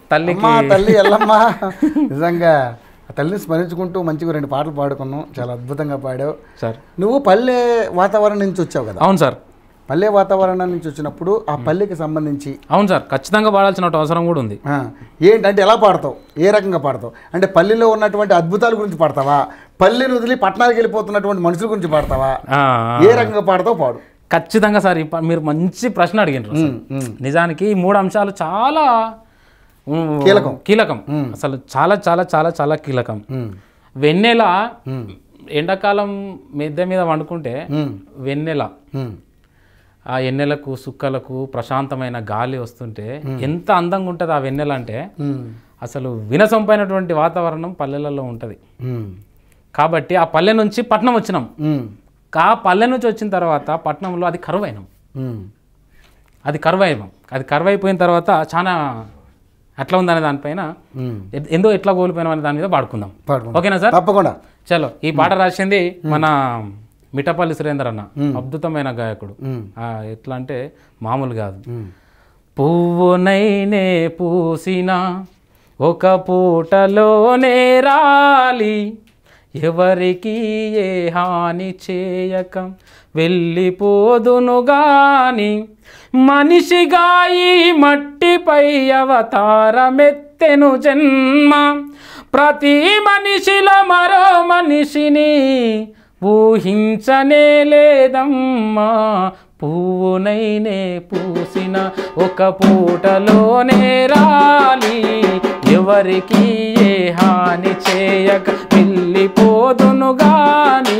తల్లికి అమ్మా తల్లి ఎల్లమ్మా నిజంగా ఆ తల్లిని స్మరించుకుంటూ మంచిగా రెండు పాటలు పాడుకున్నాం చాలా అద్భుతంగా పాడావు సార్ నువ్వు పల్లె వాతావరణం నుంచి వచ్చావు కదా అవును సార్ పల్లె వాతావరణం నుంచి వచ్చినప్పుడు ఆ పల్లెకి సంబంధించి అవును సార్ ఖచ్చితంగా పాడాల్సిన అవసరం కూడా ఉంది ఆ, ఏంటంటే ఎలా పాడతావు ఏ రకంగా పాడతావు అంటే పల్లెలో ఉన్నటువంటి అద్భుతాల గురించి పాడతావా పల్లెని వదిలి పట్టణాలకు వెళ్ళిపోతున్నటువంటి మనుషుల గురించి పాడతావా ఆ, ఏ రకంగా పాడతావు పాడు ఖచ్చితంగా సార్ ఈ ప- మీరు మంచి ప్రశ్న అడిగినారు అసలు. నిజానికి ఈ మూడు అంశాలు చాలా ఉమ్, కీలకం. కీలకం అసలు చాలా చాలా చాలా చాలా కీలకం ఉమ్, వెన్నెల ఎండాకాలం మిద్దె మీద వండుకుంటే ఉమ్, వెన్నెల ఉమ్, ఆ ఎన్నెలకు సుక్కలకు ప్రశాంతమైన గాలి వస్తుంటే ఎంత అందంగా ఉంటుంది ఆ వెన్నెల అంటే ఉమ్, అసలు వినసొంపైనటువంటి వాతావరణం పల్లెలలో ఉంటుంది ఉమ్, కాబట్టి ఆ పల్లె నుంచి పట్నం వచ్చినాం ఉమ్, ఆ పల్లె నుంచి వచ్చిన తర్వాత పట్నంలో అది కరువైనాం ఉమ్, అది కరువైనాం అది కరువైపోయిన తర్వాత చాలా ఎట్లా ఉందనే దానిపైన ఉమ్. ఎ- ఎందో ఎట్లా కోల్పోయినాం అనే దాని మీద పాడుకుందాం పాడుకుందాం. ఓకేనా సార్ తప్పకుండా చలో ఈ పాట రాసింది మన మిఠపల్లి సురేందర్ అన్న అద్భుతమైన గాయకుడు ఆ, ఎట్లా అంటే మామూలు కాదు ఉమ్, పువ్వునైనే పూసిన ఒక పూటలోనే రాలి ఎవరికి ఏ హాని చేయక వెళ్ళిపోదును గాని మనిషిగా ఈ మట్టిపై అవతారమెత్తెను జన్మ ప్రతి మనిషిలో మరో మనిషిని ఊహించనే లేదమ్మా పువ్వునైనే పూసిన ఒక పూటలోనే రాలి ఎవరికి ఏ హాని చేయక వెళ్ళిపోదును గాని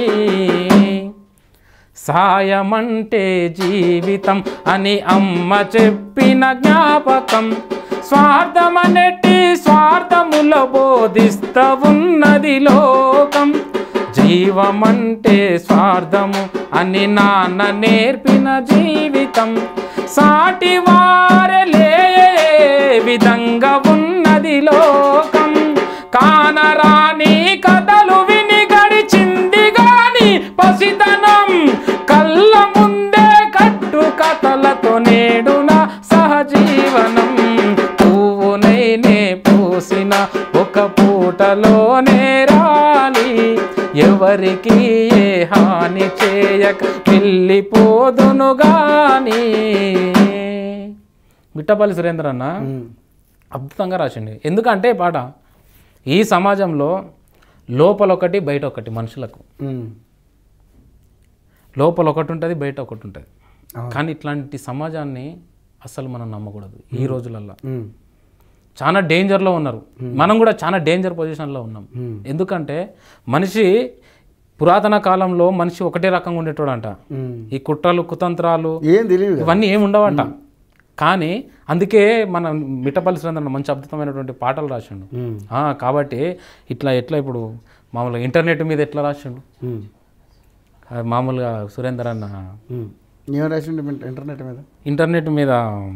సాయమంటే జీవితం అని అమ్మ చెప్పిన జ్ఞాపకం స్వార్థమనెట్టి స్వార్థములో బోధిస్త ఉన్నది లోకం జీవమంటే స్వార్థము అని నాన్న నేర్పిన జీవితం సాటి వారలే విధంగా ఉన్నది లోకం కానరాని కథలు విని గడిచింది గాని పసితనం కళ్ళ ముందే కట్టు కథలతో నేడున సహజీవనం పువ్వునైనే పూసిన ఒక పూటలోనే రాలి ఎవరికి ఏ హాని చేయక వెళ్ళిపోదును గాని మిట్టపల్లి సురేంద్ర అన్న అద్భుతంగా రాసిండి ఎందుకంటే ఈ పాట ఈ సమాజంలో లోపల ఒకటి బయట ఒకటి మనుషులకు ఉమ్, లోపల ఒకటి ఉంటుంది బయట ఒకటి ఉంటుంది అవును. కానీ ఇట్లాంటి సమాజాన్ని అస్సలు మనం నమ్మకూడదు ఈ రోజులల్లో ఉమ్, చాలా డేంజర్లో ఉన్నారు మనం కూడా చాలా డేంజర్ పొజిషన్లో ఉన్నాం Hmm. ఎందుకంటే మనిషి పురాతన కాలంలో మనిషి ఒకటే రకంగా ఉండేటోడంట ఉమ్. ఈ కుట్రలు కుతంత్రాలు ఏం తెలియదు కదా. ఇవన్నీ ఏమి ఉండవంట కానీ అందుకే మన మిట్టపల్లి సురేంద్ర మంచి అద్భుతమైనటువంటి పాటలు రాసిండు ఉమ్, ఆ, కాబట్టి ఇట్లా ఎట్లా ఇప్పుడు మామూలుగా ఇంటర్నెట్ మీద ఎట్లా రాసిండు ఉమ్, ఆ, మామూలుగా సురేందర్ అన్న ఉమ్. ఏం రాసిండు మీ- ఇంటర్నెట్ మీద ఇంటర్నెట్ మీద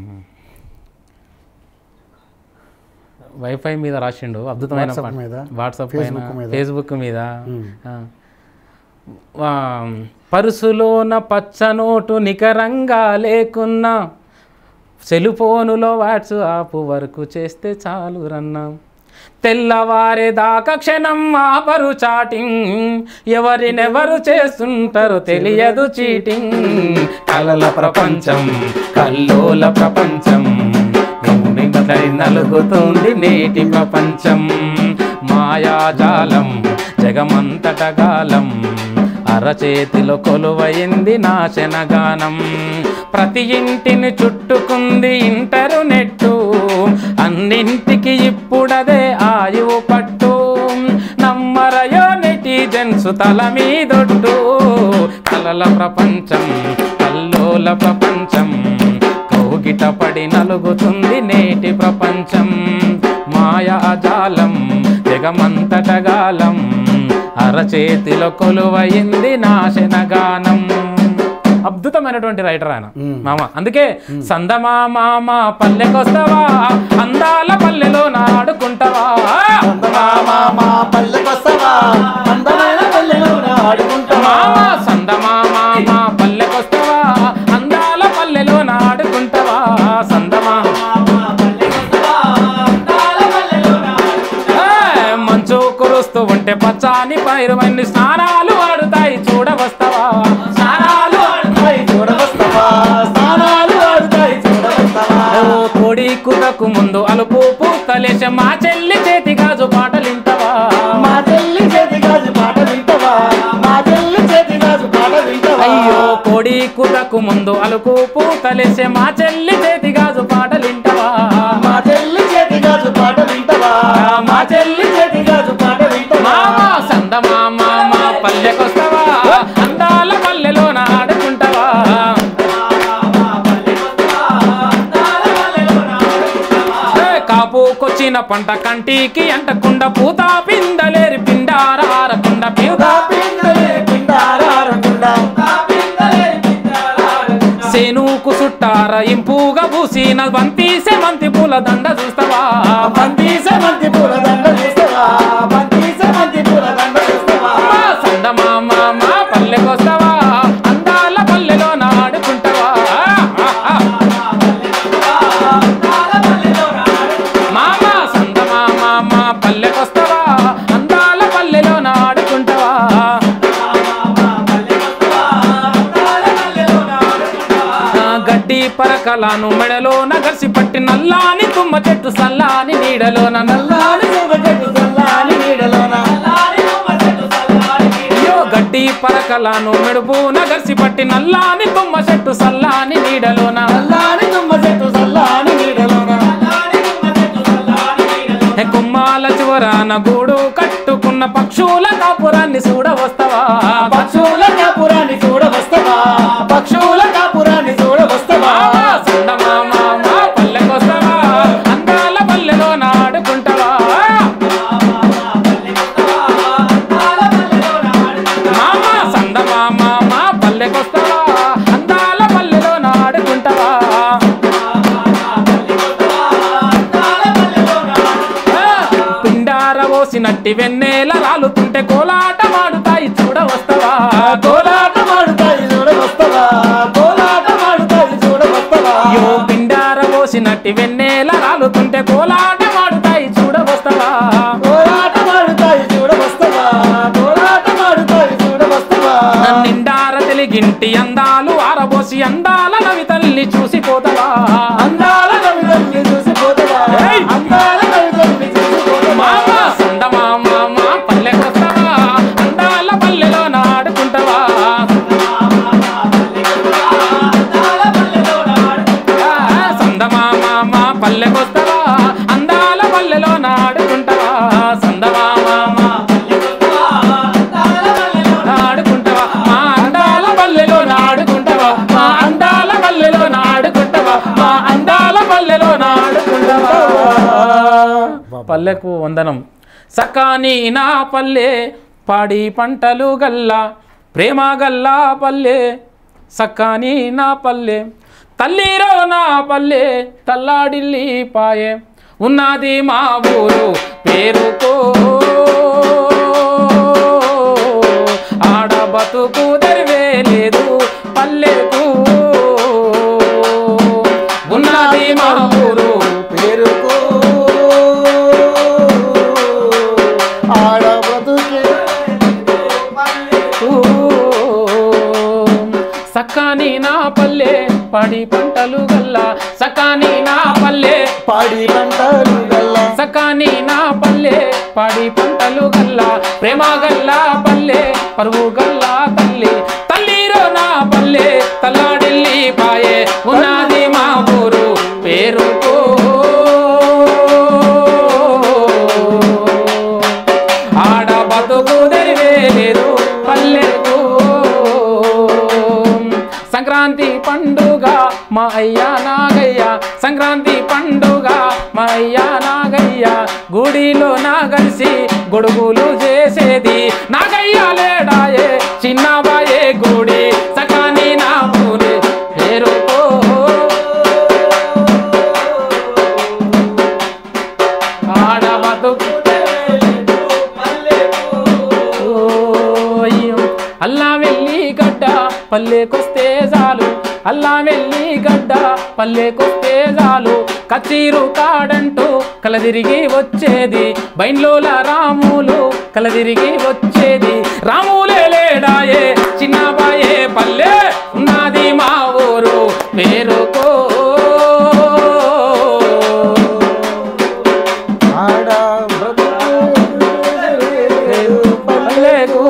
వైఫై మీద రాసిండు అద్భుతమైన వాట్సాప్ పాట. మీద? వాట్సాప్ ఫేస్బుక్ పైన మీద? ఫేస్బుక్ మీద ఆ. వా- పరుసులోన పచ్చనోటు నికరంగా లేకున్నా సెలుఫోనులో వాట్సాప్ వరకు చేస్తే చాలు రన్నా తెల్లవారేదాకా క్షణం ఆపరు చాటింగ్ ఎవరినెవరు చేస్తుంటారో తెలియదు చీటింగ్ కలల ప్రపంచం కల్లోల ప్రపంచం నిమ్మడి నలుగుతుంది నేటి ప్రపంచం మాయాజాలం జగమంతటగాలం అరచేతిలో కొలువైంది నాశనగానం ప్రతి ఇంటిని చుట్టుకుంది ఇంటర్నెట్టు అన్నింటికి ఇప్పుడదే ఆయువు పట్టు నమ్మరయో నెటిజన్స్ తల మీదొట్టు కలల ప్రపంచం కల్లోల ప్రపంచం కౌగిట పడి నలుగుతుంది నేటి ప్రపంచం మాయాజాలం జగమంతటగాలం అరచేతిలో కొలువయింది నాశనగానం అద్భుతమైనటువంటి రైటర్ ఆయన మామ అందుకే సందమా మామ పల్లెకొస్తావా అందాల పల్లెలో నాడుకుంటావా మా పల్లెకొస్తావా అందమైన పల్లెలో ఆడుకుంటావా మామ సందమా మామ పల్లెకొస్తావా అందాల పల్లెలో నాడుకుంటావా సందమా ఆడుతుంటే పచ్చాని పైరువన్నీ స్నానాలు ఆడుతాయి చూడవస్తావా స్నానాలు ఆడుతాయి చూడవస్తావా స్నానాలు ఆడుతాయి చూడవస్తావా ఓ కోడి కుదకు ముందు అలుపు పూతలేస మా చెల్లి చేతి గాజు పాటలింటవా మా చెల్లి చేతి గాజు పాట వింటవా మా చెల్లి చేతి గాజు పాట వింటవా అయ్యో కోడి కుదకు ముందు అలుపు పూతలేసే మా చెల్లి చేతి గాజు పాటలింటవా మా చెల్లి చేతి గాజు పాట వింటవా మా చెల్లి చేతి గాజు పాట వింటవా మామ సంద మామ మా పల్లెకొస్తావా అందాల పల్లెలోన ఆడుకుంటావా ఏ కాపుకొచ్చిన పంట కంటికి అంటకుండా పూత పిందలేరి పిండారారకుండా పీత పిందలే పిండారారకుండా సేనుకు సుట్టార ఇంపుగా పూసిన బంతి సెమంతి పూల దండ చూస్తావా బంతి సెమంతి పూల దండ చూస్తావా బంతి సెమంతి పూల దండ చూస్తావా మా సంద మామ మా పల్లెకొస్తావా అందాల పల్లెలో నాడుకుంటావా మామ సంద మామ మా పల్లెకొస్తావా అందాల పల్లెలో నాడుకుంటావా ఆ గడ్డి పరకలాను మెడలోన గడిసి పట్టి నల్లాని తుమ్మ చెట్టు సల్లాని నీడలోన నల్ల నల్లాని శుభ చెట్టు చల్లాని నీడలోన అయ్యో గడ్డి పరకలాను మెడుపున గడిసి పట్టి నల్లాని తుమ్మ చెట్టు సల్లాని నీడలోన నల్లాని తుమ్మ చెట్టు చల్లాని నీడలోన హే కుమ్మాల చివరాన గూడు కట్టుకున్న పక్షుల కాపురాన్ని చూడవస్తావా పక్షుల కాపురాన్ని చూడవస్తావా పక్షుల కాపురాన్ని చూడవస్తావా మామ సంద మామ మా పల్లెకొస్తావా అందాల పల్లెలో నాడుకుంటావా మామ సంద మామ మా పల్లెకొస్తావా అందాల పల్లెలో నాడుకుంటావా పిండార పోసినట్టి వెన్నెల రాలుతుంటే కోలాట మాడుతాయి చూడవస్తావా కోలాట మాడుతాయి చూడవస్తావా కోలాట మాడుతాయి చూడవస్తావా అయ్యో పిండార పోసినట్టి వెన్నెల రాలుతుంటే కోలాట మాడుతాయి చూడవస్తావా కోలాట మాడుతాయి చూడవస్తావా కోలాట మాడుతాయి చూడవస్తావా నిండార తెలిగింటి అందాలు ఆరబోసి అందాల నవి తల్లి చూసిపోతావా అందాల కవితల్ని చూసిపోతావా ఏయ్! అందాల కవితల్ని చూసిపోతావా మామ సంద మామ మా పల్లెకొస్తావా అందాల పల్లెలో నాడుకుంటావా ఆ, సంద మామ మా పల్లెకొస్తావా అందాల పల్లెలో నాడుకుంటావా సంద మామ మా నాడుకుంటావా మా అందాల పల్లెలో నాడుకుంటావా మా అందాల పల్లెలో నాడుకుంటావా మా అందాల పల్లెలో నాడుకుంటావా పల్లెకు వందనం సకాని నా పల్లె పాడి పంటలు గల్లా ప్రేమ గల్లా పల్లె సకాని నా పల్లె తల్లిరో నా పల్లె తల్లాడిల్లి పాయే ఉన్నది మా ఊరు పేరుకో ఆడ బతుకు దరివే లేదు పల్లెకు ఉన్నది మా ఊరు పేరుకో ఆడ బ్రతుకే సకాని నా పల్లె పడి పంటలు గల్లా సకాని నా పల్లె పాడి పంటలు గల్లా సకాని నా పల్లె పాడి పంటలు గల్లా ప్రేమ గల్లా పల్లె పరువు గల్లా తల్లి తల్లిరో నా పల్లె తల్లాడిల్లి పాయే ఉన్నది మా ఊరు పేరుకో ఆడ బతుకు తెరివే లేదు పల్లెకు సంక్రాంతి పండుగ మా అయ్యా నాగయ్య సంక్రాంతి పండుగ మా అయ్యా నాగయ్య గుడిలో నాగలిసి గొడుగులు చేసేది నాగయ్య లేడాయే చిన్నబాయే గుడి సకాని నా ఊరి పేరుకో ఆడ బతుకు ఓయ్యో. అల్లా వెళ్ళి గడ్డ పల్లెకొస్తే చాలు అల్లా వెళ్ళి గడ్డ పల్లెకొస్తే చాలు కచ్చీరు కాడంటూ కలదిరిగి వచ్చేది బైన్లోల రాములు కలదిరిగి వచ్చేది రాములే లేడాయే చిన్నబాయే పల్లె ఉన్నది మా ఊరు పేరుకో ఆడ బ్రతుకు పల్లెకు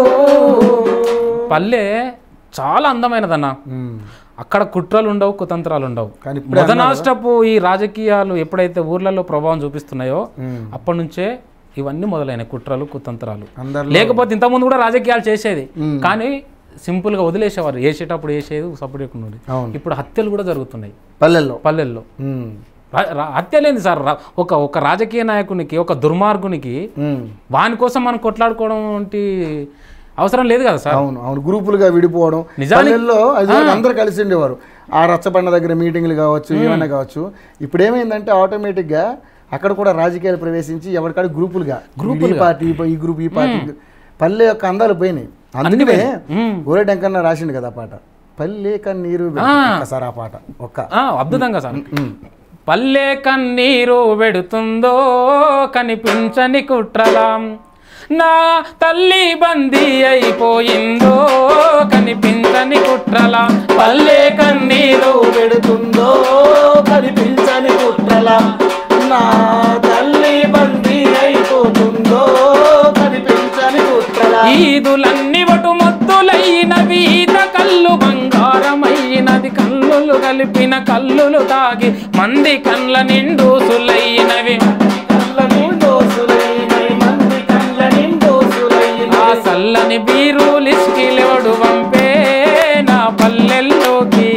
పల్లె చాలా అందమైనదన్న ఉమ్. అక్కడ కుట్రలు ఉండవు కుతంత్రాలు ఉండవు కానీ ఇప్పుడే మొదనాష్టపు ఈ రాజకీయాలు ఎప్పుడైతే ఊర్లలో ప్రభావం చూపిస్తున్నాయో ఉమ్. అప్పటి నుంచే ఇవన్నీ మొదలైన కుట్రలు కుతంత్రాలు అందరిలో లేకపోతే ఇంతకుముందు కూడా రాజకీయాలు చేసేది కానీ సింపుల్ గా వదిలేసేవారు వేసేటప్పుడు వేసేది సపోర్ట్ ఉండేది అవును. ఇప్పుడు హత్యలు కూడా జరుగుతున్నాయి పల్లెల్లో పల్లెల్లో ఉమ్. రా- రా- హత్య లేని సార్ రా- ఒక ఒక రాజకీయ నాయకునికి ఒక దుర్మార్గునికి ఉమ్. వాని కోసం మనం కొట్లాడుకోవడం వంటి అవసరం లేదు కదా సార్ అవును అవును గ్రూపులుగా విడిపోవడం నిజానికి- పల్లెల్లో అది అందరు కలిసి ఉండేవారు ఆ రచ్చబండ దగ్గర మీటింగ్లు కావచ్చు ఏమైనా కావచ్చు ఇప్పుడు ఏమైందంటే ఆటోమేటిక్గా అక్కడ కూడా రాజకీయాలు ప్రవేశించి ఎవరికాడ గ్రూపులుగా ఈ పార్టీ ఈ గ్రూప్ ఈ పార్టీ పల్లె యొక్క అందాలు పోయినాయి అందుకనే మ్మ్. ఊరేటంకన్నా రాసిండు కదా ఆ పాట పల్లె కన్నీరు ఒక్కసారి ఆ పాట ఒక్క ఆ, అద్భుతంగా సార్ పల్లె కన్నీరు పెడుతుందో కనిపించని కుట్రలాం నా తల్లి బందీ అయిపోయిందో కనిపించని కుట్రలా పల్లె కన్నీరు పెడుతుందో కనిపించని కుట్రల నా తల్లి బందీ అయిపోతుందో కనిపించని కుట్రల ఈదులన్నీ ఒటు మొత్తులైనవి ఈత కళ్ళు బంగారమైనది కల్లులు కలిపిన కల్లులు తాగి మంది కండ్ల నిండూసులైనవి కళ్ళ నిండోసులైనై మంది కళ్ళ నిండోసులైనై ఆ చల్లని బీరు లిస్కిలెవడు వంపే నా పల్లెల్లోకి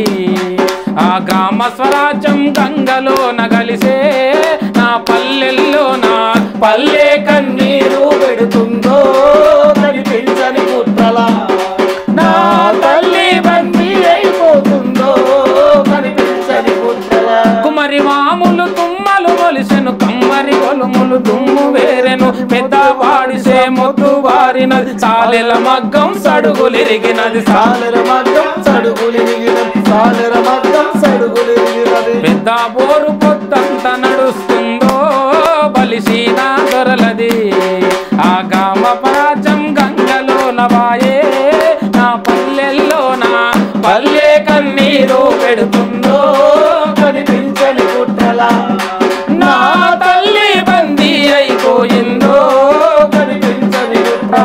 ఆ గ్రామ స్వరాజ్యం గంగలో నగలిసే నా పల్లెల్లో నా పల్లె కన్నీరు నీరు పెడుతుందో కనిపించని కుట్రల నా తల్లి బందీ అయిపోతుందో కనిపించని కుట్రల కుమరి మాములు తుమ్మలు మొలిసెను కమ్మరి కొలుములు దుమ్ము వేరెను పెద్ద వాడిసే మొద్దు వారినది చాలెల మగ్గం సడుగులిరిగినది సా సాలెర మగ్గం సడుగులిరిగినది సాలెర మగ్గం సడుగులిరిగినది పెద్ద బోరు పొద్దంత నడుస్తుందో బలిసీన దొరలది ఆ గామ పరాజం గంగలో నవాయే నా పల్లెల్లో నా పల్లె కన్నీరు పెడుతుందో కనిపించని కుట్రల నా తల్లి బందీ అయిపోయిందో కనిపించని కుట్రల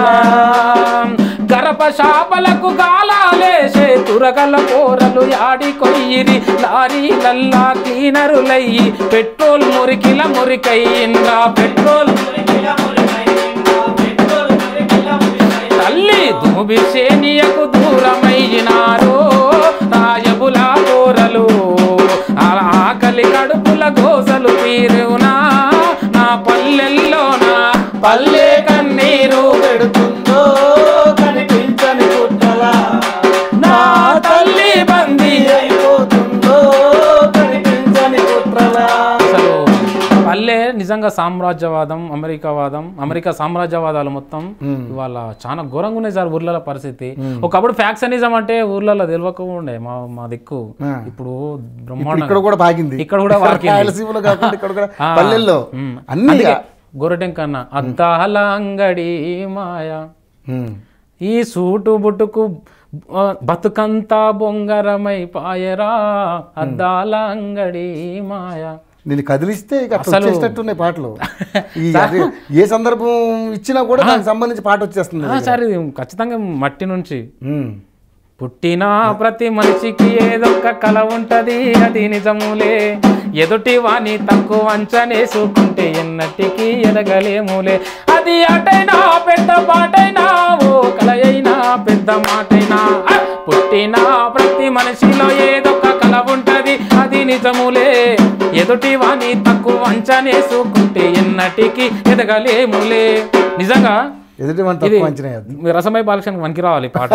గరప శాపలకు గాలాలేసే తురగల కూరలు యాడి కొయ్యిరి లారీలల్లా క్లీనరులయ్యి పెట్రోల్ మురికిల మురికయ్యిందా పెట్రోల్ తల్లి దూబిసేనియకు దూరమయ్యినారో రాయబుల కూరలు ఆ ఆకలి కడుపుల గోసలు తీరునా నా పల్లెల్లో నా పల్లె కన్నీరు పెడుతుందో కనిపించని కుట్రల నా తల్లి బందీ అయిపోతుందో కనిపించని కుట్రల అసలు పల్లె నిజంగా సామ్రాజ్యవాదం అమెరికావాదం అమెరికా సామ్రాజ్యవాదాలు మొత్తం ఇవాళ చాలా ఘోరంగా ఉన్నాయి సార్ ఊర్లలో పరిస్థితి ఒకప్పుడు ఫ్యాక్షనిజం అంటే ఊర్లలో తెలియక ఉండే మా మా దిక్కు ఆ. ఇప్పుడు ఇప్పుడు బ్రహ్మాండ ఇక్కడ కూడా పాకింది ఇక్కడ కూడా పాకింది. రాయలసీమలో కాకుండా ఇక్కడ కూడా ఆ. పల్లెల్లో ఉమ్. అన్ని అందుకే గొర్రెటెంకన్న అద్దాల అంగడి మాయ ఉమ్. ఈ సూటు బుట్టుకు ఆ, బతుకంతా బొంగరమై పాయరా అద్దాల అంగడి మాయ నేను కదిలిస్తే ఇక అట్లా అసలు- వచ్చేటట్టున్నాయి పాటలు ఈ అది ఏ సందర్భం ఇచ్చినా కూడా దానికి సంబంధించి పాట వచ్చేస్తుంది ఆ, సార్ ఇది ఖచ్చితంగా మట్టి నుంచి ఉమ్. పుట్టిన ప్రతి మనిషికి ఏదొక్క కళ ఉంటది అది నిజములే ఎదుటి వాణి తక్కువ అంచనేసుకుంటే ఎన్నటికీ ఎదగలేములే అది అటైనా పెద్ద పాటైనా ఓ కళ అయినా పెద్ద మాటైనా ఆ! పుట్టిన ప్రతి మనిషిలో ఏదొక్క కళ ఉంటది అది నిజములే ఎదుటి వాణి తక్కువ అంచనేసుకుంటే ఎన్నటికీ ఎదగలేములే నిజంగా ఎదుటి మన ఇది తక్కువ అంచనా వేయద్దు. రసమై బాలకృష్ణకి పనికి రావాలి ఈ పాట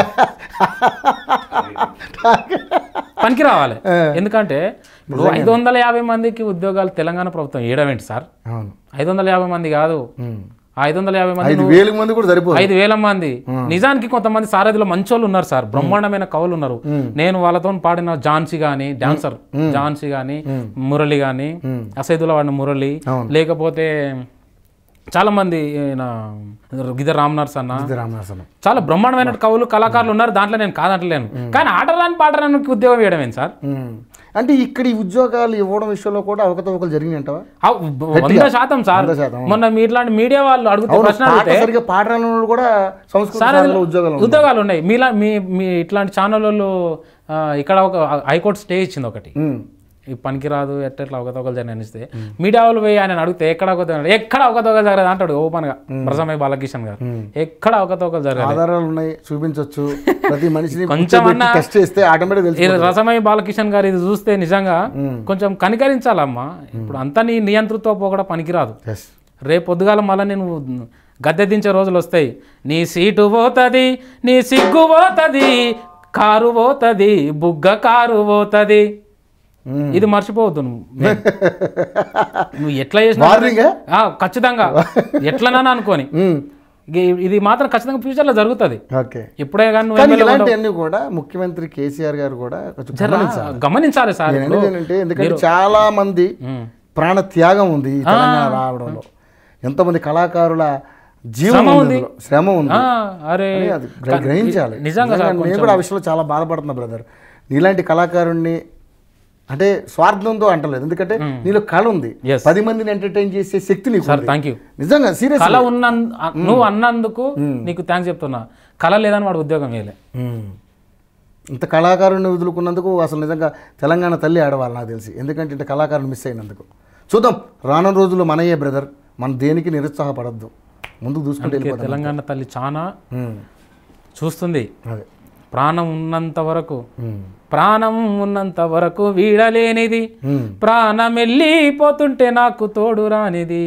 పనికి రావాలి ఎందుకంటే ఇప్పుడు ఐదు వందల యాభై మందికి ఉద్యోగాలు తెలంగాణ ప్రభుత్వం ఏడవేంటి సార్ అవును ఐదు వందల యాభై మంది కాదు ఉమ్. ఐదు వందల యాభై మంది ఐదు వేల మంది కూడా సరిపోదు ఐదు వేల మంది నిజానికి కొంతమంది సారథిలో మంచోళ్ళు ఉన్నారు సార్ బ్రహ్మాండమైన కవులు ఉన్నారు నేను వాళ్ళతో పాడిన ఝాన్సీ గాని డాన్సర్ ఝాన్సీ గాని మురళి గాని అసైదులో వాడిన మురళి లేకపోతే చాలా మంది ఈయన గిద్దరు రామనర్స్ అన్న ఇది రామనాసనం చాలా బ్రహ్మాండమైన కవులు కళాకారులు ఉన్నారు దాంట్లో నేను కాదంటలేను కానీ ఆటరాని పాటరానికి ఉద్యోగం వేయడం ఏంటి సార్ ఉమ్. అంటే ఇక్కడ ఈ ఉద్యోగాలు ఇవ్వడం విషయంలో కూడా అవకతవకలు జరిగినాయి అంటావా ఆ, వంద శాతం సార్ వంద శాతం. మొన్న మీ ఇట్లాంటి మీడియా వాళ్ళు అడుగుతూ అవును ప్రశ్న పాట అడిగితే సరిగ్గా పాటల వాళ్ళు కూడా సంస్కృత సార్ శాలలో ఉద్యోగాలు ఉన్నాయి. ఉద్యోగాలు ఉన్నాయి మీలా మీ మీ ఇట్లాంటి ఛానల్ వాళ్ళు ఆ, ఇక్కడ ఒక హైకోర్టు స్టే ఇచ్చింది ఒకటి ఉమ్. ఈ పనికిరాదు ఎట్లా అవకతవకలు జరిగిన అనిస్తే మీడియా వాళ్ళు పోయి ఆయన అడిగితే ఎక్కడ అవకతవకలు ఎక్కడ అవకతవకలు జరగదు అంటాడు ఓపెన్ గా ప్రసమయ్య బాలకిషన్ గారు ఎక్కడ అవకతవకలు జరగదు ఆధారాలు ఉన్నాయి చూపించవచ్చు ప్రతి మనిషిని కొంచెమన్నా- టెస్ట్ చేస్తే ఆటోమేటిక్ తెలుసు ఈ రసమయ్య బాలకిషన్ గారు ఇది చూస్తే నిజంగా కొంచెం కనికరించాలమ్మా ఇప్పుడు అంతా నీ నియంతృత్వ పోకడ పనికిరాదు ఎస్ రేపు పొద్దుగాల మళ్ళీ నేను గద్దె దించే రోజులు వస్తాయి నీ సీటు పోతుంది నీ సిగ్గు పోతుంది కారు పోతుంది బుగ్గ కారు పోతుంది ఇది మర్చిపోవద్దు నువ్వు నువ్వు ఎట్లా చేసినా వార్నింగ్ ఆ, ఖచ్చితంగా ఎట్లనని అనుకోని ఇ- ఇది మాత్రం ఖచ్చితంగా ఫ్యూచర్లో జరుగుతుంది ఓకే ఇప్పుడే కానీ నువ్వు కానీ ఎమ్మెల్యే ఇలాంటివన్నీ కూడా ముఖ్యమంత్రి కేసీఆర్ గారు కూడా కొంచెం జర గమనించాలి గమనించాలి సార్ నేను ఇప్పుడు. అనేది ఏంటంటే ఎందుకంటే చాలా మంది ప్రాణ త్యాగం ఉంది ఈ తెలంగాణ రావడంలో ఎంతమంది కళాకారుల జీవం ఉంది అందులో. శ్రమ ఉంది ఆ, అరే అని అది గ్ర- గ్రహించాలి నిజంగా నిజంగా నేను కూడా ఆ విషయంలో చాలా బాధపడుతున్నా బ్రదర్ నీలాంటి కళాకారుణ్ణి అంటే స్వార్థంతో అంటలేదు ఎందుకంటే నీలో కళ ఉంది Yes. పది మందిని ఎంటర్టైన్ చేసే శక్తి నీకు సార్ ఉంది. థ్యాంక్ యూ నిజంగా సీరియస్ కళ ఉన్న నువ్వు అన్నందుకు నీకు థ్యాంక్స్ చెప్తున్నా కళ లేదని వాడు ఉద్యోగం వేయలే ఇంత కళాకారుని వదులుకున్నందుకు అసలు నిజంగా తెలంగాణ తల్లి ఆడవాలి నాకు తెలిసి ఎందుకంటే ఇంత కళాకారుని మిస్ అయినందుకు చూద్దాం రానున్న రోజుల్లో మనయ్యే బ్రదర్ మన దేనికి నిరుత్సాహపడద్దు ముందుకు దూసుకుంటే వెళ్ళిపోతాం తెలంగాణ తల్లి చాలా ఉమ్. చూస్తుంది అదే ప్రాణం ఉన్నంత వరకు ఉమ్. ప్రాణం ఉన్నంత వరకు వీడలేనిది ఉమ్. ప్రాణం వెళ్ళిపోతుంటే నాకు తోడు రానిది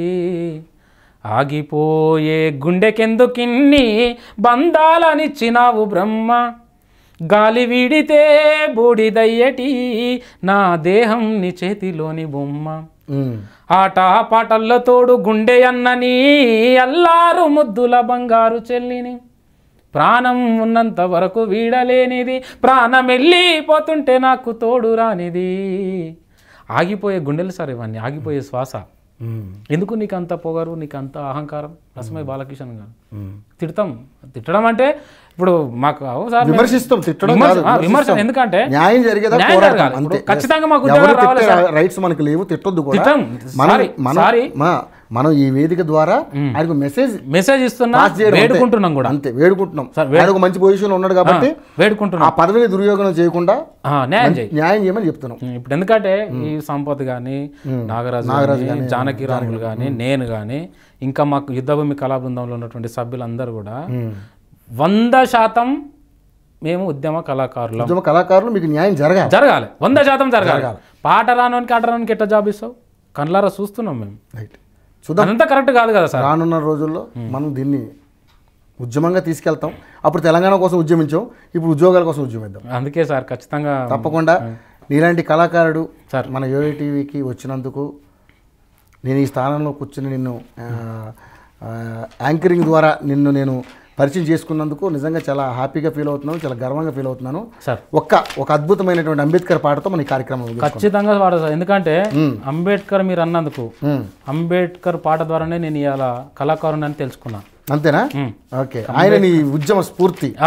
ఆగిపోయే గుండెకెందుకిన్ని బంధాలనిచ్చినావు బ్రహ్మ గాలి వీడితే బూడిదయ్యటి నా దేహం నీ చేతిలోని బొమ్మ ఉమ్. ఆట పాటల్లో తోడు గుండె అన్నని అల్లారు ముద్దుల బంగారు చెల్లిని ప్రాణం ఉన్నంత వరకు వీడలేనిది ప్రాణం వెళ్ళిపోతుంటే నాకు తోడు రానిది ఆగిపోయే గుండెలు సార్ ఇవన్నీ ఆగిపోయే శ్వాస ఉమ్. ఎందుకు నీకు అంత పొగరు నీకు అంత అహంకారం రసమయ్య బాలకిషన్ గారు ఉమ్. తిడతాం తిట్టడం అంటే ఇప్పుడు మాకు అవు సార్ మేము- విమర్శిస్తాం తిట్టడం విమర్శ- కాదు, ఆ, విమర్శ విమర్శిస్తాం. ఎందుకంటే న్యాయం జరిగేదా న్యాయం పోరాటం జరగాలి. అంతే ఇప్పుడు ఖచ్చితంగా మాకు ఎవరు ఉద్యోగాలు రావాలి తిట్టే రైట్స్ మనకు లేవు తిట్టొద్దు కూడా తిట్టం. మనం సారీ, మనం సారీ. మా- మనం ఈ వేదిక ద్వారా ఆయనకు మెసేజ్ మెసేజ్ ఇస్తున్నా పాస్ చేయడం అంతే. వేడుకుంటున్నాం కూడా అంతే వేడుకుంటున్నాం సార్, ఆయన ఒక మంచి పొజిషన్ ఉన్నాడు కాబట్టి వేడుకుంటున్నాం ఆ పదవిని దుర్యోగం చేయకుండా ఆ, న్యాయం చేయి న్యాయం చేయమని చెప్తున్నాం ఇప్పుడు ఎందుకంటే ఈ సంపత్ కానీ నాగరాజు కానీ జానకి రాములు కానీ నేను కానీ ఇంకా మాకు యుద్ధభూమి కళా బృందంలో ఉన్నటువంటి సభ్యులందరూ కూడా వంద శాతం మేము ఉద్యమ కళాకారులం ఉద్యమ కళాకారులు మీకు న్యాయం జరగాలి జరగాలి వంద శాతం జరగాలి పాట రానోనికి ఆట రానోనికి ఎట్లా జాబ్ ఇస్తావు కళ్ళారా చూస్తున్నాం మేము రైట్ చూద్దాం అదంతా కరెక్ట్ కాదు కదా సార్ రానున్న రోజుల్లో మనం దీన్ని ఉద్యమంగా తీసుకెళ్తాం అప్పుడు తెలంగాణ కోసం ఉద్యమించాం ఇప్పుడు ఉద్యోగాల కోసం ఉద్యమిద్దాం అందుకే సార్ ఖచ్చితంగా తప్పకుండా నీలాంటి కళాకారుడు సార్. మన యోయో టీవీకి వచ్చినందుకు నేను ఈ స్థానంలో కూర్చుని నిన్ను ఆ, ఆ, యాంకరింగ్ ద్వారా నిన్ను నేను పరిచయం చేసుకున్నందుకు నిజంగా చాలా హ్యాపీగా ఫీల్ అవుతున్నాను చాలా గర్వంగా ఫీల్ అవుతున్నాను సార్ ఒక్క ఒక అద్భుతమైనటువంటి అంబేద్కర్ పాటతో మన ఈ కార్యక్రమం ముగిస్తాం. ఖచ్చితంగా వాడు సార్. ఎందుకంటే అంబేద్కర్ మీరు అన్నందుకు ఉమ్. అంబేద్కర్ పాట ద్వారానే నేను ఇవాళ కళాకారుని అని తెలుసుకున్నా అంతేనా ఉమ్. ఓకే ఆయన నీ ఉద్యమ స్ఫూర్తి ఆ.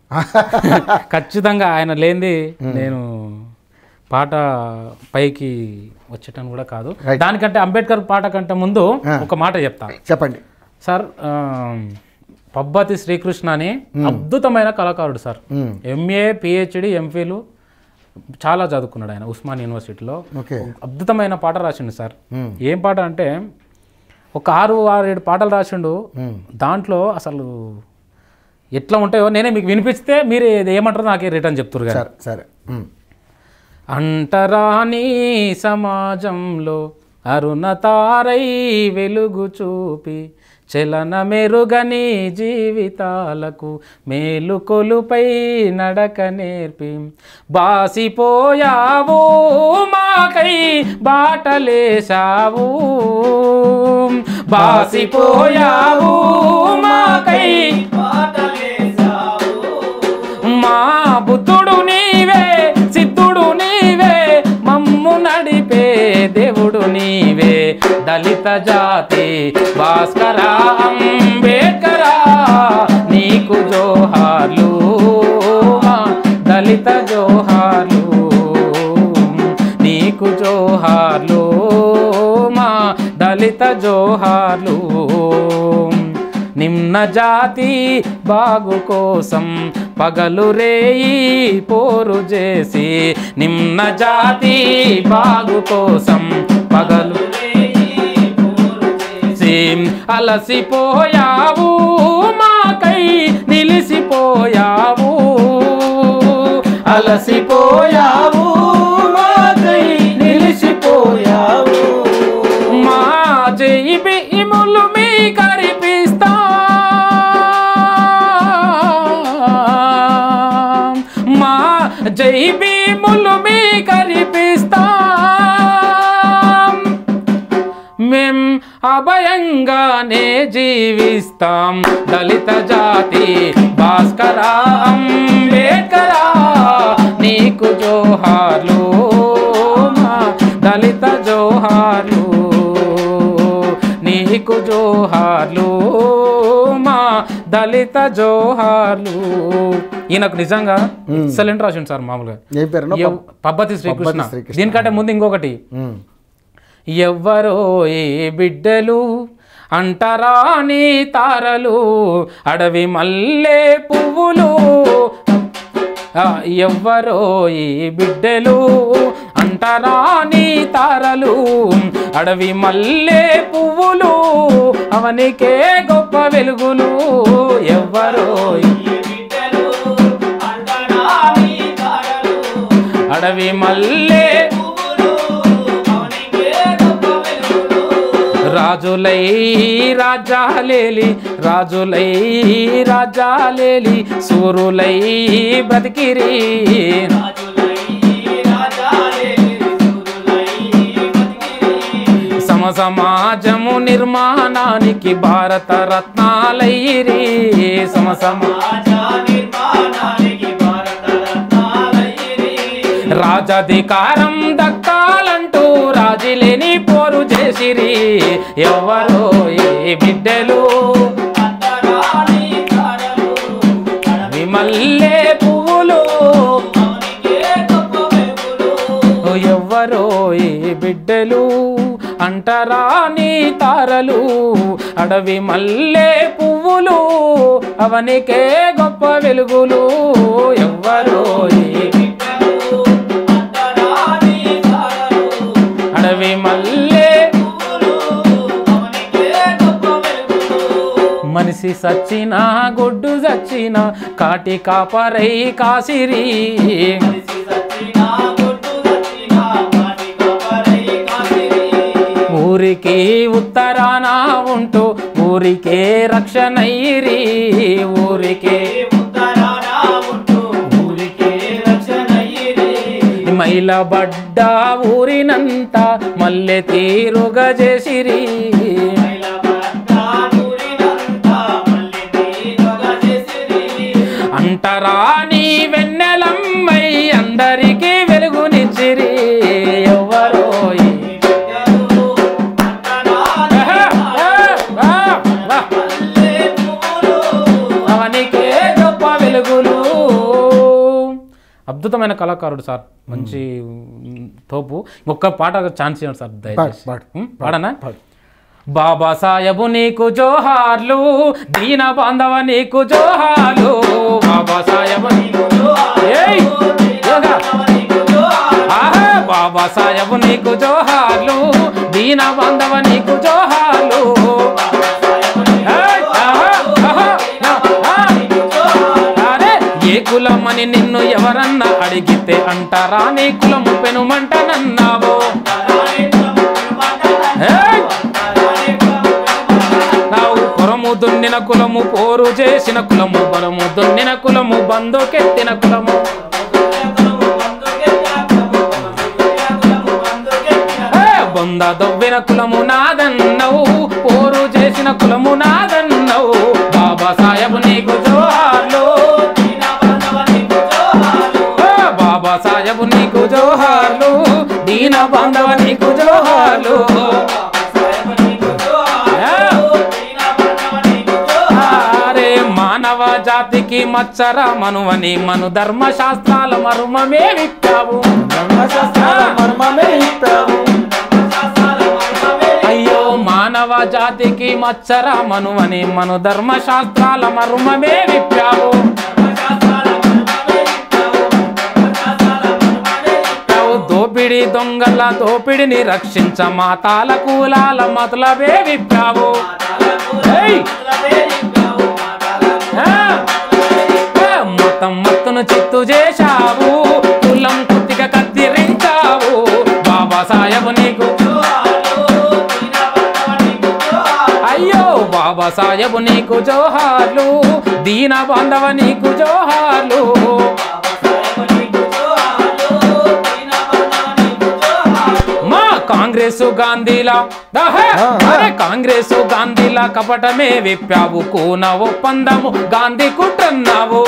ఖచ్చితంగా ఆయన లేనిది నేను పాట పైకి వచ్చేటం కూడా కాదు దానికంటే అంబేద్కర్ పాట కంటే ముందు ఒక మాట చెప్తా చెప్పండి సార్ ఆ, పబ్బతి శ్రీకృష్ణ అని అద్భుతమైన కళాకారుడు సార్ ఉమ్. ఎంఏ పిహెచ్డి ఎంఫిలు చాలా చదువుకున్నాడు ఆయన ఉస్మాన్ యూనివర్సిటీలో ఓకే అద్భుతమైన పాట రాసిండు సార్ ఉమ్. ఏం పాట అంటే ఒక ఆరు ఆరు ఏడు పాటలు రాసిండు ఉమ్. దాంట్లో అసలు ఎట్లా ఉంటాయో నేనే మీకు వినిపిస్తే మీరు ఇది ఏమంటారో నాకే రిటర్న్ చెప్తురు కదా సరే సరే ఉమ్. అంటరాని సమాజంలో అరుణతారై వెలుగు చూపి చలన మెరుగని జీవితాలకు మేలుకొలుపై నడక నేర్పి బాసిపోయావు మాకై బాటలేశావు బాసిపోయావు మాకై మా బుద్ధుడు నీవే సిద్ధుడు నీవే మమ్ము నడిపే దేవుడు నీవే దళిత జాతి భాస్కరా అంబేద్కరా నీకు జోహార్లు మా దళిత జోహార్లు నీకు జోహార్లు మా దళిత జోహార్లు నిమ్న జాతి బాగు కోసం పగలు రేయి పోరు చేసి నిమ్న జాతి బాగు కోసం పగలు చేసి అలసిపోయావు మాకై నిలిసిపోయావు అలసిపోయావు మాకై నిలిసిపోయావు మా జయి భీములు మీ కరిపిస్తా మా జై భీములు మీ కరిపిస్తా మేం అభయంగానే జీవిస్తాం దళిత జాతి భాస్కరా అంబేద్కరా నీకు జోహార్లు మా దళిత జోహార్లు నీకు జోహార్లు మా దళిత జోహార్లు ఈయనకు నిజంగా ఎక్సలెంట్ రాసిండు సార్ మామూలుగా ఏం పేరు ఎవ్- పబ్బతి శ్రీకృష్ణ శ్రీకృష్ణ. దీనికంటే ముందు ఇంకొకటి ఎవ్వరో ఏ బిడ్డలు అంటరాని తారలు అడవి మల్లె పువ్వులు ఆ, ఎవ్వరో ఈ బిడ్డలు అంటరాని తారలు అడవి మల్లె పువ్వులు అవనికే గొప్ప వెలుగులు ఎవ్వరో ఈ అడవి మల్లె రాజులై రాజాలేలి రాజులై రాజాలేలి సూరులై బ్రతికిరి సమ సమాజము నిర్మాణానికి భారత రత్నాలైరి సమ సమా రాజాధికారం దక్కాలంటూ రాజులేని పోరు చేసిరి ఎవరో ఏ బిడ్డలు విమల్లే పువ్వులు ఎవ్వరో ఏ బిడ్డలు అంటరాని తారలు అడవి మల్లె పువ్వులు అవనికే గొప్ప వెలుగులు ఎవ్వరో ఏ అడవి మల్లె మనిషి సచ్చిన గొడ్డు సచ్చిన కాటి కాపరై కాసిరి ఊరికి ఉత్తరాన ఉంటూ ఊరికే రక్షణయిరి ఊరికే మైలబడ్డ ఊరినంతా మల్లె తీరుగా చేసిరి అంటరాని వెన్నెలమ్మై అందరికీ వెలుగునిచ్చిరి ఎవరో ఈ ఆహా! ఆ! ఆ! ఆ! అవనికే గొప్ప వెలుగులు అద్భుతమైన కళాకారుడు సార్ మంచి మ్, తోపు ఒక్క పాట ఛాన్స్ ఇవ్వండి సార్ దయచేసి పాడు. ఉం? పాడనా బాబా సాహెబు నీకు జోహార్లు దీన బాంధవ నీకు జోహార్లు బాబా సాహెబు నీకు ఏయ్! యోగా. ఆహా! బాబా సాహెబు నీకు జోహార్లు దీన బాంధవ నీకు జోహార్లు ఏయ్! ఆహా! ఆహా! ఆహా! అరే ఏ కులమని నిన్ను ఎవరన్నా అడిగితే అంటారా నీ కులము పెనుమంటనన్నావో ఏయ్! నావు పొరము దున్నిన కులము పోరు చేసిన కులము బలము దున్నిన కులము బందుకెత్తిన కులము ఏ, బొంద దొవ్విన కులము నాదన్నవు పోరు పుట్టిన కులము నాదన్నవు బాబా సాహెబ్ నీకు జోహార్లు ఓ బాబా సాహెబ్ నీకు జోహార్లు దీన బాంధవ నీకు జోహార్లు అరే మానవ జాతికి మచ్చర మనువని మను ధర్మశాస్త్రాల మర్మమే విప్పావు ధర్మశాస్త్రాల మర్మమే ఇప్పావు అయ్యో మానవ జాతికి మచ్చర మనువని మను ధర్మశాస్త్రాల మర్మమే విప్పావు విప్పావు. దోపిడి దొంగల దోపిడిని రక్షించ మాతాల కూలాల మతలబే విప్పావు ఏయ్! ఆ! ఆ! మొత్తం మొత్తును చిత్తు చేశావు కులం కుత్తిగా కత్తిరించావు బాబా సాహెబ్ నీకు అయ్యో బాబా సాహెబ్ నీకు జోహార్లు దీన బాంధవ నీకు జోహార్లు మా కాంగ్రెస్ గాంధీలా దహే! అరే కాంగ్రెస్ గాంధీలా కపటమే విప్పావు కూన ఒప్పందము గాంధీ కుట్రన్నావు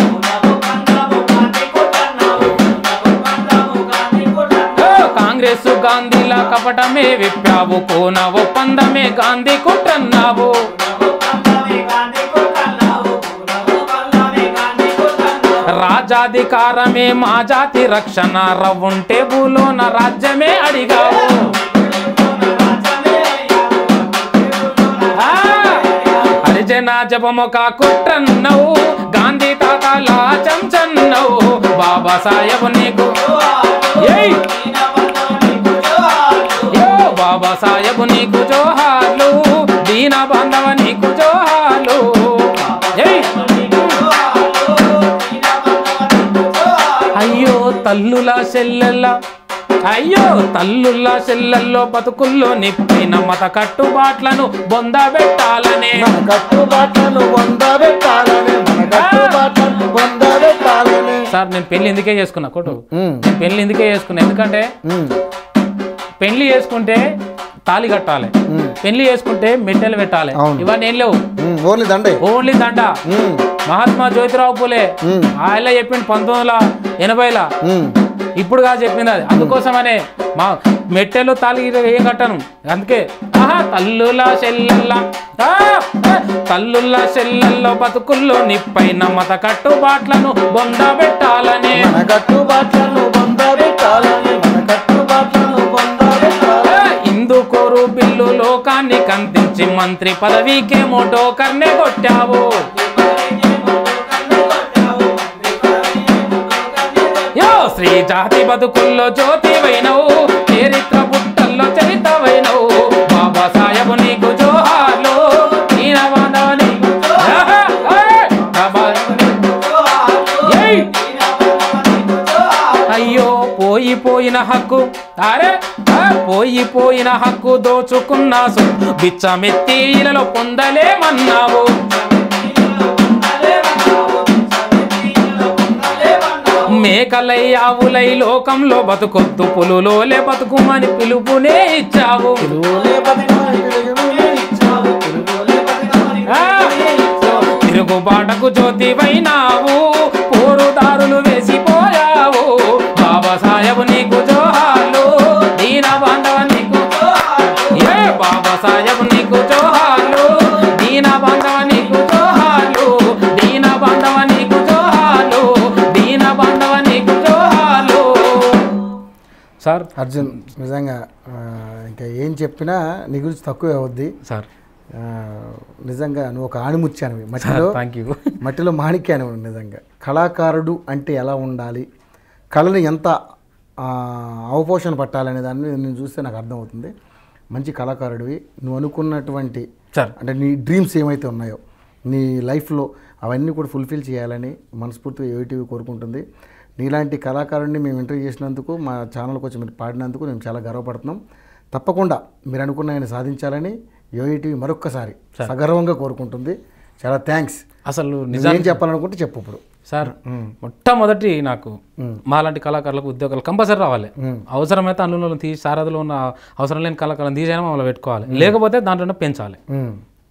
ఓ, కాంగ్రెస్ గాంధీలా కపటమే విప్పావు కూన ఒప్పందమే గాంధీ కుట్రన్నావు రాజాధికారమే మా జాతి రక్షణ రవ్వుంటే భూలోన రాజ్యమే అడిగావు ఆ! హరిజన జపమొక కుట్రన్నవు గాంధీ తాతల చంచన్నవు బాబా సాహెబ్ నీకు ఏయ్! యో బాబా సాహెబ్ నీకు జోహార్లు దీన బాంధవ నీకు జోహార్లు ఏయ్! అయ్యో తల్లుల చెల్లెల్ల అయ్యో తల్లుల చెల్లెల్లో బతుకుల్లో నిప్పిన మత కట్టుబాట్లను బొందబెట్టాలనే మన కట్టుబాట్లను పొందబెట్టాలని మన కట్టుబాట్లను పొందబెట్టాలని సార్ నేను పెళ్లి ఎందుకే చేసుకున్నా కొట్టు ఉమ్, నేను పెళ్లి ఎందుకే చేసుకున్నా ఎందుకంటే ఉమ్, పెళ్లి చేసుకుంటే తాళి కట్టాలి ఉమ్, పెళ్లి చేసుకుంటే మెట్టెలు పెట్టాలి అవును. ఇవన్నీ ఏం లేవు ఉమ్, ఓన్లీ దండే ఓన్లీ దండ ఉమ్, మహాత్మా జ్యోతిరావు పూలే ఉమ్, ఆయన చెప్పిండు పంతొమ్మిది వందల ఎనభైలా ఉమ్, ఇప్పుడు కాదు చెప్పింది అది అందుకోసమనే మా మెట్టెలు తాళి ఏం కట్టను అందుకే ఆహా తల్లుల చెల్లెల్ల ఆ, ఆ, తల్లుల చెల్లెల్లో బతుకుల్లో నిప్పైన మత కట్టుబాట్లను బొందబెట్టాలనే మన కట్టుబాట్లను పొందబెట్టాలని మన కట్టుబాట్లను పొందబెట్టాలని ఆ, ఇందు కోరు బిల్లు లోకాన్ని కందించి మంత్రి పదవికేమో టోకర్నే కొట్టావు యో శ్రీ జాతి బతుకుల్లో జ్యోతివైనవు చరిత్ర బుట్టల్లో చరితవైనవు బాబా సాహెబ్ నీకు జోహార్లు ఈయన బాంధవ నీకు ఆహా, ఏయ్! బాబా ఏయ్! అయ్యో పోయి పోయిన హక్కు అరే ఆ, పోయి పోయిన హక్కు దోచుకున్న సు- బిచ్చమెత్తి ఇలలో పొందలేమన్నావు మేకలై ఆవులై లోకంలో బతుకొద్దు పులులోలే బతుకుమని పిలుపునే ఇచ్చావు తిరుగులే బతుకుమని తిరుగులే ఇచ్చావు, తిరుగులే బతుకుమని ఆ, తిరుగుబాటకు జ్యోతివైనావు పోరుదారులు వేసిపోయావు బాబా సాహెబ్ నీకు జోహార్లు దీన బాంధవ నీకు ఏ బాబా సాహెబ్ నీకు జోహార్లు దీన బాంధవ నీకు జోహార్లు దీన బాంధవ నీకు జోహార్లు దీన బాంధవ నీకు జోహార్లు సార్ అర్జున్ నిజంగా ఆ, ఇంకా ఏం చెప్పినా నీ గురించి తక్కువే అవుద్ది సార్ ఆ, నిజంగా నువ్వు ఒక ఆణిముత్యానివి మట్టిలో థ్యాంక్ యూ మట్టిలో మాణిక్యానివి నిజంగా కళాకారుడు అంటే ఎలా ఉండాలి కళని ఎంత ఆ, అవపోషణ పట్టాలనే దాన్ని నేను చూస్తే నాకు అర్థమవుతుంది మంచి కళాకారుడివి నువ్వు అనుకున్నటువంటి సార్ అంటే నీ డ్రీమ్స్ ఏమైతే ఉన్నాయో నీ లైఫ్లో అవన్నీ కూడా ఫుల్ఫిల్ చేయాలని మనస్ఫూర్తిగా ఏటీవీ కోరుకుంటుంది నీలాంటి కళాకారుడిని మేము ఇంటర్వ్యూ చేసినందుకు మా ఛానల్కి వచ్చి మీరు పాడినందుకు మేము చాలా గర్వపడుతున్నాం తప్పకుండా మీరు అనుకున్న ఆయన సాధించాలని యోఈటీవీ మరొక్కసారి సగర్వంగా కోరుకుంటుంది చాలా థ్యాంక్స్ అసలు నిజం నిజం చెప్పాలనుకుంటే చెప్పు ఇప్పుడు సార్ మొట్టమొదటి నాకు మాలాంటి కళాకారులకు ఉద్యోగాలు కంపల్సరీ రావాలి అవసరమైతే అందులో తీసి సారథిలో ఉన్న అవసరం లేని కళాకారులను తీసైనా మమ్మల్ని పెట్టుకోవాలి లేకపోతే దాంట్లో పెంచాలి ఉమ్.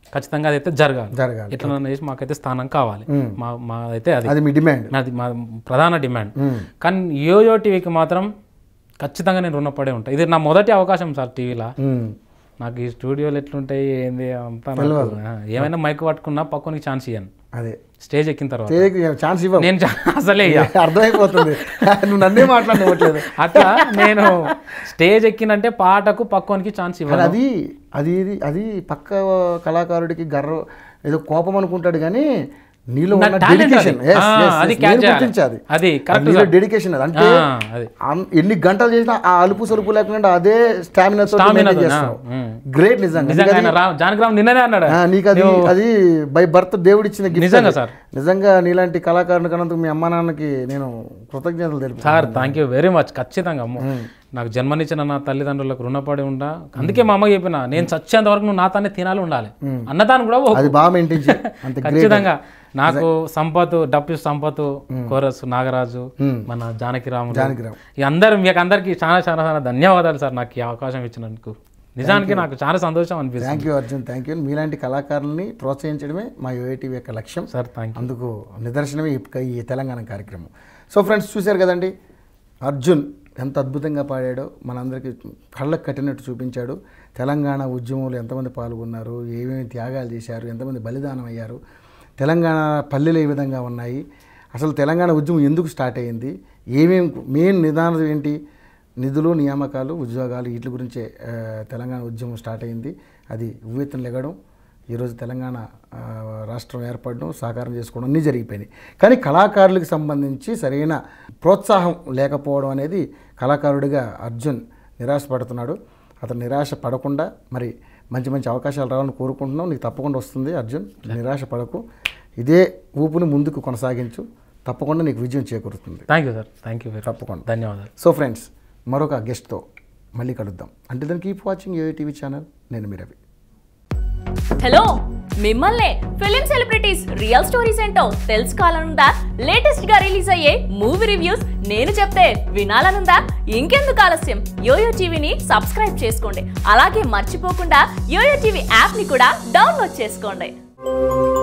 ఖచ్చితంగా అదైతే జరగాలి జరగాలి ఎట్లా చేసి మాకైతే స్థానం కావాలి మా మాదైతే అది అది మీ డిమాండ్ నాది మా ప్రధాన డిమాండ్ కానీ యోయో టీవీకి మాత్రం ఖచ్చితంగా నేను రుణపడే ఉంటా ఇది నా మొదటి అవకాశం సార్ టీవీలో నాకు ఈ స్టూడియోలు ఎట్లుంటాయి ఏంది అంతా నాకు, ఆ, ఏమైనా మైక్ పట్టుకున్నా పక్కనికి ఛాన్స్ ఇయ్యను అదే స్టేజ్ ఎక్కిన తర్వాత ఛాన్స్ ఇవ్వ నేను చా- అసలే ఇయ్య. అర్థమైపోతుంది నువ్వు నన్నే మాట్లాడనివ్వట్లేదు అట్లా నేను స్టేజ్ ఎక్కినంటే పాటకు పక్కోనికి ఛాన్స్ కానీ ఇవ్వను అది అది ఇది అది పక్క కళాకారుడికి గర్వ ఏదో కోపం అనుకుంటాడు కానీ నీలో నా ఉన్న talent డెడికేషన్ అది. ఆ, అది catch చేయాలి. అది అది correct నీలో డెడికేషన్ అది అంటే ఆ, అది అన్- ఎన్ని గంటలు చేసినా ఆ అలుపు సలుపు లేకుండా అదే స్టామినా Stamina తో, చేస్తావు ఆ, ఉమ్. గ్రేట్ నిజంగా నిజంగా ఆయన రా జానకిరామ్ నిన్ననే అన్నాడు ఆ, నీకు అది అది బై బర్త్ దేవుడు ఇచ్చిన గిఫ్ట్ నిజంగా సార్. నిజంగా నీలాంటి కళాకారుని కన్నందుకు మీ అమ్మా నాన్నకి నేను కృతజ్ఞతలు తెలుపు sir thank you very much ఖచ్చితంగా అమ్మ నాకు జన్మనిచ్చిన నా తల్లిదండ్రులకు రుణపడి ఉంటా అందుకే మా అమ్మ చెప్పిన నేను చచ్చేంత వరకు నువ్వు నాతోనే తినాలి ఉండాలి అన్నదాన్ని కూడా ఓ- అది బాగా మెయింటైన్ చేయి అంత గ్రేట్ ఖచ్చితంగా నాకు సంపత్ డప్పు సంపత్ కోరస్ నాగరాజు మన జానకిరాము జానకిరామ్. ఈ అందరు మీకు అందరికి చాలా చాలా చాలా ధన్యవాదాలు సార్ నాకు ఈ అవకాశం ఇచ్చినందుకు నిజానికి నాకు చాలా సంతోషం అనిపిస్తుంది thank you Arjun thank you మీలాంటి కళాకారుల్ని ప్రోత్సహించడమే మా యూఐటీవీ యొక్క లక్ష్యం సార్ థ్యాంక్ యూ అందుకు నిదర్శనమే ఈ- ఈ తెలంగాణ కార్యక్రమం సో ఫ్రెండ్స్ చూశారు కదండి అర్జున్ ఎంత అద్భుతంగా పాడాడో మనందరికీ కళ్ళకు కట్టినట్టు చూపించాడు తెలంగాణ ఉద్యమంలో ఎంతమంది పాల్గొన్నారు ఏమేమి త్యాగాలు చేశారు ఎంతమంది బలిదానం అయ్యారు తెలంగాణ పల్లెలు ఏ విధంగా ఉన్నాయి అసలు తెలంగాణ ఉద్యమం ఎందుకు స్టార్ట్ అయ్యింది ఏమేమి మెయిన్ నిదానం ఏంటి నిధులు నియామకాలు ఉద్యోగాలు వీటి గురించే ఆ, తెలంగాణ ఉద్యమం స్టార్ట్ అయింది అది ఉవ్వెత్తున లెగడం ఈరోజు తెలంగాణ ఆ, రాష్ట్రం ఏర్పడడం సాకారం చేసుకోవడం అన్నీ జరిగిపోయినాయి కానీ కళాకారులకు సంబంధించి సరైన ప్రోత్సాహం లేకపోవడం అనేది కళాకారుడిగా అర్జున్ నిరాశపడుతున్నాడు అతను నిరాశ పడకుండా మరి మంచి మంచి అవకాశాలు రావాలని కోరుకుంటున్నాం నీకు తప్పకుండా వస్తుంది అర్జున్ నిరాశ పడకు ఇదే ఊపుని ముందుకు కొనసాగించు తప్పకుండా నీకు విజయం చేకూరుతుంది thank you sir thank you very తప్పకుండా ధన్యవాదాలు సో ఫ్రెండ్స్ మరొక గెస్ట్తో మళ్ళీ కలుద్దాం అంటే దాన్ని keep watching A TV channel నేను మీ రవి హలో మిమ్మల్నే ఫిలిం సెలబ్రిటీస్ రియల్ స్టోరీస్ ఏంటో తెలుసుకోవాలనుందా లేటెస్ట్ గా రిలీజ్ అయ్యే మూవీ రివ్యూస్ నేను చెప్తే వినాలనుందా ఇంకెందుకు ఆలస్యం యోయో టీవీని సబ్స్క్రైబ్ చేసుకోండి అలాగే మర్చిపోకుండా యోయో టీవీ యాప్ ని కూడా డౌన్లోడ్ చేసుకోండి